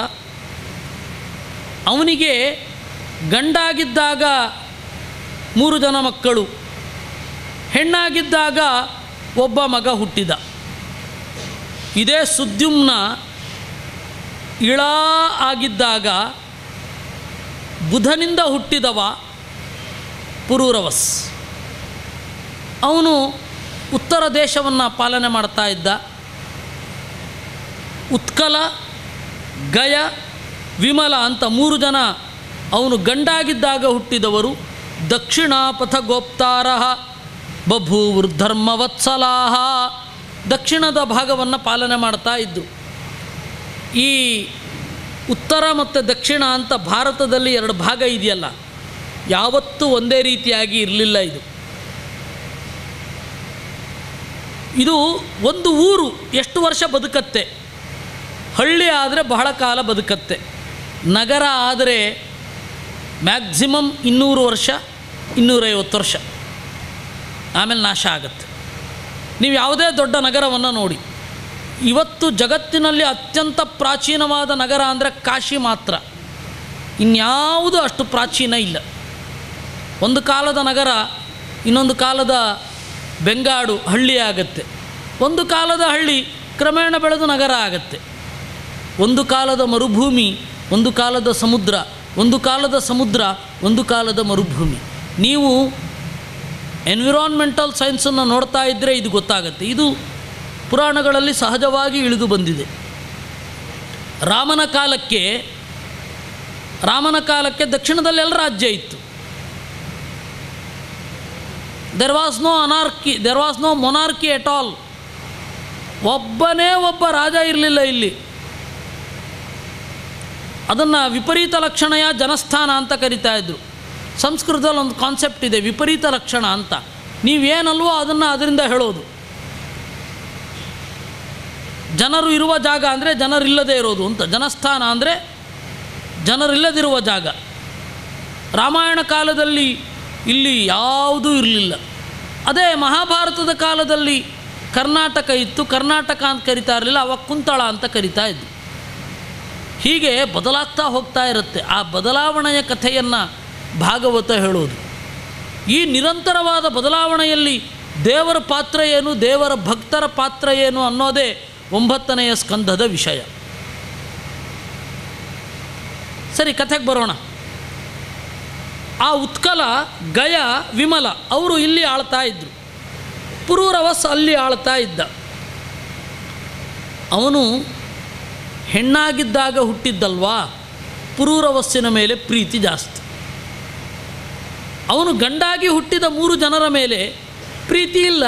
ಅವನಿಗೆ ಗಂಡಾಗಿದ್ದಾಗ ಮೂರು ಜನ ಮಕ್ಕಳು ಹೆಣ್ಣಾಗಿದ್ದಾಗ ಒಬ್ಬ ಮಗ ಹುಟ್ಟಿದ ಇದೇ ಸುದ್ಯುಮ್ನ ಇಳ ಆಗಿದ್ದಾಗ ಬುಧನಿಂದ ಹುಟ್ಟಿದವ ಪುರೂರವಸ್ ಅವನು ಉತ್ತರ ದೇಶವನ್ನು ಪಾಲನೆ ಮಾಡ್ತಾ ಇದ್ದ ಉತ್ಕಲ ಗಯ ವಿಮಲ ಅಂತ ಮೂರು ಜನ ಅವನು ಗಂಡಾಗಿದ್ದಾಗ ಹುಟ್ಟಿದವರು ದಕ್ಷಿಣಾಪಥ ಗೋಪ್ತಾರ ಬಭೂವೃಧರ್ಮವತ್ಸಲಾಹ ದಕ್ಷಿಣದ ಭಾಗವನ್ನು ಪಾಲನೆ ಮಾಡ್ತಾ ಇದ್ದರು ಈ ಉತ್ತರ ಮತ್ತು ದಕ್ಷಿಣ ಅಂತ ಭಾರತದಲ್ಲಿ ಎರಡು ಭಾಗ ಇದೆಯಲ್ಲ ಯಾವತ್ತೂ ಒಂದೇ ರೀತಿಯಾಗಿ ಇರಲಿಲ್ಲ ಇದು ಇದು ಒಂದು ಊರು ಎಷ್ಟು ವರ್ಷ ಬದುಕತ್ತೆ ಹಳ್ಳಿ ಆದರೆ ಬಹಳ ಕಾಲ ಬದುಕತ್ತೆ ನಗರ ಆದರೆ ಮ್ಯಾಕ್ಸಿಮಮ್ ಇನ್ನೂರು ವರ್ಷ ಇನ್ನೂರೈವತ್ತು ವರ್ಷ ಆಮೇಲೆ ನಾಶ ಆಗುತ್ತೆ ನೀವು ಯಾವುದೇ ದೊಡ್ಡ ನಗರವನ್ನು ನೋಡಿ ಇವತ್ತು ಜಗತ್ತಿನಲ್ಲಿ ಅತ್ಯಂತ ಪ್ರಾಚೀನವಾದ ನಗರ ಅಂದರೆ ಕಾಶಿ ಮಾತ್ರ ಇನ್ಯಾವುದು ಅಷ್ಟು ಪ್ರಾಚೀನ ಇಲ್ಲ ಒಂದು ಕಾಲದ ನಗರ ಇನ್ನೊಂದು ಕಾಲದ ಬೆಂಗಾಡು ಹಳ್ಳಿ ಆಗುತ್ತೆ ಒಂದು ಕಾಲದ ಹಳ್ಳಿ ಕ್ರಮೇಣ ಬೆಳೆದು ನಗರ ಆಗುತ್ತೆ ಒಂದು ಕಾಲದ ಮರುಭೂಮಿ ಒಂದು ಕಾಲದ ಸಮುದ್ರ ಒಂದು ಕಾಲದ ಸಮುದ್ರ ಒಂದು ಕಾಲದ ಮರುಭೂಮಿ ನೀವು ಎನ್ವಿರಾನ್ಮೆಂಟಲ್ ಸೈನ್ಸನ್ನು ನೋಡ್ತಾ ಇದ್ದರೆ ಇದು ಗೊತ್ತಾಗುತ್ತೆ ಇದು ಪುರಾಣಗಳಲ್ಲಿ ಸಹಜವಾಗಿ ಇಳಿದು ಬಂದಿದೆ ರಾಮನ ಕಾಲಕ್ಕೆ ರಾಮನ ಕಾಲಕ್ಕೆ ದಕ್ಷಿಣದಲ್ಲಿ ಎಲ್ಲ ರಾಜ್ಯ ಇತ್ತು there was no anarchy there was no monarchy at all ಒಬ್ಬನೇ ಒಬ್ಬ ರಾಜ ಇರಲಿಲ್ಲ ಇಲ್ಲಿ ಅದನ್ನು ವಿಪರೀತ ಲಕ್ಷಣಯ ಜನಸ್ಥಾನ ಅಂತ ಕರಿತಾ ಇದ್ರು ಸಂಸ್ಕೃತದಲ್ಲಿ ಒಂದು ಕಾನ್ಸೆಪ್ಟ್ ಇದೆ ವಿಪರೀತ ಲಕ್ಷಣ ಅಂತ ನೀವೇನಲ್ವೋ ಅದನ್ನು ಅದರಿಂದ ಹೇಳೋದು ಜನರು ಇರುವ ಜಾಗ ಅಂದರೆ ಜನರಿಲ್ಲದೆ ಇರೋದು ಅಂತ ಜನಸ್ಥಾನ ಅಂದರೆ ಜನರಿಲ್ಲದಿರುವ ಜಾಗ ರಾಮಾಯಣ ಕಾಲದಲ್ಲಿ ಇಲ್ಲಿ ಯಾವುದೂ ಇರಲಿಲ್ಲ ಅದೇ ಮಹಾಭಾರತದ ಕಾಲದಲ್ಲಿ ಕರ್ನಾಟಕ ಇತ್ತು ಕರ್ನಾಟಕ ಅಂತ ಕರಿತಾ ಇರಲಿಲ್ಲ ಅವಾಗ ಕುಂತಳ ಅಂತ ಕರಿತಾ ಇದ್ದು ಹೀಗೆ ಬದಲಾಗ್ತಾ ಹೋಗ್ತಾ ಇರುತ್ತೆ ಆ ಬದಲಾವಣೆಯ ಕಥೆಯನ್ನು ಭಾಗವತ ಹೇಳೋದು ಈ ನಿರಂತರವಾದ ಬದಲಾವಣೆಯಲ್ಲಿ ದೇವರ ಪಾತ್ರ ಏನು ದೇವರ ಭಕ್ತರ ಪಾತ್ರ ಏನು ಅನ್ನೋದೇ ಒಂಬತ್ತನೆಯ ಸ್ಕಂಧದ ವಿಷಯ ಸರಿ ಕಥೆಗೆ ಬರೋಣ ಆ ಉತ್ಕಲ ಗಯ ವಿಮಲ ಅವರು ಇಲ್ಲಿ ಆಳ್ತಾ ಇದ್ದರು ಪುರೂರವಸ್ ಅಲ್ಲಿ ಆಳ್ತಾ ಇದ್ದ ಅವನು ಹೆಣ್ಣಾಗಿದ್ದಾಗ ಹುಟ್ಟಿದ್ದಲ್ವಾ ಪುರೂರವಸ್ಸಿನ ಮೇಲೆ ಪ್ರೀತಿ ಜಾಸ್ತಿ ಅವನು ಗಂಡಾಗಿ ಹುಟ್ಟಿದ ಮೂರು ಜನರ ಮೇಲೆ ಪ್ರೀತಿ ಇಲ್ಲ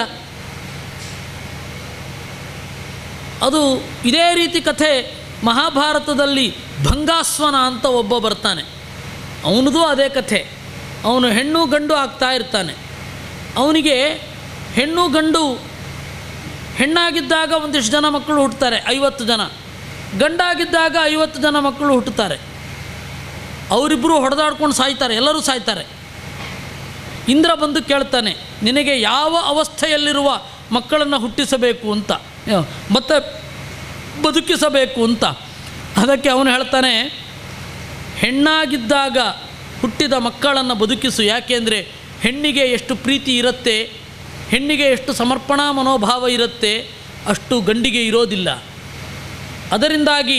ಅದು ಇದೇ ರೀತಿ ಕಥೆ ಮಹಾಭಾರತದಲ್ಲಿ ಭಂಗಾಸ್ವನ ಅಂತ ಒಬ್ಬ ಬರ್ತಾನೆ ಅವನದು ಅದೇ ಕಥೆ ಅವನು ಹೆಣ್ಣು ಗಂಡು ಆಗ್ತಾ ಇರ್ತಾನೆ ಅವನಿಗೆ ಹೆಣ್ಣು ಗಂಡು ಹೆಣ್ಣಾಗಿದ್ದಾಗ ಒಂದಿಷ್ಟು ಜನ ಮಕ್ಕಳು ಹುಟ್ಟುತ್ತಾರೆ ಐವತ್ತು ಜನ ಗಂಡಾಗಿದ್ದಾಗ ಐವತ್ತು ಜನ ಮಕ್ಕಳು ಹುಟ್ಟುತ್ತಾರೆ ಅವರಿಬ್ಬರು ಹೊಡೆದಾಡ್ಕೊಂಡು ಸಾಯ್ತಾರೆ ಎಲ್ಲರೂ ಸಾಯ್ತಾರೆ ಇಂದ್ರ ಬಂದು ಕೇಳ್ತಾನೆ ನಿನಗೆ ಯಾವ ಅವಸ್ಥೆಯಲ್ಲಿರುವ ಮಕ್ಕಳನ್ನು ಹುಟ್ಟಿಸಬೇಕು ಅಂತ ಮತ್ತು ಬದುಕಿಸಬೇಕು ಅಂತ ಅದಕ್ಕೆ ಅವನು ಹೇಳ್ತಾನೆ ಹೆಣ್ಣಾಗಿದ್ದಾಗ ಹುಟ್ಟಿದ ಮಕ್ಕಳನ್ನು ಬದುಕಿಸು ಯಾಕೆಂದರೆ ಹೆಣ್ಣಿಗೆ ಎಷ್ಟು ಪ್ರೀತಿ ಇರುತ್ತೆ ಹೆಣ್ಣಿಗೆ ಎಷ್ಟು ಸಮರ್ಪಣಾ ಮನೋಭಾವ ಇರುತ್ತೆ ಅಷ್ಟು ಗಂಡಿಗೆ ಇರೋದಿಲ್ಲ ಅದರಿಂದಾಗಿ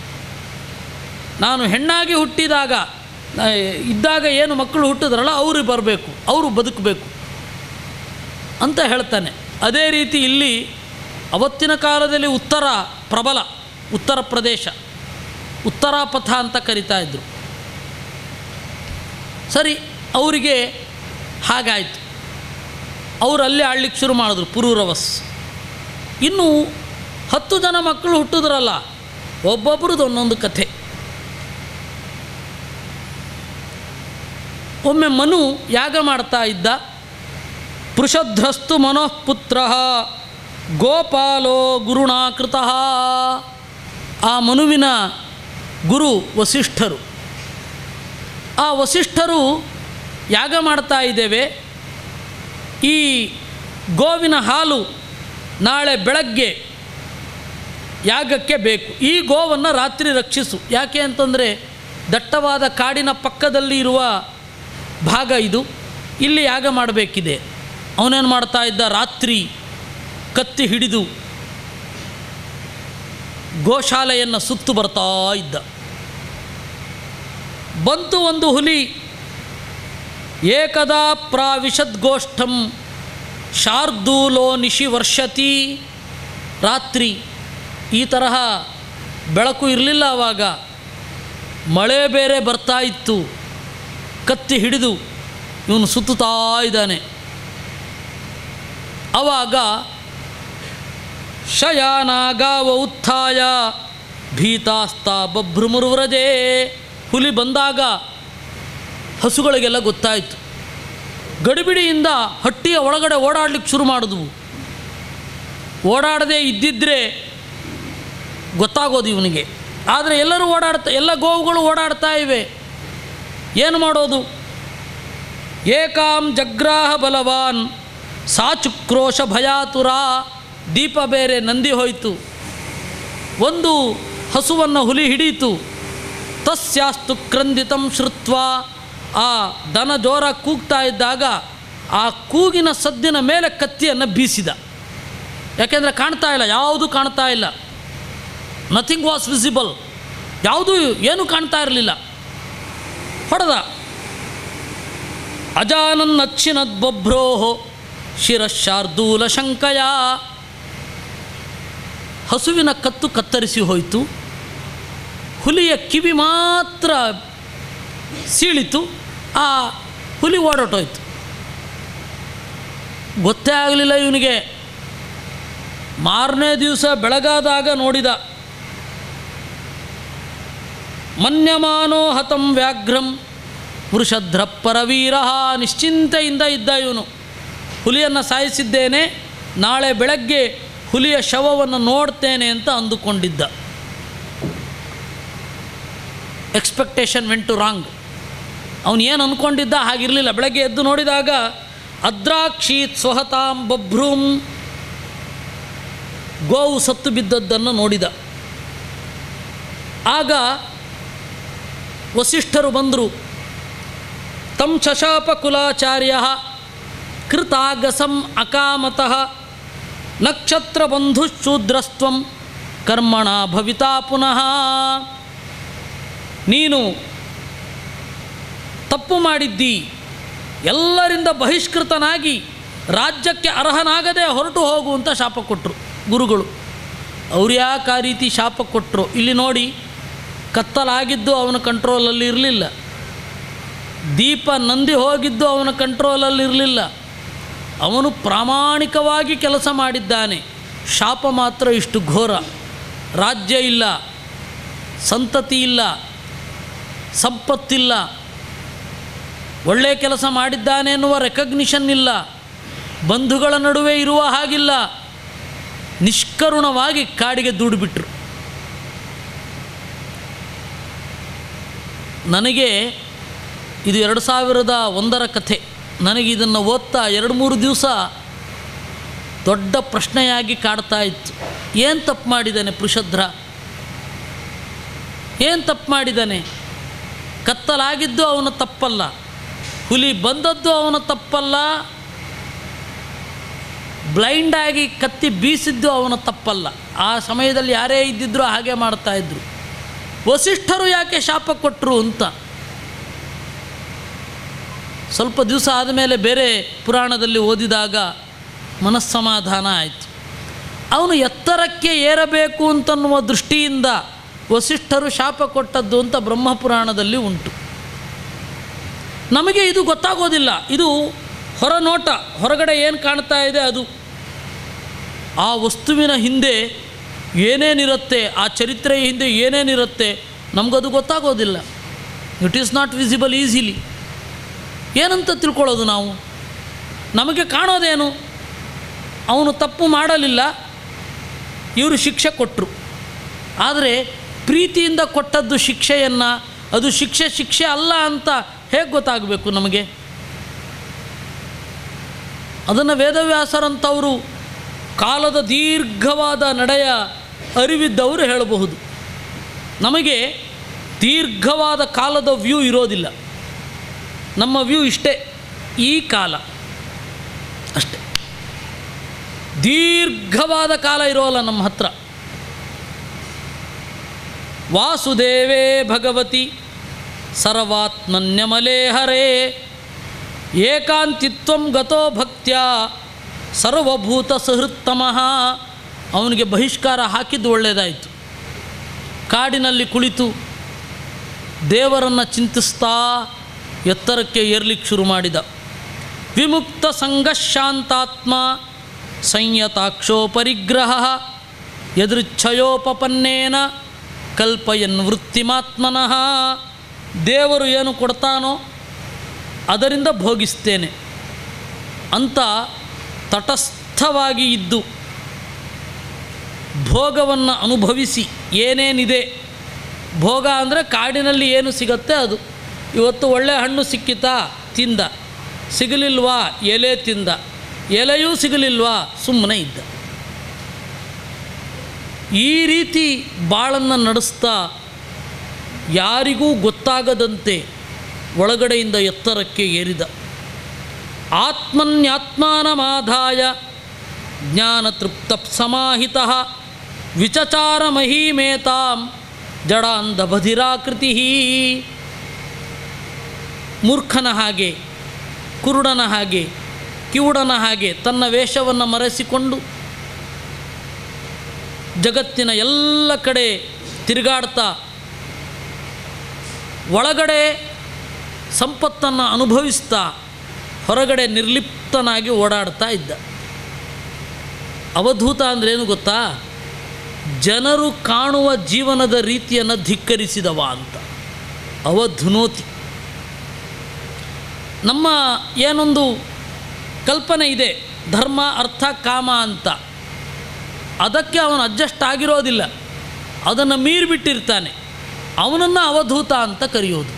ನಾನು ಹೆಣ್ಣಾಗಿ ಹುಟ್ಟಿದಾಗ ಆ, ಇದ್ದಾಗ ಏನು ಮಕ್ಕಳು ಹುಟ್ಟಿದ್ರಲ್ಲ ಅವರು ಬರಬೇಕು ಅವರು ಬದುಕಬೇಕು ಅಂತ ಹೇಳ್ತಾನೆ ಅದೇ ರೀತಿ ಇಲ್ಲಿ ಅವತ್ತಿನ ಕಾಲದಲ್ಲಿ ಉತ್ತರ ಪ್ರಬಲ ಉತ್ತರ ಪ್ರದೇಶ ಉತ್ತರಾಪಥ ಅಂತ ಕರಿತಾ ಇದ್ದರು ಸರಿ ಅವರಿಗೆ ಹಾಗಾಯಿತು ಅವರು ಅಲ್ಲಿ ಆಳ್ಲಿಕ್ಕೆ ಶುರು ಮಾಡಿದ್ರು ಪುರೂರವಸ್ ಇನ್ನು ಹತ್ತು ಜನ ಮಕ್ಕಳು ಹುಟ್ಟಿದ್ರಲ್ಲ ಒಬ್ಬೊಬ್ರದ್ದು ಒಂದೊಂದು ಕಥೆ ಒಮ್ಮೆ ಮನು ಯಾಗ ಮಾಡ್ತಾ ಇದ್ದ ಪೃಷಧ್ರಸ್ತು ಮನಃಪುತ್ರ ಗೋಪಾಲೋ ಗುರುಣಾಕೃತ ಆ ಮನುವಿನ ಗುರು ವಸಿಷ್ಠರು ಆ ವಸಿಷ್ಠರು ಯಾಗ ಮಾಡ್ತಾ ಇದ್ದೇವೆ ಈ ಗೋವಿನ ಹಾಲು ನಾಳೆ ಬೆಳಗ್ಗೆ ಯಾಗಕ್ಕೆ ಬೇಕು ಈ ಗೋವನ್ನು ರಾತ್ರಿ ರಕ್ಷಿಸು ಯಾಕೆ ಅಂತಂದರೆ ದಟ್ಟವಾದ ಕಾಡಿನ ಪಕ್ಕದಲ್ಲಿ ಇರುವ ಭಾಗ ಇದು ಇಲ್ಲಿ ಯಾಗ ಮಾಡಬೇಕಿದೆ ಅವನೇನು ಮಾಡ್ತಾ ಇದ್ದ ರಾತ್ರಿ ಕತ್ತಿ ಹಿಡಿದು ಗೋಶಾಲೆಯನ್ನು ಸುತ್ತು ಬರ್ತಾ ಇದ್ದ ಬಂತು ಒಂದು ಹುಲಿ ಏಕದಾ ಪ್ರಾವಿಶದ್ಗೋಷ್ಠಂ ಶಾರ್ದೂಲೋ ನಿಶಿ ವರ್ಷತಿ ರಾತ್ರಿ ಈ ತರಹ ಬೆಳಕು ಇರಲಿಲ್ಲ ಆವಾಗ ಮಳೆ ಬೇರೆ ಬರ್ತಾ ಇತ್ತು ಕತ್ತಿ ಹಿಡಿದು ಇವನು ಸುತ್ತುತ್ತಾ ಇದ್ದಾನೆ ಆವಾಗ ಶಯಾನಾಗಾವ ಉತ್ಥಾಯ ಭೀತಾಸ್ತ ಬಭ್ರುಮುರ್ವ್ರಜೇ ಹುಲಿ ಬಂದಾಗ ಹಸುಗಳಿಗೆಲ್ಲ ಗೊತ್ತಾಯಿತು ಗಡಿಬಿಡಿಯಿಂದ ಹಟ್ಟಿಯ ಒಳಗಡೆ ಓಡಾಡ್ಲಿಕ್ಕೆ ಶುರು ಮಾಡಿದ್ವು ಓಡಾಡದೇ ಇದ್ದಿದ್ದರೆ ಗೊತ್ತಾಗೋದು ಇವನಿಗೆ ಆದರೆ ಎಲ್ಲರೂ ಓಡಾಡ್ತಾ ಎಲ್ಲ ಗೋವುಗಳು ಓಡಾಡ್ತಾ ಇವೆ ಏನು ಮಾಡೋದು ಏಕಾಂ ಜಗ್ರಾಹ ಬಲವಾನ್ ಸಾಚುಕ್ರೋಶ ಭಯಾತುರ ದೀಪ ಬೇರೆ ನಂದಿ ಹೋಯಿತು ಒಂದು ಹಸುವನ್ನು ಹುಲಿ ಹಿಡೀತು ತಸ್ಯಾಸ್ತು ಕ್ರಂದಿತಂ ಶ್ರುತ್ವ ಆ ದನ ಜೋರ ಕೂಗ್ತಾ ಇದ್ದಾಗ ಆ ಕೂಗಿನ ಸದ್ದಿನ ಮೇಲೆ ಕತ್ತಿಯನ್ನು ಬೀಸಿದ ಯಾಕೆಂದರೆ ಕಾಣ್ತಾ ಇಲ್ಲ ಯಾವುದೂ ಕಾಣ್ತಾ ಇಲ್ಲ ನಥಿಂಗ್ ವಾಸ್ ವಿಸಿಬಲ್ ಯಾವುದೂ ಏನೂ ಕಾಣ್ತಾ ಇರಲಿಲ್ಲ ಹೊಡೆದ ಅಜಾನನ್ ಅಚ್ಚಿನದ್ ಬಭ್ರೋಹೋ ಶಿರಶಾರ್ದೂಲ ಶಂಕಯ ಹಸುವಿನ ಕತ್ತು ಕತ್ತರಿಸಿ ಹೋಯಿತು ಹುಲಿಯ ಕಿವಿ ಮಾತ್ರ ಸೀಳಿತು ಆ ಹುಲಿ ಓಡಾಟೋಯ್ತು ಗೊತ್ತೇ ಆಗಲಿಲ್ಲ ಇವನಿಗೆ ಮಾರನೇ ದಿವಸ ಬೆಳಗಾದಾಗ ನೋಡಿದ ಮನ್ಯಮಾನೋ ಹತಂ ವ್ಯಾಘ್ರಂ ವೃಷಧ್ರಪ್ಪರವೀರ ನಿಶ್ಚಿಂತೆಯಿಂದ ಇದ್ದ ಇವನು ಹುಲಿಯನ್ನು ಸಾಯಿಸಿದ್ದೇನೆ ನಾಳೆ ಬೆಳಗ್ಗೆ ಹುಲಿಯ ಶವವನ್ನು ನೋಡ್ತೇನೆ ಅಂತ ಅಂದುಕೊಂಡಿದ್ದ ಎಕ್ಸ್ಪೆಕ್ಟೇಷನ್ ವೆಂಟ್ ಟು ರಾಂಗ್ ಅವನು ಏನು ಅಂದ್ಕೊಂಡಿದ್ದ ಹಾಗಿರಲಿಲ್ಲ ಬೆಳಗ್ಗೆ ಎದ್ದು ನೋಡಿದಾಗ ಅದ್ರಾಕ್ಷೀತ್ ಸ್ವಹತಾಂ ಬಭ್ರೂಂ ಗೋವು ಸತ್ತು ಬಿದ್ದದ್ದನ್ನು ನೋಡಿದ ಆಗ ವಸಿಷ್ಠರು ಬಂದರು ತಂ ಶಶಾಪ ಕುಲಾಚಾರ್ಯ ಕೃತಾಗಸಂ ಅಕಾಮತಃ ನಕ್ಷತ್ರ ಬಂಧುಶೂದ್ರಸ್ತ್ವಂ ಕರ್ಮಣ ಭವಿತಾ ಪುನಃ ನೀನು ತಪ್ಪು ಮಾಡಿದ್ದಿ ಎಲ್ಲರಿಂದ ಬಹಿಷ್ಕೃತನಾಗಿ ರಾಜ್ಯಕ್ಕೆ ಅರ್ಹನಾಗದೆ ಹೊರಟು ಹೋಗುವಂಥ ಶಾಪ ಕೊಟ್ಟರು ಗುರುಗಳು ಅವ್ರು ಯಾಕೆ ಆ ರೀತಿ ಶಾಪ ಕೊಟ್ಟರು ಇಲ್ಲಿ ನೋಡಿ ಕತ್ತಲಾಗಿದ್ದು ಅವನ ಕಂಟ್ರೋಲಲ್ಲಿ ಇರಲಿಲ್ಲ ದೀಪ ನಂದಿ ಹೋಗಿದ್ದು ಅವನ ಕಂಟ್ರೋಲಲ್ಲಿ ಇರಲಿಲ್ಲ ಅವನು ಪ್ರಾಮಾಣಿಕವಾಗಿ ಕೆಲಸ ಮಾಡಿದ್ದಾನೆ ಶಾಪ ಮಾತ್ರ ಇಷ್ಟು ಘೋರ ರಾಜ್ಯ ಇಲ್ಲ ಸಂತತಿ ಇಲ್ಲ ಸಂಪತ್ತಿಲ್ಲ ಒಳ್ಳೆಯ ಕೆಲಸ ಮಾಡಿದ್ದಾನೆ ಎನ್ನುವ ರೆಕಗ್ನಿಷನ್ ಇಲ್ಲ ಬಂಧುಗಳ ನಡುವೆ ಇರುವ ಹಾಗಿಲ್ಲ ನಿಷ್ಕರುಣವಾಗಿ ಕಾಡಿಗೆ ದೂಡಿಬಿಟ್ರು ನನಗೆ ಇದು ಎರಡು ಸಾವಿರದ ಒಂದರ ಕಥೆ ನನಗೆ ಇದನ್ನು ಓದ್ತಾ ಎರಡು ಮೂರು ದಿವಸ ದೊಡ್ಡ ಪ್ರಶ್ನೆಯಾಗಿ ಕಾಡ್ತಾ ಇತ್ತು ಏನು ತಪ್ಪು ಮಾಡಿದ್ದಾನೆ ಪೃಷಧ್ರ ಏನು ತಪ್ಪು ಮಾಡಿದ್ದಾನೆ ಕತ್ತಲಾಗಿದ್ದು ಅವನ ತಪ್ಪಲ್ಲ ಹುಲಿ ಬಂದದ್ದು ಅವನ ತಪ್ಪಲ್ಲ ಬ್ಲೈಂಡಾಗಿ ಕತ್ತಿ ಬೀಸಿದ್ದು ಅವನ ತಪ್ಪಲ್ಲ ಆ ಸಮಯದಲ್ಲಿ ಯಾರೇ ಇದ್ದಿದ್ರೂ ಹಾಗೆ ಮಾಡ್ತಾ ಇದ್ರು ವಸಿಷ್ಠರು ಯಾಕೆ ಶಾಪ ಕೊಟ್ಟರು ಅಂತ ಸ್ವಲ್ಪ ದಿವಸ ಆದಮೇಲೆ ಬೇರೆ ಪುರಾಣದಲ್ಲಿ ಓದಿದಾಗ ಮನಸ್ಸಮಾಧಾನ ಆಯಿತು ಅವನು ಎತ್ತರಕ್ಕೆ ಏರಬೇಕು ಅಂತನ್ನುವ ದೃಷ್ಟಿಯಿಂದ ವಸಿಷ್ಠರು ಶಾಪ ಕೊಟ್ಟದ್ದು ಅಂತ ಬ್ರಹ್ಮಪುರಾಣದಲ್ಲಿ ಉಂಟು ನಮಗೆ ಇದು ಗೊತ್ತಾಗೋದಿಲ್ಲ ಇದು ಹೊರನೋಟ ಹೊರಗಡೆ ಏನು ಕಾಣ್ತಾ ಇದೆ ಅದು ಆ ವಸ್ತುವಿನ ಹಿಂದೆ ಏನೇನಿರುತ್ತೆ ಆ ಚರಿತ್ರೆಯ ಹಿಂದೆ ಏನೇನಿರುತ್ತೆ ನಮಗದು ಗೊತ್ತಾಗೋದಿಲ್ಲ it is not visible easily ಏನಂತ ತಿಳ್ಕೊಳ್ಳೋದು ನಾವು ನಮಗೆ ಕಾಣೋದೇನು ಅವನು ತಪ್ಪು ಮಾಡಲಿಲ್ಲ ಇವರು ಶಿಕ್ಷೆ ಕೊಟ್ಟರು ಆದರೆ ಪ್ರೀತಿಯಿಂದ ಕೊಟ್ಟದ್ದು ಶಿಕ್ಷೆಯನ್ನು ಅದು ಶಿಕ್ಷೆ ಶಿಕ್ಷೆ ಅಲ್ಲ ಅಂತ ಹೇಗೆ ಗೊತ್ತಾಗಬೇಕು ನಮಗೆ ಅದನ್ನು ವೇದವ್ಯಾಸರಂಥವರು ಕಾಲದ ದೀರ್ಘವಾದ ನಡೆಯ ಅರಿವಿದ್ದವರು ಹೇಳಬಹುದು ನಮಗೆ ದೀರ್ಘವಾದ ಕಾಲದ ವ್ಯೂ ಇರೋದಿಲ್ಲ ನಮ್ಮ ವ್ಯೂ ಇಷ್ಟೇ ಈ ಕಾಲ ಅಷ್ಟೆ ದೀರ್ಘವಾದ ಕಾಲ ಇರೋಲ್ಲ ನಮ್ಮ ಹತ್ರ ವಾಸುದೇವೇ ಭಗವತಿ ಸರ್ವಾತ್ಮನ್ಯಮಲೇ ಹರೇ ಏಕಾಂತಿತ್ವಂ ಗತೋ ಭಕ್ತ್ಯ ಸರ್ವಭೂತ ಸುಹೃತ್ತಮಃ ಅವನಿಗೆ ಬಹಿಷ್ಕಾರ ಹಾಕಿದ್ದು ಒಳ್ಳೆಯದಾಯಿತು ಕಾಡಿನಲ್ಲಿ ಕುಳಿತು ದೇವರನ್ನು ಚಿಂತಿಸ್ತಾ ಎತ್ತರಕ್ಕೆ ಏರ್ಲಿಕ್ಕೆ ಶುರು ಮಾಡಿದ ವಿಮುಕ್ತ ಸಂಘಶಾಂತಾತ್ಮ ಸಂಯತಾಕ್ಷೋ ಪರಿಗ್ರಹ ಯದೃಚ್ಛಯೋಪಪನ್ನೇನ ಕಲ್ಪಯನ್ ವೃತ್ತಿಮಾತ್ಮನಃ ದೇವರು ಏನು ಕೊಡ್ತಾನೋ ಅದರಿಂದ ಭೋಗಿಸ್ತೇನೆ ಅಂತ ತಟಸ್ಥವಾಗಿ ಇದ್ದು ಭೋಗವನ್ನು ಅನುಭವಿಸಿ ಏನೇನಿದೆ ಭೋಗ ಅಂದರೆ ಕಾಡಿನಲ್ಲಿ ಏನು ಸಿಗತ್ತೆ ಅದು ಇವತ್ತು ಒಳ್ಳೆ ಹಣ್ಣು ಸಿಕ್ಕಿತಾ ತಿಂದ ಸಿಗಲಿಲ್ವಾ ಎಲೆ ತಿಂದ ಎಲೆಯೂ ಸಿಗಲಿಲ್ವಾ ಸುಮ್ಮನೆ ಇದ್ದ ಈ ರೀತಿ ಬಾಳನ್ನು ನಡೆಸ್ತಾ ಯಾರಿಗೂ ಗೊತ್ತಾಗದಂತೆ ಒಳಗಡೆಯಿಂದ ಎತ್ತರಕ್ಕೆ ಏರಿದ ಆತ್ಮನ್ಯಾತ್ಮಾನಮಾಧಾಯ ಜ್ಞಾನತೃಪ್ತ ಸಮಾಹಿತ ವಿಚಚಾರ ಮಹೀಮೇತಾಂ ಜಡಾಂಧಬಧಿರಾಕೃತಿ ಮೂರ್ಖನ ಹಾಗೆ ಕುರುಡನ ಹಾಗೆ ಕಿವುಡನ ಹಾಗೆ ತನ್ನ ವೇಷವನ್ನು ಮರೆಸಿಕೊಂಡು ಜಗತ್ತಿನ ಎಲ್ಲ ಕಡೆ ತಿರುಗಾಡ್ತಾ ಒಳಗಡೆ ಸಂಪತ್ತನ್ನು ಅನುಭವಿಸ್ತಾ ಹೊರಗಡೆ ನಿರ್ಲಿಪ್ತನಾಗಿ ಓಡಾಡ್ತಾ ಇದ್ದ ಅವಧೂತ ಅಂದ್ರೇನು ಗೊತ್ತಾ ಜನರು ಕಾಣುವ ಜೀವನದ ರೀತಿಯನ್ನು ಧಿಕ್ಕರಿಸಿದವ ಅಂತ ಅವಧುನೋತಿ ನಮ್ಮ ಏನೊಂದು ಕಲ್ಪನೆ ಇದೆ ಧರ್ಮ ಅರ್ಥ ಕಾಮ ಅಂತ ಅದಕ್ಕೆ ಅವನು ಅಡ್ಜಸ್ಟ್ ಆಗಿರೋದಿಲ್ಲ ಅದನ್ನು ಮೀರಿಬಿಟ್ಟಿರ್ತಾನೆ ಅವನನ್ನು ಅವಧೂತ ಅಂತ ಕರೆಯೋದು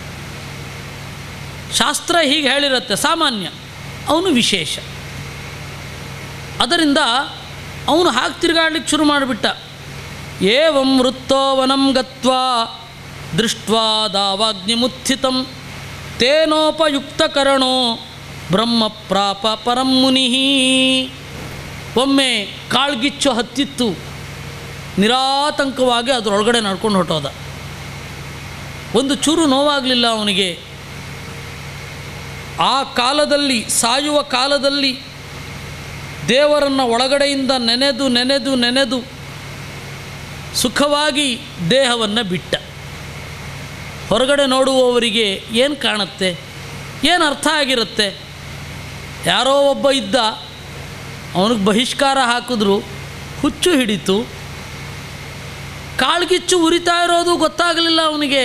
ಶಾಸ್ತ್ರ ಹೀಗೆ ಹೇಳಿರುತ್ತೆ ಸಾಮಾನ್ಯ ಅವನು ವಿಶೇಷ ಅದರಿಂದ ಅವನು ಹಾಗೆ ತಿರುಗಾಡ್ಲಿಕ್ಕೆ ಶುರು ಮಾಡಿಬಿಟ್ಟ ಏವಂ ವೃತ್ತೋ ವನಂ ಗತ್ವಾ ದೃಷ್ಟ್ವಾ ದಾವಾಗ್ನಿಮುತ್ಥಿತಂ ತೇನೋಪಯುಕ್ತಕರಣೋ ಬ್ರಹ್ಮ ಪ್ರಾಪ ಪರಂ ಮುನಿ ಒಮ್ಮೆ ಕಾಳ್ಗಿಚ್ಚು ಹತ್ತಿತ್ತು ನಿರಾತಂಕವಾಗಿ ಅದರೊಳಗಡೆ ನಡ್ಕೊಂಡು ಹೊಟ್ಟೋದ ಒಂದು ಚೂರು ನೋವಾಗಲಿಲ್ಲ ಅವನಿಗೆ ಆ ಕಾಲದಲ್ಲಿ ಸಾಯುವ ಕಾಲದಲ್ಲಿ ದೇವರನ್ನು ಒಳಗಡೆಯಿಂದ ನೆನೆದು ನೆನೆದು ನೆನೆದು ಸುಖವಾಗಿ ದೇಹವನ್ನು ಬಿಟ್ಟ ಹೊರಗಡೆ ನೋಡುವವರಿಗೆ ಏನು ಕಾಣುತ್ತೆ ಏನು ಅರ್ಥ ಆಗಿರುತ್ತೆ ಯಾರೋ ಒಬ್ಬ ಇದ್ದ ಅವನಿಗೆ ಬಹಿಷ್ಕಾರ ಹಾಕಿದ್ರು ಹುಚ್ಚು ಹಿಡಿತು ಕಾಳ್ಗಿಚ್ಚು ಉರಿತಾ ಇರೋದು ಗೊತ್ತಾಗಲಿಲ್ಲ ಅವನಿಗೆ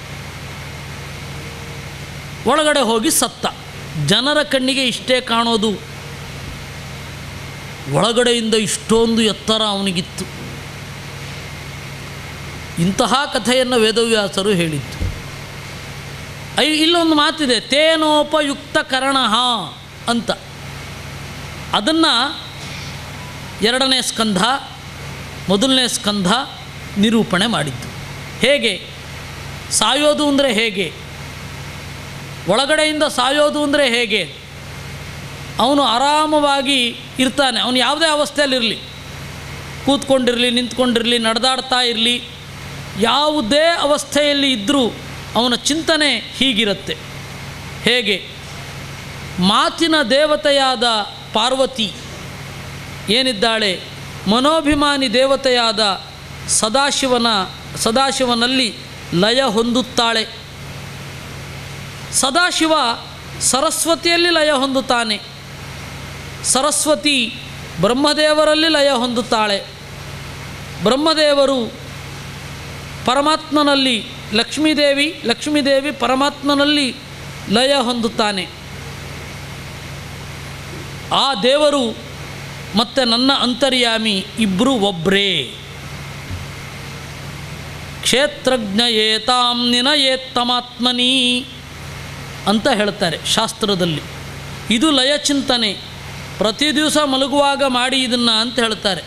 ಒಳಗಡೆ ಹೋಗಿ ಸತ್ತ ಜನರ ಕಣ್ಣಿಗೆ ಇಷ್ಟೇ ಕಾಣೋದು ಒಳಗಡೆಯಿಂದ ಇಷ್ಟೊಂದು ಎತ್ತರ ಅವನಿಗಿತ್ತು ಇಂತಹ ಕಥೆಯನ್ನು ವೇದವ್ಯಾಸರು ಹೇಳಿದ್ದು ಐ ಇಲ್ಲೊಂದು ಮಾತಿದೆ ತೇನೋಪಯುಕ್ತ ಕರಣ ಅಂತ ಅದನ್ನು ಎರಡನೇ ಸ್ಕಂಧ ಮೊದಲನೇ ಸ್ಕಂಧ ನಿರೂಪಣೆ ಮಾಡಿದ್ದು ಹೇಗೆ ಸಾಯೋದು ಅಂದರೆ ಹೇಗೆ ಒಳಗಡೆಯಿಂದ ಸಾಯೋದು ಅಂದರೆ ಹೇಗೆ ಅವನು ಆರಾಮವಾಗಿ ಇರ್ತಾನೆ ಅವನು ಯಾವುದೇ ಅವಸ್ಥೆಯಲ್ಲಿರಲಿ ಕೂತ್ಕೊಂಡಿರಲಿ ನಿಂತ್ಕೊಂಡಿರಲಿ ನಡೆದಾಡ್ತಾ ಇರಲಿ ಯಾವುದೇ ಅವಸ್ಥೆಯಲ್ಲಿ ಇದ್ದರೂ ಅವನ ಚಿಂತನೆ ಹೀಗಿರುತ್ತೆ ಹೇಗೆ ಮಾತಿನ ದೇವತೆಯಾದ ಪಾರ್ವತಿ ಏನಿದ್ದಾಳೆ ಮನೋಭಿಮಾನಿ ದೇವತೆಯಾದ ಸದಾಶಿವನ ಸದಾಶಿವನಲ್ಲಿ ಲಯ ಹೊಂದುತ್ತಾಳೆ ಸದಾಶಿವ ಸರಸ್ವತಿಯಲ್ಲಿ ಲಯ ಹೊಂದುತ್ತಾನೆ ಸರಸ್ವತಿ ಬ್ರಹ್ಮದೇವರಲ್ಲಿ ಲಯ ಹೊಂದುತ್ತಾಳೆ ಬ್ರಹ್ಮದೇವರು ಪರಮಾತ್ಮನಲ್ಲಿ ಲಕ್ಷ್ಮೀದೇವಿ ಲಕ್ಷ್ಮೀದೇವಿ ಪರಮಾತ್ಮನಲ್ಲಿ ಲಯ ಹೊಂದುತ್ತಾನೆ ಆ ದೇವರು ಮತ್ತು ನನ್ನ ಅಂತರ್ಯಾಮಿ ಇಬ್ಬರು ಒಬ್ಬರೇ ಕ್ಷೇತ್ರಜ್ಞ ಏತಾಂ ನಿನಯೇತ್ತಮಾತ್ಮನಿ ಅಂತ ಹೇಳ್ತಾರೆ ಶಾಸ್ತ್ರದಲ್ಲಿ ಇದು ಲಯ ಚಿಂತನೆ ಪ್ರತಿ ದಿವಸ ಮಲಗುವಾಗ ಮಾಡಿ ಇದನ್ನು ಅಂತ ಹೇಳ್ತಾರೆ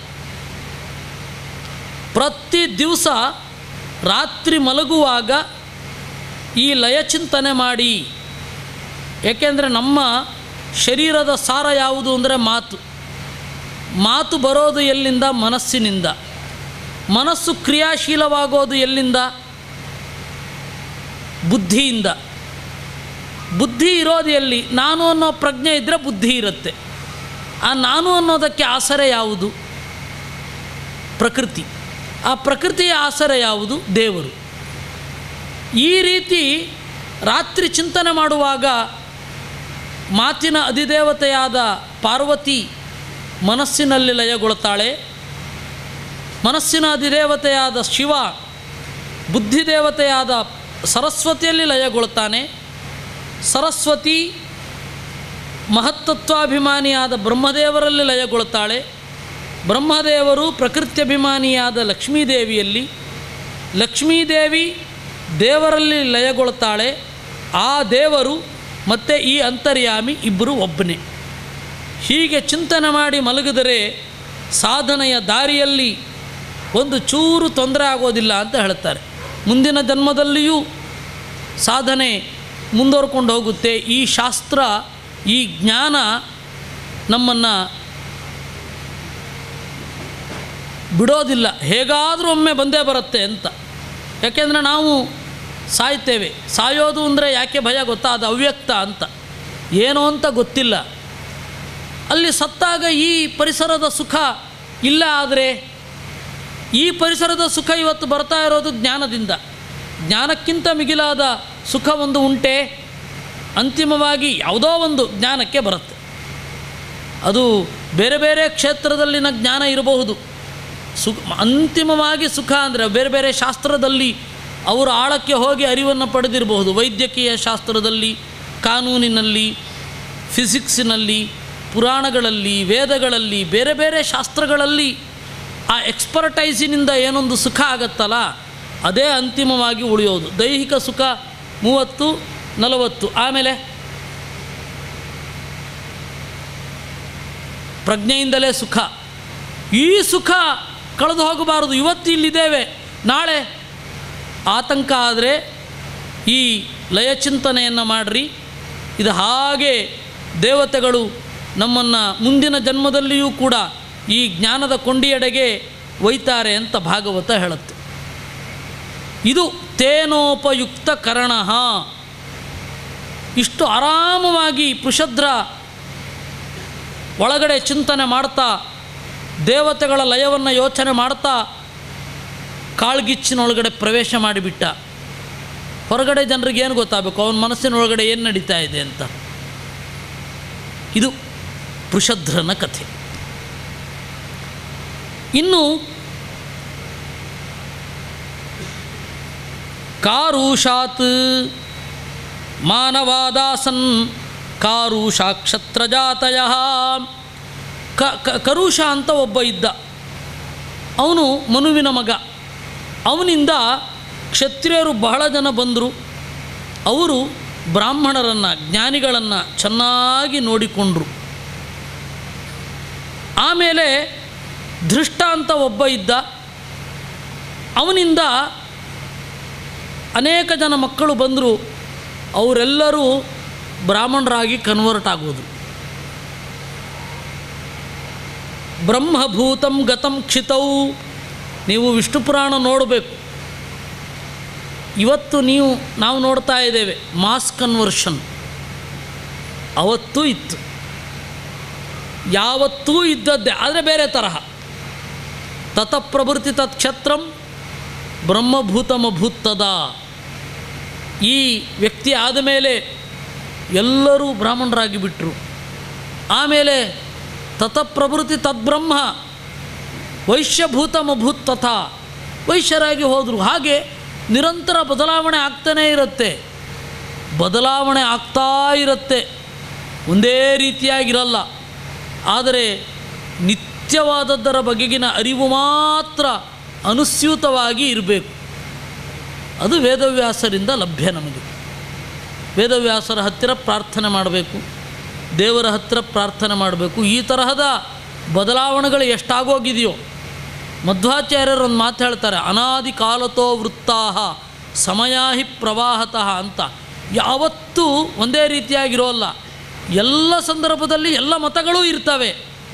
ಪ್ರತಿ ದಿವಸ ರಾತ್ರಿ ಮಲಗುವಾಗ ಈ ಲಯ ಚಿಂತನೆ ಮಾಡಿ ಏಕೆಂದರೆ ನಮ್ಮ ಶರೀರದ ಸಾರ ಯಾವುದು ಅಂದರೆ ಮಾತು ಮಾತು ಬರೋದು ಎಲ್ಲಿಂದ ಮನಸ್ಸಿನಿಂದ ಮನಸ್ಸು ಕ್ರಿಯಾಶೀಲವಾಗೋದು ಎಲ್ಲಿಂದ ಬುದ್ಧಿಯಿಂದ ಬುದ್ಧಿ ಇರೋದು ಎಲ್ಲಿ ನಾನು ಅನ್ನೋ ಪ್ರಜ್ಞೆ ಇದ್ದರೆ ಬುದ್ಧಿ ಇರುತ್ತೆ ಆ ನಾನು ಅನ್ನೋದಕ್ಕೆ ಆಸರೆ ಯಾವುದು ಪ್ರಕೃತಿ ಆ ಪ್ರಕೃತಿಯ ಆಸರೆ ಯಾವುದು ದೇವರು ಈ ರೀತಿ ರಾತ್ರಿ ಚಿಂತನೆ ಮಾಡುವಾಗ ಮಾತಿನ ಅಧಿದೇವತೆಯಾದ ಪಾರ್ವತಿ ಮನಸ್ಸಿನಲ್ಲಿ ಲಯಗೊಳ್ತಾಳೆ ಮನಸ್ಸಿನ ಅಧಿದೇವತೆಯಾದ ಶಿವ ಬುದ್ಧಿದೇವತೆಯಾದ ಸರಸ್ವತಿಯಲ್ಲಿ ಲಯಗೊಳ್ತಾನೆ ಸರಸ್ವತಿ ಮಹತ್ತತ್ವಾಭಿಮಾನಿಯಾದ ಬ್ರಹ್ಮದೇವರಲ್ಲಿ ಲಯಗೊಳ್ತಾಳೆ ಬ್ರಹ್ಮದೇವರು ಪ್ರಕೃತ್ಯಭಿಮಾನಿಯಾದ ಲಕ್ಷ್ಮೀದೇವಿಯಲ್ಲಿ ಲಕ್ಷ್ಮೀದೇವಿ ದೇವರಲ್ಲಿ ಲಯಗೊಳ್ತಾಳೆ ಆ ದೇವರು ಮತ್ತು ಈ ಅಂತರ್ಯಾಮಿ ಇಬ್ಬರು ಒಬ್ಬನೇ ಹೀಗೆ ಚಿಂತನೆ ಮಾಡಿ ಮಲಗಿದರೆ ಸಾಧನೆಯ ದಾರಿಯಲ್ಲಿ ಒಂದು ಚೂರು ತೊಂದರೆ ಆಗೋದಿಲ್ಲ ಅಂತ ಹೇಳ್ತಾರೆ ಮುಂದಿನ ಜನ್ಮದಲ್ಲಿಯೂ ಸಾಧನೆ ಮುಂದುವರ್ಕೊಂಡು ಹೋಗುತ್ತೆ ಈ ಶಾಸ್ತ್ರ ಈ ಜ್ಞಾನ ನಮ್ಮನ್ನು ಬಿಡೋದಿಲ್ಲ ಹೇಗಾದರೂ ಒಮ್ಮೆ ಬಂದೇ ಬರುತ್ತೆ ಅಂತ ಯಾಕೆಂದರೆ ನಾವು ಸಾಯ್ತೇವೆ ಸಾಯೋದು ಅಂದರೆ ಯಾಕೆ ಭಯ ಗೊತ್ತಾ ಅದು ಅವ್ಯಕ್ತ ಅಂತ ಏನು ಅಂತ ಗೊತ್ತಿಲ್ಲ ಅಲ್ಲಿ ಸತ್ತಾಗ ಈ ಪರಿಸರದ ಸುಖ ಇಲ್ಲ ಆದರೆ ಈ ಪರಿಸರದ ಸುಖ ಇವತ್ತು ಬರ್ತಾ ಇರೋದು ಜ್ಞಾನದಿಂದ ಜ್ಞಾನಕ್ಕಿಂತ ಮಿಗಿಲಾದ ಸುಖ ಒಂದು ಉಂಟೆ ಅಂತಿಮವಾಗಿ ಯಾವುದೋ ಒಂದು ಜ್ಞಾನಕ್ಕೆ ಬರುತ್ತೆ ಅದು ಬೇರೆ ಬೇರೆ ಕ್ಷೇತ್ರದಲ್ಲಿನ ಜ್ಞಾನ ಇರಬಹುದು ಸುಖ ಅಂತಿಮವಾಗಿ ಸುಖ ಅಂದರೆ ಬೇರೆ ಬೇರೆ ಶಾಸ್ತ್ರದಲ್ಲಿ ಅವರು ಆಳಕ್ಕೆ ಹೋಗಿ ಅರಿವನ್ನು ಪಡೆದಿರಬಹುದು ವೈದ್ಯಕೀಯ ಶಾಸ್ತ್ರದಲ್ಲಿ ಕಾನೂನಿನಲ್ಲಿ ಫಿಸಿಕ್ಸಿನಲ್ಲಿ ಪುರಾಣಗಳಲ್ಲಿ ವೇದಗಳಲ್ಲಿ ಬೇರೆ ಬೇರೆ ಶಾಸ್ತ್ರಗಳಲ್ಲಿ ಆ ಎಕ್ಸ್ಪರ್ಟೈಸಿನಿಂದ ಏನೊಂದು ಸುಖ ಆಗತ್ತಲ್ಲ ಅದೇ ಅಂತಿಮವಾಗಿ ಉಳಿಯೋದು ದೈಹಿಕ ಸುಖ ಮೂವತ್ತು ನಲವತ್ತು ಆಮೇಲೆ ಪ್ರಜ್ಞೆಯಿಂದಲೇ ಸುಖ ಈ ಸುಖ ಕಳೆದು ಹೋಗಬಾರದು ಇವತ್ತು ಇಲ್ಲಿದ್ದೇವೆ ನಾಳೆ ಆತಂಕ ಆದರೆ ಈ ಲಯಚಿಂತನೆಯನ್ನು ಮಾಡಿರಿ ಇದು ಹಾಗೆ ದೇವತೆಗಳು ನಮ್ಮನ್ನು ಮುಂದಿನ ಜನ್ಮದಲ್ಲಿಯೂ ಕೂಡ ಈ ಜ್ಞಾನದ ಕೊಂಡಿಯೆಡೆಗೆ ಒಯ್ತಾರೆ ಅಂತ ಭಾಗವತ ಹೇಳುತ್ತೆ ಇದು ತೇನೋಪಯುಕ್ತ ಕರಣ ಇಷ್ಟು ಆರಾಮವಾಗಿ ಪುಷದ್ರ ಒಳಗಡೆ ಚಿಂತನೆ ಮಾಡ್ತಾ ದೇವತೆಗಳ ಲಯವನ್ನು ಯೋಚನೆ ಮಾಡ್ತಾ ಕಾಳ್ಗಿಚ್ಚಿನೊಳಗಡೆ ಪ್ರವೇಶ ಮಾಡಿಬಿಟ್ಟ ಹೊರಗಡೆ ಜನರಿಗೆ ಏನು ಗೊತ್ತಾಗಬೇಕು ಅವನ ಮನಸ್ಸಿನೊಳಗಡೆ ಏನು ನಡೀತಾ ಇದೆ ಅಂತ ಇದು ಪೃಷಧ್ರನ ಕಥೆ ಇನ್ನು ಕಾರುಷಾತ್ ಮಾನವಾದಾಸನ್ ಕಾರುಷಾಕ್ಷತ್ರಜಾತಯ ಕ ಕ- ಕರುಷ ಅಂತ ಒಬ್ಬ ಇದ್ದ ಅವನು ಮನುವಿನ ಮಗ ಅವನಿಂದ ಕ್ಷತ್ರಿಯರು ಬಹಳ ಜನ ಬಂದರು ಅವರು ಬ್ರಾಹ್ಮಣರನ್ನು ಜ್ಞಾನಿಗಳನ್ನು ಚೆನ್ನಾಗಿ ನೋಡಿಕೊಂಡ್ರು ಆಮೇಲೆ ಧೃಷ್ಟ ಅಂತ ಒಬ್ಬ ಇದ್ದ ಅವನಿಂದ ಅನೇಕ ಜನ ಮಕ್ಕಳು ಬಂದರು ಅವರೆಲ್ಲರೂ ಬ್ರಾಹ್ಮಣರಾಗಿ ಕನ್ವರ್ಟ್ ಆಗೋದು ಬ್ರಹ್ಮಭೂತಂ ಗತಂ ಕ್ಷಿತೌ ನೀವು ವಿಷ್ಣು ಪುರಾಣ ನೋಡಬೇಕು ಇವತ್ತು ನೀವು ನಾವು ನೋಡ್ತಾ ಇದ್ದೇವೆ ಮಾಸ್ ಕನ್ವರ್ಷನ್ ಅವತ್ತೂ ಇತ್ತು ಯಾವತ್ತೂ ಇದ್ದದ್ದೇ ಆದರೆ ಬೇರೆ ತರಹ ತತಪ್ರಭೃತಿ ತತ್ಕ್ಷತ್ರಂ ಬ್ರಹ್ಮಭೂತಮಭೂತದ ಈ ವ್ಯಕ್ತಿ ಆದಮೇಲೆ ಎಲ್ಲರೂ ಬ್ರಾಹ್ಮಣರಾಗಿ ಬಿಟ್ಟರು ಆಮೇಲೆ ತತಪ್ರಭೃತಿ ತದ್ಬ್ರಹ್ಮ ವೈಶ್ಯಭೂತಮಭೂತ್ ತಥಾ ವೈಶ್ಯರಾಗಿ ಹೋದರು ಹಾಗೆ ನಿರಂತರ ಬದಲಾವಣೆ ಆಗ್ತಾನೇ ಇರುತ್ತೆ ಬದಲಾವಣೆ ಆಗ್ತಾ ಇರುತ್ತೆ ಒಂದೇ ರೀತಿಯಾಗಿರಲ್ಲ ಆದರೆ ನಿತ್ಯವಾದದ್ದರ ಬಗೆಗಿನ ಅರಿವು ಮಾತ್ರ ಅನುಸ್ಯೂತವಾಗಿ ಇರಬೇಕು ಅದು ವೇದವ್ಯಾಸರಿಂದ ಲಭ್ಯ ನಮಗೆ ವೇದವ್ಯಾಸರ ಹತ್ತಿರ ಪ್ರಾರ್ಥನೆ ಮಾಡಬೇಕು ದೇವರ ಹತ್ತಿರ ಪ್ರಾರ್ಥನೆ ಮಾಡಬೇಕು ಈ ತರಹದ ಬದಲಾವಣೆಗಳು ಎಷ್ಟಾಗೋಗಿದೆಯೋ ಮಧ್ವಾಚಾರ್ಯರು ಒಂದು ಮಾತು ಹೇಳ್ತಾರೆ ಅನಾದಿ ಕಾಲತೋ ವೃತ್ತಾಹ ಸಮಯಾಹಿ ಪ್ರವಾಹತಃ ಅಂತ ಯಾವತ್ತೂ ಒಂದೇ ರೀತಿಯಾಗಿರೋಲ್ಲ ಎಲ್ಲ ಸಂದರ್ಭದಲ್ಲಿ ಎಲ್ಲ ಮತಗಳೂ ಇರ್ತವೆ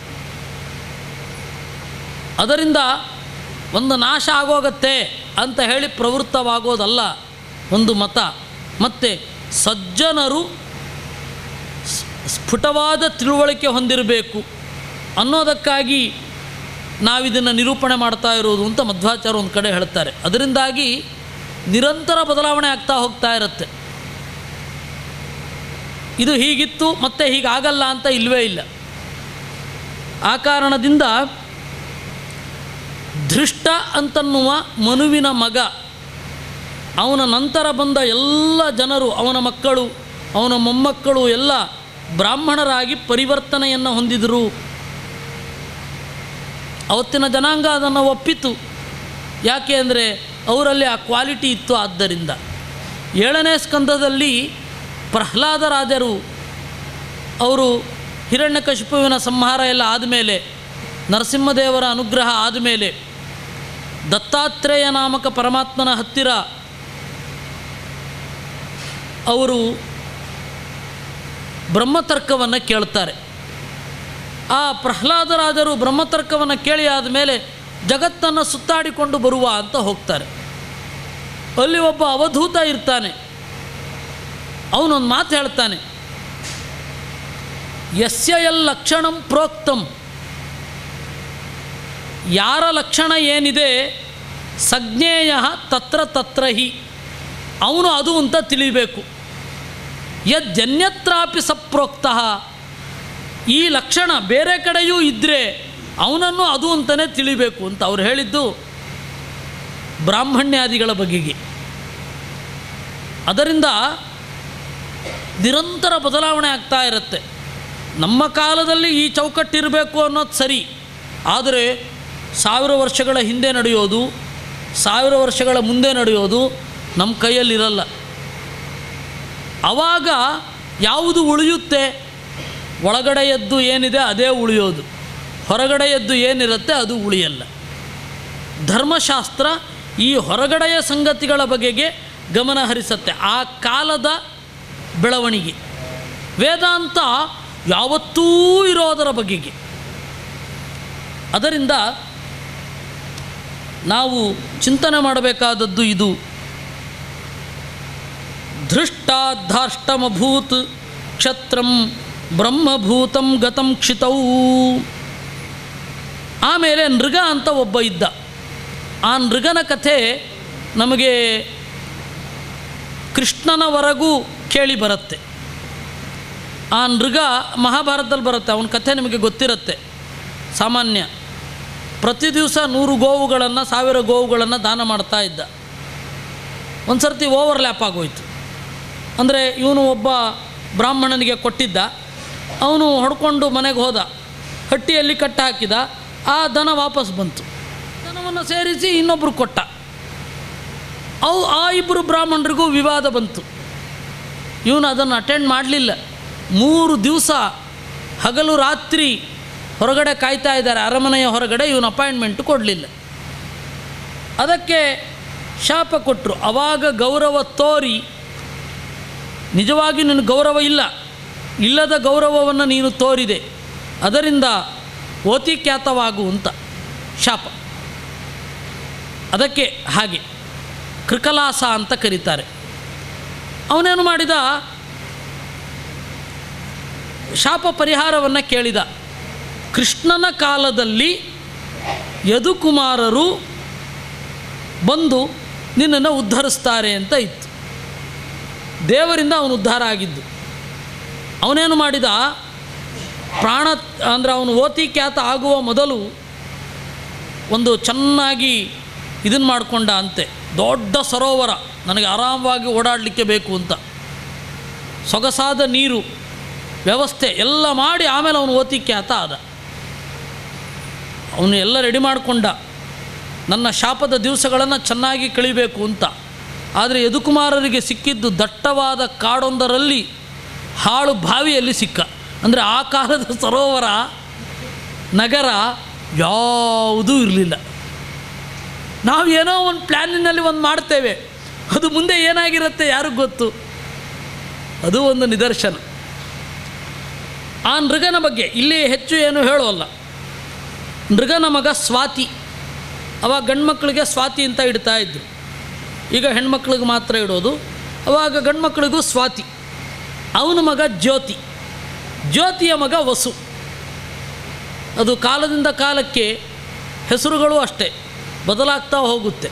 ಅದರಿಂದ ಒಂದು ನಾಶ ಆಗೋಗತ್ತೆ ಅಂತ ಹೇಳಿ ಪ್ರವೃತ್ತವಾಗೋದಲ್ಲ ಒಂದು ಮತ ಮತ್ತು ಸಜ್ಜನರು ಸ್- ಸ್ಫುಟವಾದ ತಿಳುವಳಿಕೆ ಹೊಂದಿರಬೇಕು ಅನ್ನೋದಕ್ಕಾಗಿ ನಾವಿದನ್ನು ನಿರೂಪಣೆ ಮಾಡ್ತಾ ಇರೋದು ಅಂತ ಮಧ್ವಾಚಾರ್ಯ ಒಂದು ಕಡೆ ಹೇಳ್ತಾರೆ ಅದರಿಂದಾಗಿ ನಿರಂತರ ಬದಲಾವಣೆ ಆಗ್ತಾ ಹೋಗ್ತಾ ಇರುತ್ತೆ ಇದು ಹೀಗಿತ್ತು ಮತ್ತೆ ಹೀಗಾಗಲ್ಲ ಅಂತ ಇಲ್ಲವೇ ಇಲ್ಲ ಆ ಕಾರಣದಿಂದ ಧೃಷ್ಟ ಅಂತನ್ನುವ ಮನುವಿನ ಮಗ ಅವನ ನಂತರ ಬಂದ ಎಲ್ಲ ಜನರು ಅವನ ಮಕ್ಕಳು ಅವನ ಮೊಮ್ಮಕ್ಕಳು ಎಲ್ಲ ಬ್ರಾಹ್ಮಣರಾಗಿ ಪರಿವರ್ತನೆಯನ್ನು ಹೊಂದಿದರು ಅವತ್ತಿನ ಜನಾಂಗ ಅದನ್ನು ಒಪ್ಪಿತು ಯಾಕೆ ಅಂದರೆ ಅವರಲ್ಲಿ ಆ ಕ್ವಾಲಿಟಿ ಇತ್ತು ಆದ್ದರಿಂದ ಏಳನೇ ಸ್ಕಂದದಲ್ಲಿ ಪ್ರಹ್ಲಾದ ರಾಜರು ಅವರು ಹಿರಣ್ಯಕಶಿಪುವಿನ ಸಂಹಾರ ಎಲ್ಲ ಆದಮೇಲೆ ನರಸಿಂಹದೇವರ ಅನುಗ್ರಹ ಆದಮೇಲೆ ದತ್ತಾತ್ರೇಯ ನಾಮಕ ಪರಮಾತ್ಮನ ಹತ್ತಿರ ಅವರು ಬ್ರಹ್ಮತರ್ಕವನ್ನು ಕೇಳ್ತಾರೆ ಆ ಪ್ರಹ್ಲಾದರಾಜರು ಬ್ರಹ್ಮತರ್ಕವನ್ನು ಕೇಳಿ ಆದಮೇಲೆ ಜಗತ್ತನ್ನು ಸುತ್ತಾಡಿಕೊಂಡು ಬರುವ ಅಂತ ಹೋಗ್ತಾರೆ ಅಲ್ಲಿ ಒಬ್ಬ ಅವಧೂತ ಇರ್ತಾನೆ ಅವನೊಂದು ಮಾತು ಹೇಳ್ತಾನೆ ಯಸ್ಯ ಎಲ್ ಲಕ್ಷಣಂ ಪ್ರೋಕ್ತಂ ಯಾರ ಲಕ್ಷಣ ಏನಿದೆ ಸಜ್ಞೇಯ ತತ್ರ ತತ್ರ ಹಿ ಅವನು ಅದು ಅಂತ ತಿಳಿಬೇಕು ಯಜ್ಜನ್ಯತ್ರಾಪಿ ಸಪ್ರೋಕ್ತ ಈ ಲಕ್ಷಣ ಬೇರೆ ಕಡೆಯೂ ಇದ್ದರೆ ಅವನನ್ನು ಅದು ಅಂತಲೇ ತಿಳಿಬೇಕು ಅಂತ ಅವ್ರು ಹೇಳಿದ್ದು ಬ್ರಾಹ್ಮಣ್ಯಾದಿಗಳ ಬಗೆಗೆ ಅದರಿಂದ ನಿರಂತರ ಬದಲಾವಣೆ ಆಗ್ತಾ ಇರುತ್ತೆ ನಮ್ಮ ಕಾಲದಲ್ಲಿ ಈ ಚೌಕಟ್ಟಿರಬೇಕು ಅನ್ನೋದು ಸರಿ ಆದರೆ ಸಾವಿರ ವರ್ಷಗಳ ಹಿಂದೆ ನಡೆಯೋದು ಸಾವಿರ ವರ್ಷಗಳ ಮುಂದೆ ನಡೆಯೋದು ನಮ್ಮ ಕೈಯಲ್ಲಿರಲ್ಲ ಆವಾಗ ಯಾವುದು ಉಳಿಯುತ್ತೆ ಒಳಗಡೆಯದ್ದು ಏನಿದೆ ಅದೇ ಉಳಿಯೋದು ಹೊರಗಡೆಯದ್ದು ಏನಿರುತ್ತೆ ಅದು ಉಳಿಯಲ್ಲ ಧರ್ಮಶಾಸ್ತ್ರ ಈ ಹೊರಗಡೆಯ ಸಂಗತಿಗಳ ಬಗೆಗೆ ಗಮನ ಹರಿಸುತ್ತೆ ಆ ಕಾಲದ ಬೆಳವಣಿಗೆ ವೇದಾಂತ ಯಾವತ್ತೂ ಇರೋದರ ಬಗೆಗೆ ಅದರಿಂದ ನಾವು ಚಿಂತನೆ ಮಾಡಬೇಕಾದದ್ದು ಇದು ಧೃಷ್ಟಾಧಾಷ್ಟಮಭೂತ್ ಕ್ಷತ್ರಂ ಬ್ರಹ್ಮಭೂತಂ ಗತಂ ಕ್ಷಿತೌ ಆಮೇಲೆ ನೃಗ ಅಂತ ಒಬ್ಬ ಇದ್ದ ಆ ನೃಗನ ಕಥೆ ನಮಗೆ ಕೃಷ್ಣನವರೆಗೂ ಕೇಳಿ ಬರುತ್ತೆ ಆ ನೃಗ ಮಹಾಭಾರತದಲ್ಲಿ ಬರುತ್ತೆ ಅವನ ಕಥೆ ನಿಮಗೆ ಗೊತ್ತಿರುತ್ತೆ ಸಾಮಾನ್ಯ ಪ್ರತಿ ದಿವಸ ನೂರು ಗೋವುಗಳನ್ನು ಸಾವಿರ ಗೋವುಗಳನ್ನು ದಾನ ಮಾಡ್ತಾ ಇದ್ದ ಒಂದು ಸರ್ತಿ ಓವರ್ಲ್ಯಾಪ್ ಆಗೋಯ್ತು ಅಂದರೆ ಇವನು ಒಬ್ಬ ಬ್ರಾಹ್ಮಣನಿಗೆ ಕೊಟ್ಟಿದ್ದ ಅವನು ಹೊಡ್ಕೊಂಡು ಮನೆಗೆ ಹೋದ ಹಟ್ಟಿಯಲ್ಲಿ ಕಟ್ಟ ಹಾಕಿದ ಆ ದನ ವಾಪಸ್ ಬಂತು ದನವನ್ನು ಸೇರಿಸಿ ಇನ್ನೊಬ್ಬರು ಕೊಟ್ಟ ಅವು ಆ ಇಬ್ಬರು ಬ್ರಾಹ್ಮಣರಿಗೂ ವಿವಾದ ಬಂತು ಇವನು ಅದನ್ನು ಅಟೆಂಡ್ ಮಾಡಲಿಲ್ಲ ಮೂರು ದಿವಸ ಹಗಲು ರಾತ್ರಿ ಹೊರಗಡೆ ಕಾಯ್ತಾ ಇದ್ದಾರೆ ಅರಮನೆಯ ಹೊರಗಡೆ ಇವನು ಅಪಾಯಿಂಟ್ಮೆಂಟ್ ಕೊಡಲಿಲ್ಲ ಅದಕ್ಕೆ ಶಾಪ ಕೊಟ್ಟರು ಅವಾಗ ಗೌರವ ತೋರಿ ನಿಜವಾಗಿ ನಿನಗೆ ಗೌರವ ಇಲ್ಲ ಇಲ್ಲದ ಗೌರವವನ್ನು ನೀನು ತೋರಿದೆ ಅದರಿಂದ ಓತಿಖ್ಯಾತವಾಗು ಅಂತ ಶಾಪ ಅದಕ್ಕೆ ಹಾಗೆ ಕೃಕಲಾಸ ಅಂತ ಕರೀತಾರೆ ಅವನೇನು ಮಾಡಿದ ಶಾಪ ಪರಿಹಾರವನ್ನು ಕೇಳಿದ ಕೃಷ್ಣನ ಕಾಲದಲ್ಲಿ ಯದುಕುಮಾರರು ಬಂದು ನಿನ್ನನ್ನು ಉದ್ಧರಿಸ್ತಾರೆ ಅಂತ ಇತ್ತು ದೇವರಿಂದ ಅವನು ಉದ್ಧಾರ ಆಗಿದ್ದು ಅವನೇನು ಮಾಡಿದ ಪ್ರಾಣ ಅಂದರೆ ಅವನು ಓತಿಖ್ಯಾತ ಆಗುವ ಮೊದಲು ಒಂದು ಚೆನ್ನಾಗಿ ಇದನ್ನು ಮಾಡಿಕೊಂಡ ಅಂತೆ ದೊಡ್ಡ ಸರೋವರ ನನಗೆ ಆರಾಮವಾಗಿ ಓಡಾಡಲಿಕ್ಕೆ ಬೇಕು ಅಂತ ಸೊಗಸಾದ ನೀರು ವ್ಯವಸ್ಥೆ ಎಲ್ಲ ಮಾಡಿ ಆಮೇಲೆ ಅವನು ಓತಿಖ್ಯಾತ ಆದ ಅವನು ಎಲ್ಲ ರೆಡಿ ಮಾಡಿಕೊಂಡ ನನ್ನ ಶಾಪದ ದಿವಸಗಳನ್ನು ಚೆನ್ನಾಗಿ ಕಳಿಬೇಕು ಅಂತ ಆದರೆ ಯದುಕುಮಾರರಿಗೆ ಸಿಕ್ಕಿದ್ದು ದಟ್ಟವಾದ ಕಾಡೊಂದರಲ್ಲಿ ಹಾಳು ಬಾವಿಯಲ್ಲಿ ಸಿಕ್ಕ ಅಂದರೆ ಆ ಕಾಲದ ಸರೋವರ ನಗರ ಯಾವುದೂ ಇರಲಿಲ್ಲ ನಾವು ಏನೋ ಒಂದು ಪ್ಲ್ಯಾನಿನಲ್ಲಿ ಒಂದು ಮಾಡ್ತೇವೆ ಅದು ಮುಂದೆ ಏನಾಗಿರುತ್ತೆ ಯಾರಿಗೂ ಗೊತ್ತು ಅದು ಒಂದು ನಿದರ್ಶನ ಆ ನೃಗನ ಬಗ್ಗೆ ಇಲ್ಲಿ ಹೆಚ್ಚು ಏನು ಹೇಳೋಲ್ಲ ನೃಗನ ಮಗ ಸ್ವಾತಿ ಅವಾಗ ಗಂಡು ಮಕ್ಕಳಿಗೆ ಸ್ವಾತಿ ಅಂತ ಇಡ್ತಾ ಇದ್ರು ಈಗ ಹೆಣ್ಮಕ್ಳಿಗೆ ಮಾತ್ರ ಇಡೋದು ಅವಾಗ ಗಂಡು ಮಕ್ಕಳಿಗೂ ಸ್ವಾತಿ ಅವನ ಮಗ ಜ್ಯೋತಿ ಜ್ಯೋತಿಯ ಮಗ ವಸು ಅದು ಕಾಲದಿಂದ ಕಾಲಕ್ಕೆ ಹೆಸರುಗಳು ಅಷ್ಟೇ ಬದಲಾಗ್ತಾ ಹೋಗುತ್ತೆ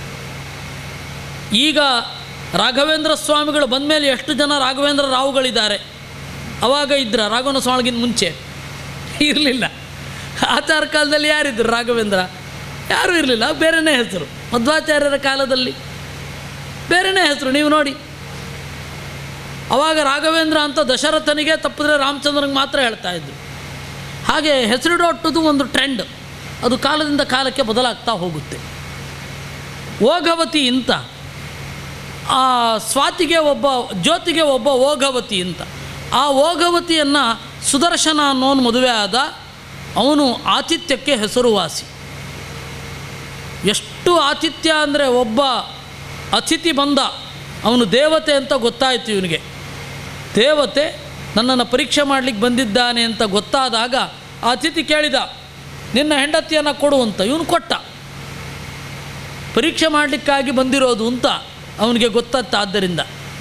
ಈಗ ರಾಘವೇಂದ್ರ ಸ್ವಾಮಿಗಳು ಬಂದ ಮೇಲೆ ಎಷ್ಟು ಜನ ರಾಘವೇಂದ್ರ ರಾವುಗಳಿದ್ದಾರೆ ಅವಾಗ ಇದ್ರ ರಾಘವೇಂದ್ರ ಸ್ವಾಮಿಗಿಂತ ಮುಂಚೆ ಇರಲಿಲ್ಲ ಆಚಾರ ಕಾಲದಲ್ಲಿ ಯಾರಿದ್ರು ರಾಘವೇಂದ್ರ ಯಾರೂ ಇರಲಿಲ್ಲ ಬೇರೆಯೇ ಹೆಸರು ಮಧ್ವಾಚಾರ್ಯರ ಕಾಲದಲ್ಲಿ ಬೇರೆಯೇ ಹೆಸರು ನೀವು ನೋಡಿ ಅವಾಗ ರಾಘವೇಂದ್ರ ಅಂತ ದಶರಥನಿಗೆ ತಪ್ಪಿದ್ರೆ ರಾಮಚಂದ್ರನಿಗೆ ಮಾತ್ರ ಹೇಳ್ತಾ ಇದ್ರು ಹಾಗೆ ಹೆಸರಿಡೊಟ್ಟದು ಒಂದು ಟ್ರೆಂಡ್ ಅದು ಕಾಲದಿಂದ ಕಾಲಕ್ಕೆ ಬದಲಾಗ್ತಾ ಹೋಗುತ್ತೆ ಓಘವತಿ ಅಂತ ಆ ಸ್ವಾತಿಗೆ ಒಬ್ಬ ಜ್ಯೋತಿಗೆ ಒಬ್ಬ ಓಘವತಿ ಅಂತ ಆ ಓಘವತಿಯನ್ನು ಸುದರ್ಶನ ಅನ್ನೋನು ಮದುವೆ ಆದ ಅವನು ಆತಿಥ್ಯಕ್ಕೆ ಹೆಸರುವಾಸಿ ಎಷ್ಟು ಆತಿಥ್ಯ ಅಂದರೆ ಒಬ್ಬ ಅತಿಥಿ ಬಂದ ಅವನು ದೇವತೆ ಅಂತ ಗೊತ್ತಾಯಿತು ಇವನಿಗೆ ದೇವತೆ ನನ್ನನ್ನು ಪರೀಕ್ಷೆ ಮಾಡಲಿಕ್ಕೆ ಬಂದಿದ್ದಾನೆ ಅಂತ ಗೊತ್ತಾದಾಗ ಆ ಅತಿಥಿ ಕೇಳಿದ ನಿನ್ನ ಹೆಂಡತಿಯನ್ನು ಕೊಡು ಅಂತ ಇವನು ಕೊಟ್ಟ ಪರೀಕ್ಷೆ ಮಾಡಲಿಕ್ಕಾಗಿ ಬಂದಿರೋದು ಅಂತ ಅವನಿಗೆ ಗೊತ್ತಾಗ್ತ ಆದ್ದರಿಂದ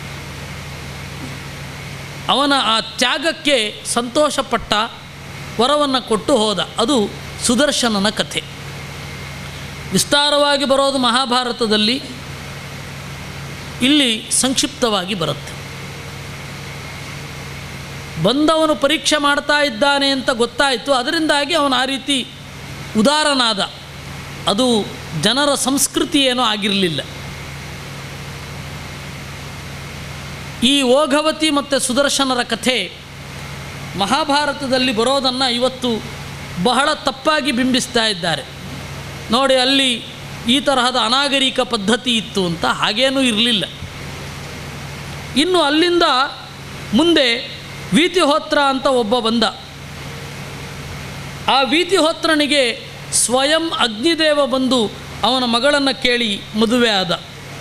ಅವನ ಆ ತ್ಯಾಗಕ್ಕೆ ಸಂತೋಷಪಟ್ಟ ವರವನ್ನು ಕೊಟ್ಟು ಹೋದ ಅದು ಸುದರ್ಶನನ ಕಥೆ ವಿಸ್ತಾರವಾಗಿ ಬರೋದು ಮಹಾಭಾರತದಲ್ಲಿ ಇಲ್ಲಿ ಸಂಕ್ಷಿಪ್ತವಾಗಿ ಬರುತ್ತೆ ಬಂದವನು ಪರೀಕ್ಷೆ ಮಾಡ್ತಾ ಇದ್ದಾನೆ ಅಂತ ಗೊತ್ತಾಯಿತು ಅದರಿಂದಾಗಿ ಅವನು ಆ ರೀತಿ ಉದಾರನಾದ ಅದು ಜನರ ಸಂಸ್ಕೃತಿ ಏನೋ ಆಗಿರಲಿಲ್ಲ ಈ ಓಘವತಿ ಮತ್ತು ಸುದರ್ಶನರ ಕಥೆ ಮಹಾಭಾರತದಲ್ಲಿ ಬರೋದನ್ನು ಇವತ್ತು ಬಹಳ ತಪ್ಪಾಗಿ ಬಿಂಬಿಸ್ತಾ ಇದ್ದಾರೆ ನೋಡಿ ಅಲ್ಲಿ ಈ ತರಹದ ಅನಾಗರಿಕ ಪದ್ಧತಿ ಇತ್ತು ಅಂತ ಹಾಗೇನೂ ಇರಲಿಲ್ಲ ಇನ್ನು ಅಲ್ಲಿಂದ ಮುಂದೆ ವೀತಿಹೋತ್ರ ಅಂತ ಒಬ್ಬ ಬಂದ ಆ ವೀತಿಹೋತ್ರನಿಗೆ ಸ್ವಯಂ ಅಗ್ನಿದೇವ ಬಂದು ಅವನ ಮಗಳನ್ನು ಕೇಳಿ ಮದುವೆ ಆದ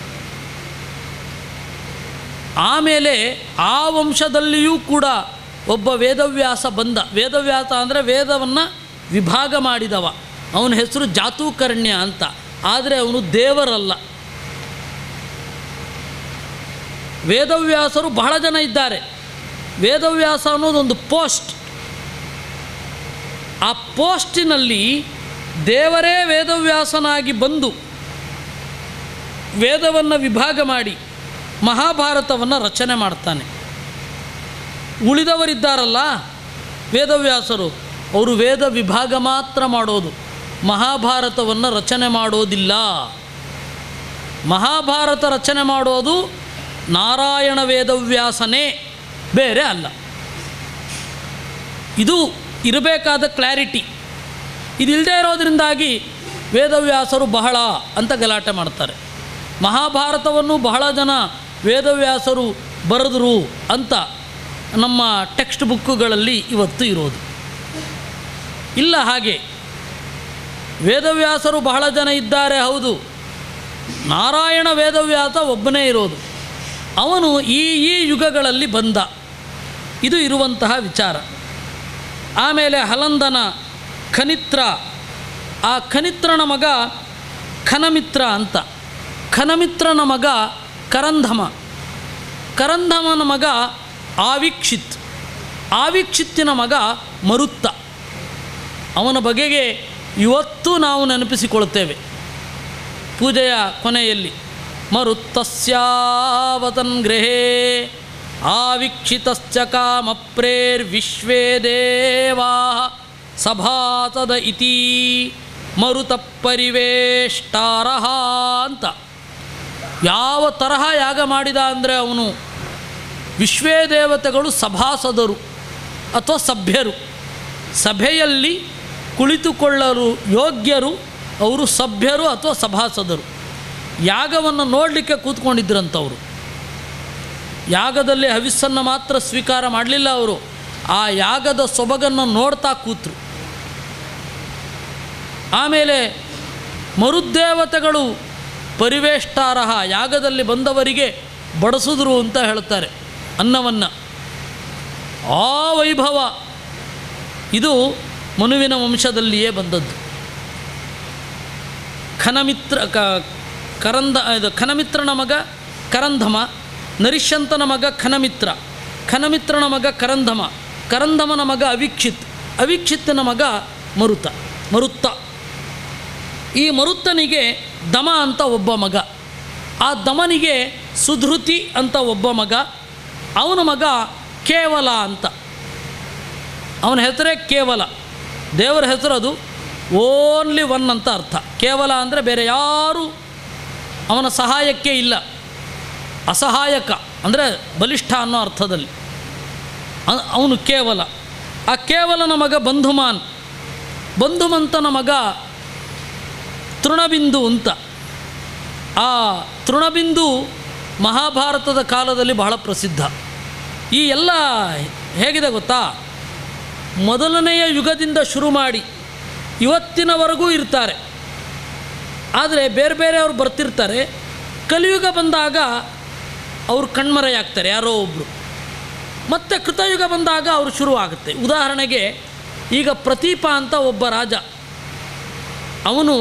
ಆಮೇಲೆ ಆ ವಂಶದಲ್ಲಿಯೂ ಕೂಡ ಒಬ್ಬ ವೇದವ್ಯಾಸ ಬಂದ ವೇದವ್ಯಾಸ ಅಂದರೆ ವೇದವನ್ನು ವಿಭಾಗ ಮಾಡಿದವ ಅವನ ಹೆಸರು ಜಾತೂಕರ್ಣ್ಯ ಅಂತ ಆದರೆ ಅವನು ದೇವರಲ್ಲ ವೇದವ್ಯಾಸರು ಬಹಳ ಜನ ಇದ್ದಾರೆ ವೇದವ್ಯಾಸ ಅನ್ನೋದೊಂದು ಪೋಸ್ಟ್ ಆ ಪೋಸ್ಟಿನಲ್ಲಿ ದೇವರೇ ವೇದವ್ಯಾಸನಾಗಿ ಬಂದು ವೇದವನ್ನು ವಿಭಾಗ ಮಾಡಿ ಮಹಾಭಾರತವನ್ನು ರಚನೆ ಮಾಡ್ತಾನೆ ಉಳಿದವರಿದ್ದಾರಲ್ಲ ವೇದವ್ಯಾಸರು ಅವರು ವೇದ ವಿಭಾಗ ಮಾತ್ರ ಮಾಡೋದು ಮಹಾಭಾರತವನ್ನು ರಚನೆ ಮಾಡೋದಿಲ್ಲ ಮಹಾಭಾರತ ರಚನೆ ಮಾಡೋದು ನಾರಾಯಣ ವೇದವ್ಯಾಸನೇ ಬೇರೆ ಅಲ್ಲ ಇದು ಇರಬೇಕಾದ ಕ್ಲಾರಿಟಿ ಇದಿಲ್ಲದೆ ಇರೋದ್ರಿಂದಾಗಿ ವೇದವ್ಯಾಸರು ಬಹಳ ಅಂತ ಗಲಾಟೆ ಮಾಡ್ತಾರೆ ಮಹಾಭಾರತವನ್ನು ಬಹಳ ಜನ ವೇದವ್ಯಾಸರು ಬರೆದರು ಅಂತ ನಮ್ಮ ಟೆಕ್ಸ್ಟ್ ಬುಕ್ಕುಗಳಲ್ಲಿ ಇವತ್ತು ಇರೋದು ಇಲ್ಲ ಹಾಗೆ ವೇದವ್ಯಾಸರು ಬಹಳ ಜನ ಇದ್ದಾರೆ ಹೌದು ನಾರಾಯಣ ವೇದವ್ಯಾಸ ಒಬ್ಬನೇ ಇರೋದು ಅವನು ಈ ಈ ಯುಗಗಳಲ್ಲಿ ಬಂದ ಇದು ಇರುವಂತಹ ವಿಚಾರ ಆಮೇಲೆ ಹಲಂದನ ಖನಿತ್ರ ಆ ಖನಿತ್ರನ ಮಗ ಖನಮಿತ್ರ ಅಂತ ಖನಮಿತ್ರನ ಮಗ ಕರಂಧಮ ಕರಂಧಮನ ಮಗ ಆವಿಕ್ಷಿತ್ ಆವಿಕ್ಷಿತ್ತಿನ ಮಗ ಮರುತ್ತ ಅವನ ಬಗೆಗೆ ಇವತ್ತು ನಾವು ನೆನಪಿಸಿಕೊಳ್ಳುತ್ತೇವೆ ಪೂಜೆಯ ಕೊನೆಯಲ್ಲಿ ಮರುತ್ತಸ್ಯಾವತನ್ ಗೃಹೇ ಆವಿಕ್ಷಿತಶ್ಚ ಕಾಮಪ್ರೇರ್ವಿಶ್ವೇ ದೇವಾ ಸಭಾಸದ ಇತಿ ಮರುತ ಪರಿವೇಷ್ಟಾರಹ ಅಂತ ಯಾವ ತರಹ ಯಾಗ ಮಾಡಿದ ಅಂದರೆ ಅವನು ವಿಶ್ವೇ ದೇವತೆಗಳು ಸಭಾಸದರು ಅಥವಾ ಸಭ್ಯರು ಸಭೆಯಲ್ಲಿ ಕುಳಿತುಕೊಳ್ಳಲು ಯೋಗ್ಯರು ಅವರು ಸಭ್ಯರು ಅಥವಾ ಸಭಾಸದರು ಯಾಗವನ್ನು ನೋಡಲಿಕ್ಕೆ ಕೂತ್ಕೊಂಡಿದ್ರಂಥವರು ಯಾಗದಲ್ಲಿ ಹವಿಸ್ಸನ್ನು ಮಾತ್ರ ಸ್ವೀಕಾರ ಮಾಡಲಿಲ್ಲ ಅವರು ಆ ಯಾಗದ ಸೊಬಗನ್ನು ನೋಡ್ತಾ ಕೂತರು ಆಮೇಲೆ ಮರುದ್ದೇವತೆಗಳು ಪರಿವೇಷ್ಟಾರಹ ಯಾಗದಲ್ಲಿ ಬಂದವರಿಗೆ ಬಡಿಸಿದ್ರು ಅಂತ ಹೇಳ್ತಾರೆ ಅನ್ನವನ್ನು ಆ ವೈಭವ ಇದು ಮನುವಿನ ವಂಶದಲ್ಲಿಯೇ ಬಂದದ್ದು ಖನಮಿತ್ರ ಕ ಕರಂದ ಇದು ಖನಮಿತ್ರನ ಮಗ ಕರಂಧಮ ನರಿಷ್ಯಂತನ ಮಗ ಖನಮಿತ್ರ ಖನಮಿತ್ರನ ಮಗ ಕರಂಧಮ ಕರಂಧಮನ ಮಗ ಅವಿಕ್ಷಿತ್ ಅವಿಕ್ಷಿತ್ತನ ಮಗ ಮರುತ ಮರುತ್ತ ಈ ಮರುತ್ತನಿಗೆ ದಮ ಅಂತ ಒಬ್ಬ ಮಗ ಆ ದಮನಿಗೆ ಸುಧೃತಿ ಅಂತ ಒಬ್ಬ ಮಗ ಅವನ ಮಗ ಕೇವಲ ಅಂತ ಅವನ ಹೆಸರೇ ಕೇವಲ ದೇವರ ಹೆಸರು ಅದು ಓನ್ಲಿ ಒನ್ ಅಂತ ಅರ್ಥ ಕೇವಲ ಅಂದರೆ ಬೇರೆ ಯಾರೂ ಅವನ ಸಹಾಯಕ್ಕೆ ಇಲ್ಲ ಅಸಹಾಯಕ ಅಂದರೆ ಬಲಿಷ್ಠ ಅನ್ನೋ ಅರ್ಥದಲ್ಲಿ ಅ- ಅವನು ಕೇವಲ ಆ ಕೇವಲನ ಮಗ ಬಂಧುಮಾನ್ ಬಂಧುಮಂತನ ಮಗ ತೃಣಬಿಂದು ಅಂತ ಆ ತೃಣಬಿಂದು ಮಹಾಭಾರತದ ಕಾಲದಲ್ಲಿ ಬಹಳ ಪ್ರಸಿದ್ಧ ಈ ಎಲ್ಲ ಹೇಗಿದೆ ಗೊತ್ತಾ ಮೊದಲನೆಯ ಯುಗದಿಂದ ಶುರು ಮಾಡಿ ಇವತ್ತಿನವರೆಗೂ ಇರ್ತಾರೆ ಆದರೆ ಬೇರೆ ಬೇರೆಯವರು ಬರ್ತಿರ್ತಾರೆ ಕಲಿಯುಗ ಬಂದಾಗ ಅವರು ಕಣ್ಮರೆಯಾಗ್ತಾರೆ ಯಾರೋ ಒಬ್ಬರು ಮತ್ತು ಕೃತಯುಗ ಬಂದಾಗ ಅವರು ಶುರು ಆಗುತ್ತೆ ಉದಾಹರಣೆಗೆ ಈಗ ಪ್ರತೀಪ ಅಂತ ಒಬ್ಬ ರಾಜ ಅವನು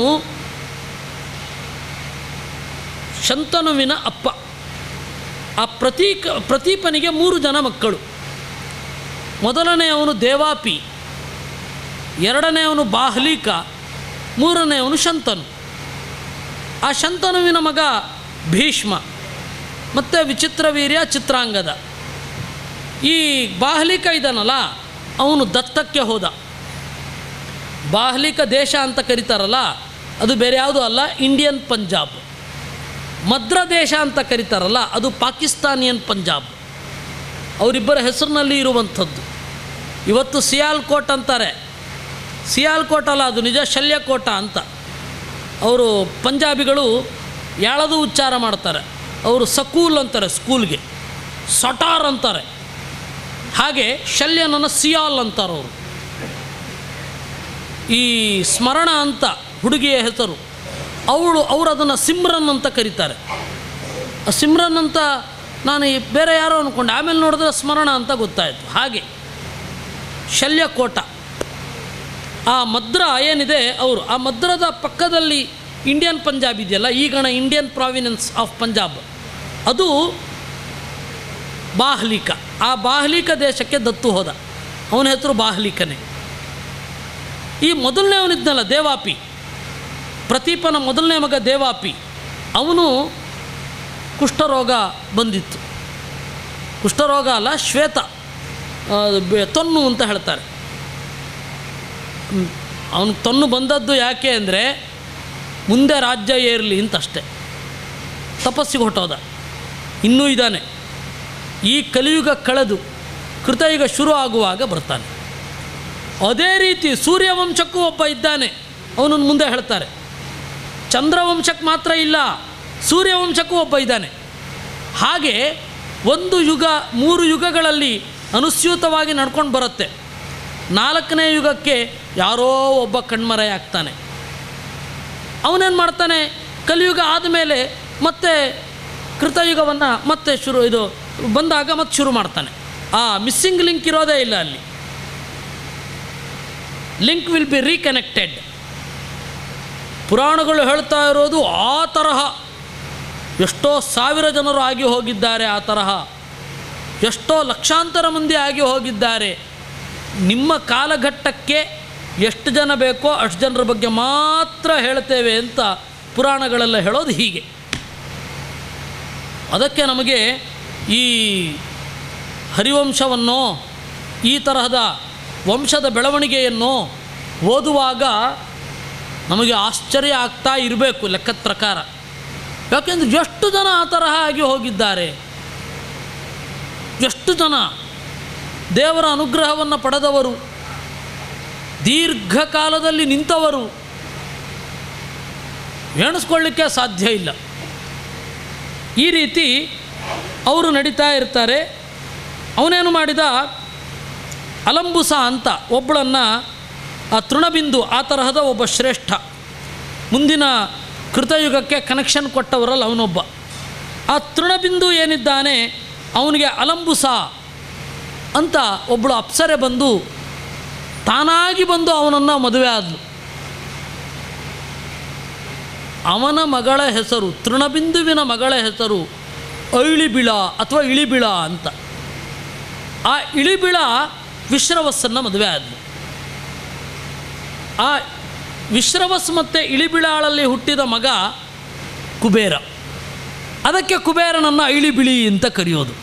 ಶಂತನುವಿನ ಅಪ್ಪ ಆ ಪ್ರತೀಕ ಪ್ರತೀಪನಿಗೆ ಮೂರು ಜನ ಮಕ್ಕಳು ಮೊದಲನೇ ಅವನು ದೇವಾಪಿ ಎರಡನೇ ಅವನು ಬಾಹ್ಲಿಕ ಮೂರನೇ ಅವನು ಶಂತನು ಆ ಶಂತನುವಿನ ಮಗ ಭೀಷ್ಮ ಮತ್ತು ವಿಚಿತ್ರವೀರ್ಯ ಚಿತ್ರಾಂಗದ ಈ ಬಾಹ್ಲಿಕ ಇದನಲ್ಲ ಅವನು ದತ್ತಕ್ಕೆ ಹೋದ ಬಾಹ್ಲಿಕ ದೇಶ ಅಂತ ಕರೀತಾರಲ್ಲ ಅದು ಬೇರೆ ಯಾವುದೂ ಅಲ್ಲ ಇಂಡಿಯನ್ ಪಂಜಾಬ್ ಮದ್ರ ದೇಶ ಅಂತ ಕರೀತಾರಲ್ಲ ಅದು ಪಾಕಿಸ್ತಾನಿಯನ್ ಪಂಜಾಬ್ ಅವರಿಬ್ಬರ ಹೆಸರಿನಲ್ಲಿ ಇರುವಂಥದ್ದು ಇವತ್ತು ಸಿಯಾಲ್ಕೋಟ್ ಅಂತಾರೆ ಸಿಯಾಲ್ಕೋಟ್ ಅಲ್ಲ ಅದು ನಿಜ ಶಲ್ಯಕೋಟ ಅಂತ ಅವರು ಪಂಜಾಬಿಗಳು ಯಾಳದು ಉಚ್ಚಾರ ಮಾಡ್ತಾರೆ ಅವರು ಸಕೂಲ್ ಅಂತಾರೆ ಸ್ಕೂಲ್ಗೆ ಸಟಾರ್ ಅಂತಾರೆ ಹಾಗೆ ಶಲ್ಯನನ್ನು ಸಿಯಾಲ್ ಅಂತಾರೆ ಅವರು ಈ ಸ್ಮರಣ ಅಂತ ಹುಡುಗಿಯ ಹೆಸರು ಅವಳು ಅವರು ಅದನ್ನು ಸಿಮ್ರನ್ ಅಂತ ಕರೀತಾರೆ ಆ ಸಿಮ್ರನ್ ಅಂತ ನಾನು ಈ ಬೇರೆ ಯಾರೋ ಅಂದ್ಕೊಂಡೆ ಆಮೇಲೆ ನೋಡಿದ್ರೆ ಸ್ಮರಣ ಅಂತ ಗೊತ್ತಾಯಿತು ಹಾಗೆ ಶಲ್ಯಕೋಟ ಆ ಮದ್ರ ಏನಿದೆ ಅವರು ಆ ಮದ್ರದ ಪಕ್ಕದಲ್ಲಿ ಇಂಡಿಯನ್ ಪಂಜಾಬ್ ಇದೆಯಲ್ಲ ಈಗಣ ಇಂಡಿಯನ್ ಪ್ರಾವಿನೆನ್ಸ್ ಆಫ್ ಪಂಜಾಬ್ ಅದು ಬಾಹ್ಲಿಕ ಆ ಬಾಹ್ಲಿಕ ದೇಶಕ್ಕೆ ದತ್ತು ಹೋದ ಅವನ ಹೆಸರು ಬಾಹ್ಲಿಕನೇ ಈ ಮೊದಲನೇ ಅವನಿದ್ನಲ್ಲ ದೇವಾಪಿ ಪ್ರತೀಪನ ಮೊದಲನೇ ಮಗ ದೇವಾಪಿ ಅವನು ಕುಷ್ಠರೋಗ ಬಂದಿತ್ತು ಕುಷ್ಠರೋಗ ಅಲ್ಲ ಶ್ವೇತ ಆ, ಬೆ- ತೊನ್ನು ಅಂತ ಹೇಳ್ತಾರೆ ಅವನು ತೊನ್ನು ಬಂದದ್ದು ಯಾಕೆ ಅಂದರೆ ಮುಂದೆ ರಾಜ್ಯ ಏರಲಿ ಅಂತ ಅಷ್ಟೆ ತಪಸ್ಸಿಗೆ ಹೊಟ್ಟೋದ ಇನ್ನೂ ಇದ್ದಾನೆ ಈ ಕಲಿಯುಗ ಕಳೆದು ಕೃತಯುಗ ಶುರು ಆಗುವಾಗ ಬರ್ತಾನೆ ಅದೇ ರೀತಿ ಸೂರ್ಯವಂಶಕ್ಕೂ ಒಬ್ಬ ಇದ್ದಾನೆ ಅವನನ್ನು ಮುಂದೆ ಹೇಳ್ತಾರೆ ಚಂದ್ರವಂಶಕ್ಕೆ ಮಾತ್ರ ಇಲ್ಲ ಸೂರ್ಯವಂಶಕ್ಕೂ ಒಬ್ಬ ಇದ್ದಾನೆ ಹಾಗೆ ಒಂದು ಯುಗ ಮೂರು ಯುಗಗಳಲ್ಲಿ ಅನುಸ್ಯೂತವಾಗಿ ನಡ್ಕೊಂಡು ಬರುತ್ತೆ ನಾಲ್ಕನೇ ಯುಗಕ್ಕೆ ಯಾರೋ ಒಬ್ಬ ಕಣ್ಮರೆಯಾಗ್ತಾನೆ ಅವನೇನು ಮಾಡ್ತಾನೆ ಕಲಿಯುಗ ಆದಮೇಲೆ ಮತ್ತೆ ಕೃತಯುಗವನ್ನು ಮತ್ತೆ ಶುರು ಇದು ಬಂದಾಗ ಮತ್ತೆ ಶುರು ಮಾಡ್ತಾನೆ ಆ ಮಿಸ್ಸಿಂಗ್ ಲಿಂಕ್ ಇರೋದೇ ಇಲ್ಲ ಅಲ್ಲಿ ಲಿಂಕ್ ವಿಲ್ ಬಿ ರೀಕನೆಕ್ಟೆಡ್ ಪುರಾಣಗಳು ಹೇಳ್ತಾ ಇರೋದು ಆ ತರಹ ಎಷ್ಟೋ ಸಾವಿರ ಜನರು ಆಗಿ ಹೋಗಿದ್ದಾರೆ ಆ ತರಹ ಎಷ್ಟೋ ಲಕ್ಷಾಂತರ ಮಂದಿ ಆಗಿ ಹೋಗಿದ್ದಾರೆ ನಿಮ್ಮ ಕಾಲಘಟ್ಟಕ್ಕೆ ಎಷ್ಟು ಜನ ಬೇಕೋ ಅಷ್ಟು ಜನರ ಬಗ್ಗೆ ಮಾತ್ರ ಹೇಳ್ತೇವೆ ಅಂತ ಪುರಾಣಗಳೆಲ್ಲ ಹೇಳೋದು ಹೀಗೆ ಅದಕ್ಕೆ ನಮಗೆ ಈ ಹರಿವಂಶವನ್ನು ಈ ತರಹದ ವಂಶದ ಬೆಳವಣಿಗೆಯನ್ನು ಓದುವಾಗ ನಮಗೆ ಆಶ್ಚರ್ಯ ಆಗ್ತಾ ಇರಬೇಕು ಲೆಕ್ಕದ ಪ್ರಕಾರ ಯಾಕೆಂದರೆ ಎಷ್ಟು ಜನ ಆ ತರಹ ಆಗಿ ಹೋಗಿದ್ದಾರೆ ಎಷ್ಟು ಜನ ದೇವರ ಅನುಗ್ರಹವನ್ನು ಪಡೆದವರು ದೀರ್ಘಕಾಲದಲ್ಲಿ ನಿಂತವರು ಎಣಿಸ್ಕೊಳ್ಳಿಕ್ಕೆ ಸಾಧ್ಯ ಇಲ್ಲ ಈ ರೀತಿ ಅವರು ನಡೀತಾ ಇರ್ತಾರೆ ಅವನೇನು ಮಾಡಿದ ಅಲಂಬುಸ ಅಂತ ಒಬ್ಬಳನ್ನು ಆ ತೃಣಬಿಂದು ಆ ತರಹದ ಒಬ್ಬ ಶ್ರೇಷ್ಠ ಮುಂದಿನ ಕೃತಯುಗಕ್ಕೆ ಕನೆಕ್ಷನ್ ಕೊಟ್ಟವರಲ್ಲ ಅವನೊಬ್ಬ ಆ ತೃಣಬಿಂದು ಏನಿದ್ದಾನೆ ಅವನಿಗೆ ಅಲಂಬುಸ ಅಂತ ಒಬ್ಬಳು ಅಪ್ಸರೆ ಬಂದು ತಾನಾಗಿ ಬಂದು ಅವನನ್ನು ಮದುವೆ ಆದಳು ಅವನ ಮಗಳ ಹೆಸರು ತೃಣಬಿಂದುವಿನ ಮಗಳ ಹೆಸರು ಐಳಿಬಿಳ ಅಥವಾ ಇಳಿಬಿಳ ಅಂತ ಆ ಇಳಿಬಿಳ ವಿಶ್ರವಸ್ಸನ್ನು ಮದುವೆ ಆದನು ಆ ವಿಶ್ರವಸ್ ಮತ್ತು ಇಳಿಬಿಳಾಳಲ್ಲಿ ಹುಟ್ಟಿದ ಮಗ ಕುಬೇರ ಅದಕ್ಕೆ ಕುಬೇರನನ್ನು ಐಳಿಬಿಳಿ ಅಂತ ಕರೆಯೋದು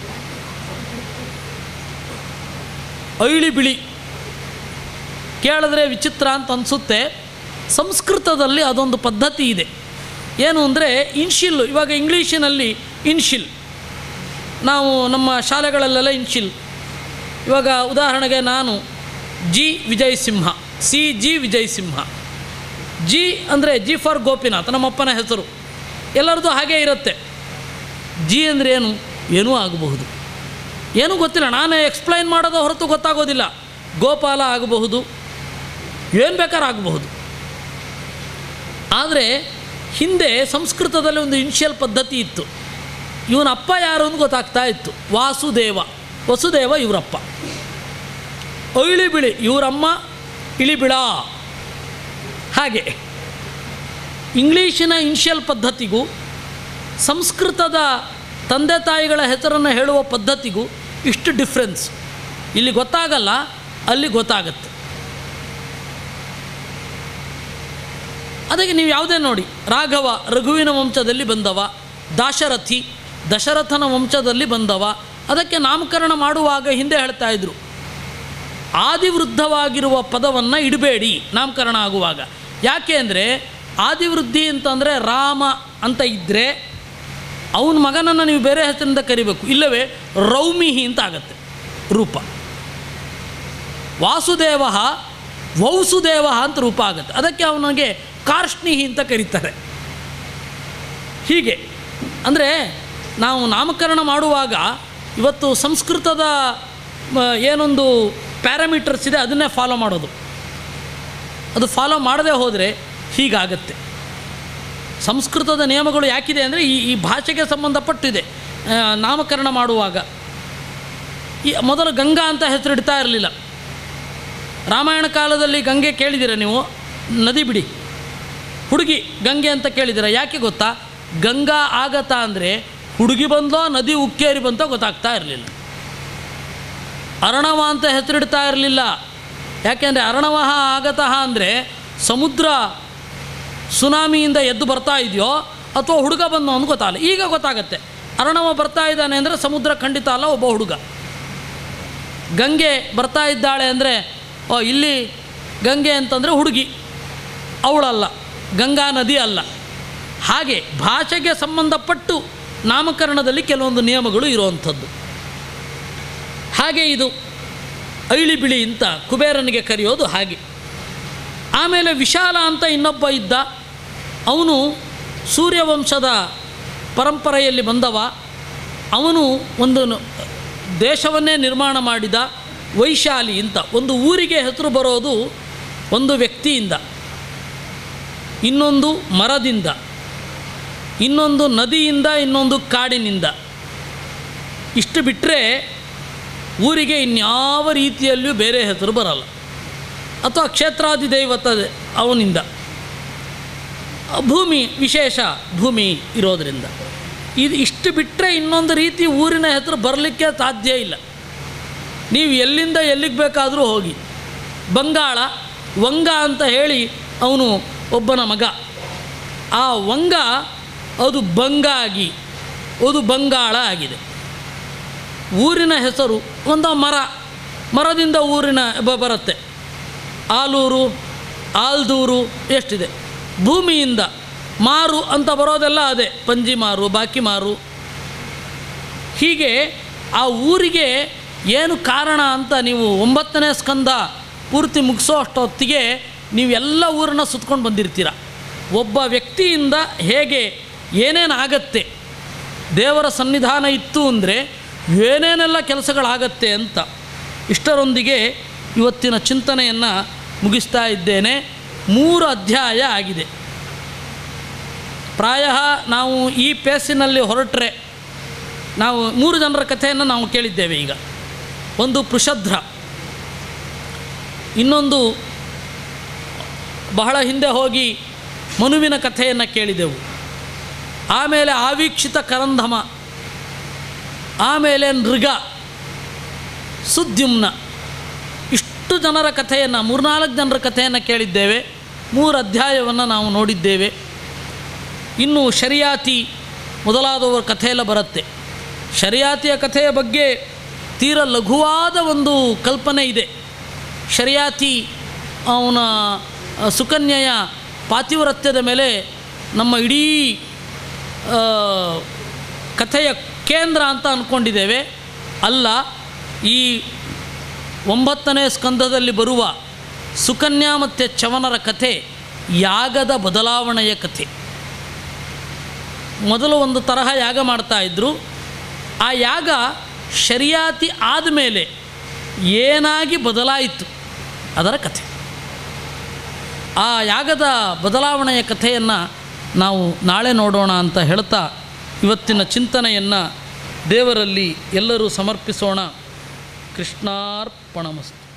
ಐಳಿಬಿಳಿ ಕೇಳಿದ್ರೆ ವಿಚಿತ್ರ ಅಂತ ಅನಿಸುತ್ತೆ ಸಂಸ್ಕೃತದಲ್ಲಿ ಅದೊಂದು ಪದ್ಧತಿ ಇದೆ ಏನು ಅಂದರೆ ಇನ್ಶಿಲ್ ಇವಾಗ ಇಂಗ್ಲೀಷಿನಲ್ಲಿ ಇನ್ಶಿಲ್ ನಾವು ನಮ್ಮ ಶಾಲೆಗಳಲ್ಲೆಲ್ಲ ಇನ್ಶಿಲ್ ಇವಾಗ ಉದಾಹರಣೆಗೆ ನಾನು G Vijay Simha see G Vijay Simha G ಅಂದರೆ ಜಿ ಫಾರ್ ಗೋಪಿನಾಥ್ ನಮ್ಮಪ್ಪನ ಹೆಸರು ಎಲ್ಲರದ್ದು ಹಾಗೇ ಇರುತ್ತೆ ಜಿ ಅಂದರೆ ಏನು ಏನೂ ಆಗಬಹುದು ಏನೂ ಗೊತ್ತಿಲ್ಲ ನಾನೇ ಎಕ್ಸ್ಪ್ಲೈನ್ ಮಾಡೋದು ಹೊರತು ಗೊತ್ತಾಗೋದಿಲ್ಲ ಗೋಪಾಲ ಆಗಬಹುದು ಏನು ಬೇಕಾದ್ರೂ ಆಗಬಹುದು ಆದರೆ ಹಿಂದೆ ಸಂಸ್ಕೃತದಲ್ಲಿ ಒಂದು ಇನ್ಷಿಯಲ್ ಪದ್ಧತಿ ಇತ್ತು ಇವನ ಅಪ್ಪ ಯಾರು ಅಂತ ಗೊತ್ತಾಗ್ತಾ ಇತ್ತು ವಾಸುದೇವ ವಸುದೇವ ಇವರಪ್ಪ ಇಳಿಬಿಳಿ ಇವರಮ್ಮ ಇಳಿಬಿಳ ಹಾಗೆ ಇಂಗ್ಲೀಷಿನ ಇನ್ಷಿಯಲ್ ಪದ್ಧತಿಗೂ ಸಂಸ್ಕೃತದ ತಂದೆ ತಾಯಿಗಳ ಹೆಸರನ್ನು ಹೇಳುವ ಪದ್ಧತಿಗೂ ಇಷ್ಟು ಡಿಫ್ರೆನ್ಸ್ ಇಲ್ಲಿ ಗೊತ್ತಾಗಲ್ಲ ಅಲ್ಲಿ ಗೊತ್ತಾಗತ್ತೆ ಅದಕ್ಕೆ ನೀವು ಯಾವುದೇ ನೋಡಿ ರಾಘವ ರಘುವಿನ ವಂಶದಲ್ಲಿ ಬಂದವ ದಾಶರಥಿ ದಶರಥನ ವಂಶದಲ್ಲಿ ಬಂದವ ಅದಕ್ಕೆ ನಾಮಕರಣ ಮಾಡುವಾಗ ಹಿಂದೆ ಹೇಳ್ತಾ ಇದ್ರು ಆದಿವೃದ್ಧವಾಗಿರುವ ಪದವನ್ನು ಇಡಬೇಡಿ ನಾಮಕರಣ ಆಗುವಾಗ ಯಾಕೆ ಅಂದರೆ ಆದಿವೃದ್ಧಿ ಅಂತಂದರೆ ರಾಮ ಅಂತ ಇದ್ದರೆ ಅವನ ಮಗನನ್ನು ನೀವು ಬೇರೆ ಹೆಸರಿಂದ ಕರಿಬೇಕು ಇಲ್ಲವೇ ರೌಮಿಹಿ ಅಂತ ಆಗತ್ತೆ ರೂಪ ವಾಸುದೇವ ವೌಸುದೇವ ಅಂತ ರೂಪ ಆಗುತ್ತೆ ಅದಕ್ಕೆ ಅವನಿಗೆ ಕಾರ್ಷ್ಣಿಹಿ ಅಂತ ಕರೀತಾರೆ ಹೀಗೆ ಅಂದರೆ ನಾವು ನಾಮಕರಣ ಮಾಡುವಾಗ ಇವತ್ತು ಸಂಸ್ಕೃತದ ಮ, ಏನೊಂದು ಪ್ಯಾರಾಮೀಟರ್ಸ್ ಇದೆ ಅದನ್ನೇ ಫಾಲೋ ಮಾಡೋದು ಅದು ಫಾಲೋ ಮಾಡದೇ ಹೋದರೆ ಹೀಗಾಗತ್ತೆ ಸಂಸ್ಕೃತದ ನಿಯಮಗಳು ಯಾಕಿದೆ ಅಂದರೆ ಈ ಈ ಭಾಷೆಗೆ ಸಂಬಂಧಪಟ್ಟಿದೆ ಆ, ನಾಮಕರಣ ಮಾಡುವಾಗ ಈ ಮೊದಲು ಗಂಗಾ ಅಂತ ಹೆಸರಿಡ್ತಾ ಇರಲಿಲ್ಲ ರಾಮಾಯಣ ಕಾಲದಲ್ಲಿ ಗಂಗೆ ಕೇಳಿದ್ದೀರ ನೀವು ನದಿ ಬಿಡಿ ಹುಡುಗಿ ಗಂಗೆ ಅಂತ ಕೇಳಿದ್ದೀರ ಯಾಕೆ ಗೊತ್ತಾ ಗಂಗಾ ಆಗತ ಅಂದರೆ ಹುಡುಗಿ ಬಂದೋ ನದಿ ಉಕ್ಕೇರಿ ಬಂತೋ ಗೊತ್ತಾಗ್ತಾ ಇರಲಿಲ್ಲ ಅರಣವ ಅಂತ ಹೆಸರಿಡ್ತಾ ಇರಲಿಲ್ಲ ಯಾಕೆಂದರೆ ಅರಣವಹ ಆಗತಃ ಅಂದರೆ ಸಮುದ್ರ ಸುನಾಮಿಯಿಂದ ಎದ್ದು ಬರ್ತಾ ಇದೆಯೋ ಅಥವಾ ಹುಡುಗ ಬಂದೋ ಅಂತ ಗೊತ್ತಾಗಲ್ಲ ಈಗ ಗೊತ್ತಾಗತ್ತೆ ಅರಣವ ಬರ್ತಾ ಇದ್ದಾನೆ ಅಂದರೆ ಸಮುದ್ರ ಖಂಡಿತ ಅಲ್ಲ ಒಬ್ಬ ಹುಡುಗ ಗಂಗೆ ಬರ್ತಾ ಇದ್ದಾಳೆ ಅಂದರೆ ಓ ಇಲ್ಲಿ ಗಂಗೆ ಅಂತಂದರೆ ಹುಡುಗಿ ಅವಳಲ್ಲ ಗಂಗಾ ನದಿ ಅಲ್ಲ ಹಾಗೆ ಭಾಷೆಗೆ ಸಂಬಂಧಪಟ್ಟು ನಾಮಕರಣದಲ್ಲಿ ಕೆಲವೊಂದು ನಿಯಮಗಳು ಇರುವಂಥದ್ದು ಹಾಗೆ ಇದು ಐಳಿ ಬಿಳಿ ಅಂತ ಕುಬೇರನಿಗೆ ಕರೆಯೋದು ಹಾಗೆ ಆಮೇಲೆ ವಿಶಾಲ ಅಂತ ಇನ್ನೊಬ್ಬ ಇದ್ದ ಅವನು ಸೂರ್ಯವಂಶದ ಪರಂಪರೆಯಲ್ಲಿ ಬಂದವ ಅವನು ಒಂದು ನ- ದೇಶವನ್ನೇ ನಿರ್ಮಾಣ ಮಾಡಿದ ವೈಶಾಲಿ ಅಂತ ಒಂದು ಊರಿಗೆ ಹೆಸರು ಬರೋದು ಒಂದು ವ್ಯಕ್ತಿಯಿಂದ ಇನ್ನೊಂದು ಮರದಿಂದ ಇನ್ನೊಂದು ನದಿಯಿಂದ ಇನ್ನೊಂದು ಕಾಡಿನಿಂದ ಇಷ್ಟು ಬಿಟ್ಟರೆ ಊರಿಗೆ ಇನ್ಯಾವ ರೀತಿಯಲ್ಲಿಯೂ ಬೇರೆ ಹೆಸರು ಬರಲ್ಲ ಅಥವಾ ಕ್ಷೇತ್ರಾಧಿದೈವತ ಅವನಿಂದ ಭೂಮಿ ವಿಶೇಷ ಭೂಮಿ ಇರೋದರಿಂದ ಇದು ಇಷ್ಟು ಬಿಟ್ಟರೆ ಇನ್ನೊಂದು ರೀತಿ ಊರಿನ ಹೆಸರು ಬರಲಿಕ್ಕೆ ಸಾಧ್ಯ ಇಲ್ಲ ನೀವು ಎಲ್ಲಿಂದ ಎಲ್ಲಿಗೆ ಬೇಕಾದರೂ ಹೋಗಿ ಬಂಗಾಳ ವಂಗ ಅಂತ ಹೇಳಿ ಅವನು ಒಬ್ಬನ ಮಗ ಆ ವಂಗ ಅದು ಬಂಗಾಗಿ ಅದು ಬಂಗಾಳ ಆಗಿದೆ ಊರಿನ ಹೆಸರು ಒಂದು ಮರ ಮರದಿಂದ ಊರಿನ ಬ- ಬರುತ್ತೆ ಆಲೂರು ಆಲ್ದೂರು ಎಷ್ಟಿದೆ ಭೂಮಿಯಿಂದ ಮಾರು ಅಂತ ಬರೋದೆಲ್ಲ ಅದೇ ಪಂಜಿ ಮಾರು ಬಾಕಿ ಮಾರು ಹೀಗೆ ಆ ಊರಿಗೆ ಏನು ಕಾರಣ ಅಂತ ನೀವು ಒಂಬತ್ತನೇ ಸ್ಕಂದ ಪೂರ್ತಿ ಮುಗಿಸೋ ಅಷ್ಟೊತ್ತಿಗೆ ನೀವೆಲ್ಲ ಊರನ್ನ ಸುತ್ಕೊಂಡು ಬಂದಿರ್ತೀರ ಒಬ್ಬ ವ್ಯಕ್ತಿಯಿಂದ ಹೇಗೆ ಏನೇನು ಆಗತ್ತೆ ದೇವರ ಸನ್ನಿಧಾನ ಇತ್ತು ಅಂದರೆ ಏನೇನೆಲ್ಲ ಕೆಲಸಗಳಾಗತ್ತೆ ಅಂತ ಇಷ್ಟರೊಂದಿಗೆ ಇವತ್ತಿನ ಚಿಂತನೆಯನ್ನು ಮುಗಿಸ್ತಾ ಇದ್ದೇನೆ ಮೂರು ಅಧ್ಯಾಯ ಆಗಿದೆ ಪ್ರಾಯ ನಾವು ಈ ಪೇಸಿನಲ್ಲಿ ಹೊರಟ್ರೆ ನಾವು ಮೂರು ಜನರ ಕಥೆಯನ್ನು ನಾವು ಕೇಳಿದ್ದೇವೆ ಈಗ ಒಂದು ಪೃಷಧ್ರ ಇನ್ನೊಂದು ಬಹಳ ಹಿಂದೆ ಹೋಗಿ ಮನುವಿನ ಕಥೆಯನ್ನು ಕೇಳಿದೆವು ಆಮೇಲೆ ಆವೀಕ್ಷಿತ ಕರಂಧಮ ಆಮೇಲೆ ನೃಗ ಸುದ್ಯುಮ್ನ ಇಷ್ಟು ಜನರ ಕಥೆಯನ್ನು ಮೂರ್ನಾಲ್ಕು ಜನರ ಕಥೆಯನ್ನು ಕೇಳಿದ್ದೇವೆ ಮೂರು ಅಧ್ಯಾಯವನ್ನು ನಾವು ನೋಡಿದ್ದೇವೆ ಇನ್ನು ಶರಿಯಾತಿ ಮೊದಲಾದವರ ಕಥೆಯೆಲ್ಲ ಬರುತ್ತೆ ಶರಿಯಾತಿಯ ಕಥೆಯ ಬಗ್ಗೆ ತೀರ ಲಘುವಾದ ಒಂದು ಕಲ್ಪನೆ ಇದೆ ಶರಿಯಾತಿ ಅವನ ಆ, ಸುಕನ್ಯೆಯ ಪಾತಿವ್ರತ್ಯದ ಮೇಲೆ ನಮ್ಮ ಇಡೀ ಆ, ಕಥೆಯ ಕೇಂದ್ರ ಅಂತ ಅಂದ್ಕೊಂಡಿದ್ದೇವೆ ಅಲ್ಲ ಈ ಒಂಬತ್ತನೇ ಸ್ಕಂದದಲ್ಲಿ ಬರುವ ಸುಕನ್ಯಾ ಮತ್ತು ಚವನರ ಕಥೆ ಯಾಗದ ಬದಲಾವಣೆಯ ಕಥೆ ಮೊದಲು ಒಂದು ತರಹ ಯಾಗ ಮಾಡ್ತಾ ಇದ್ದರು ಆ ಯಾಗ ಶರಿಯಾತಿ ಆದಮೇಲೆ ಏನಾಗಿ ಬದಲಾಯಿತು ಅದರ ಕಥೆ ಆ ಯಾಗದ ಬದಲಾವಣೆಯ ಕಥೆಯನ್ನು ನಾವು ನಾಳೆ ನೋಡೋಣ ಅಂತ ಹೇಳ್ತಾ ಇವತ್ತಿನ ಚಿಂತನೆಯನ್ನು ದೇವರಲ್ಲಿ ಎಲ್ಲರೂ ಸಮರ್ಪಿಸೋಣ ಕೃಷ್ಣಾರ್ಪಣಮಸ್ತು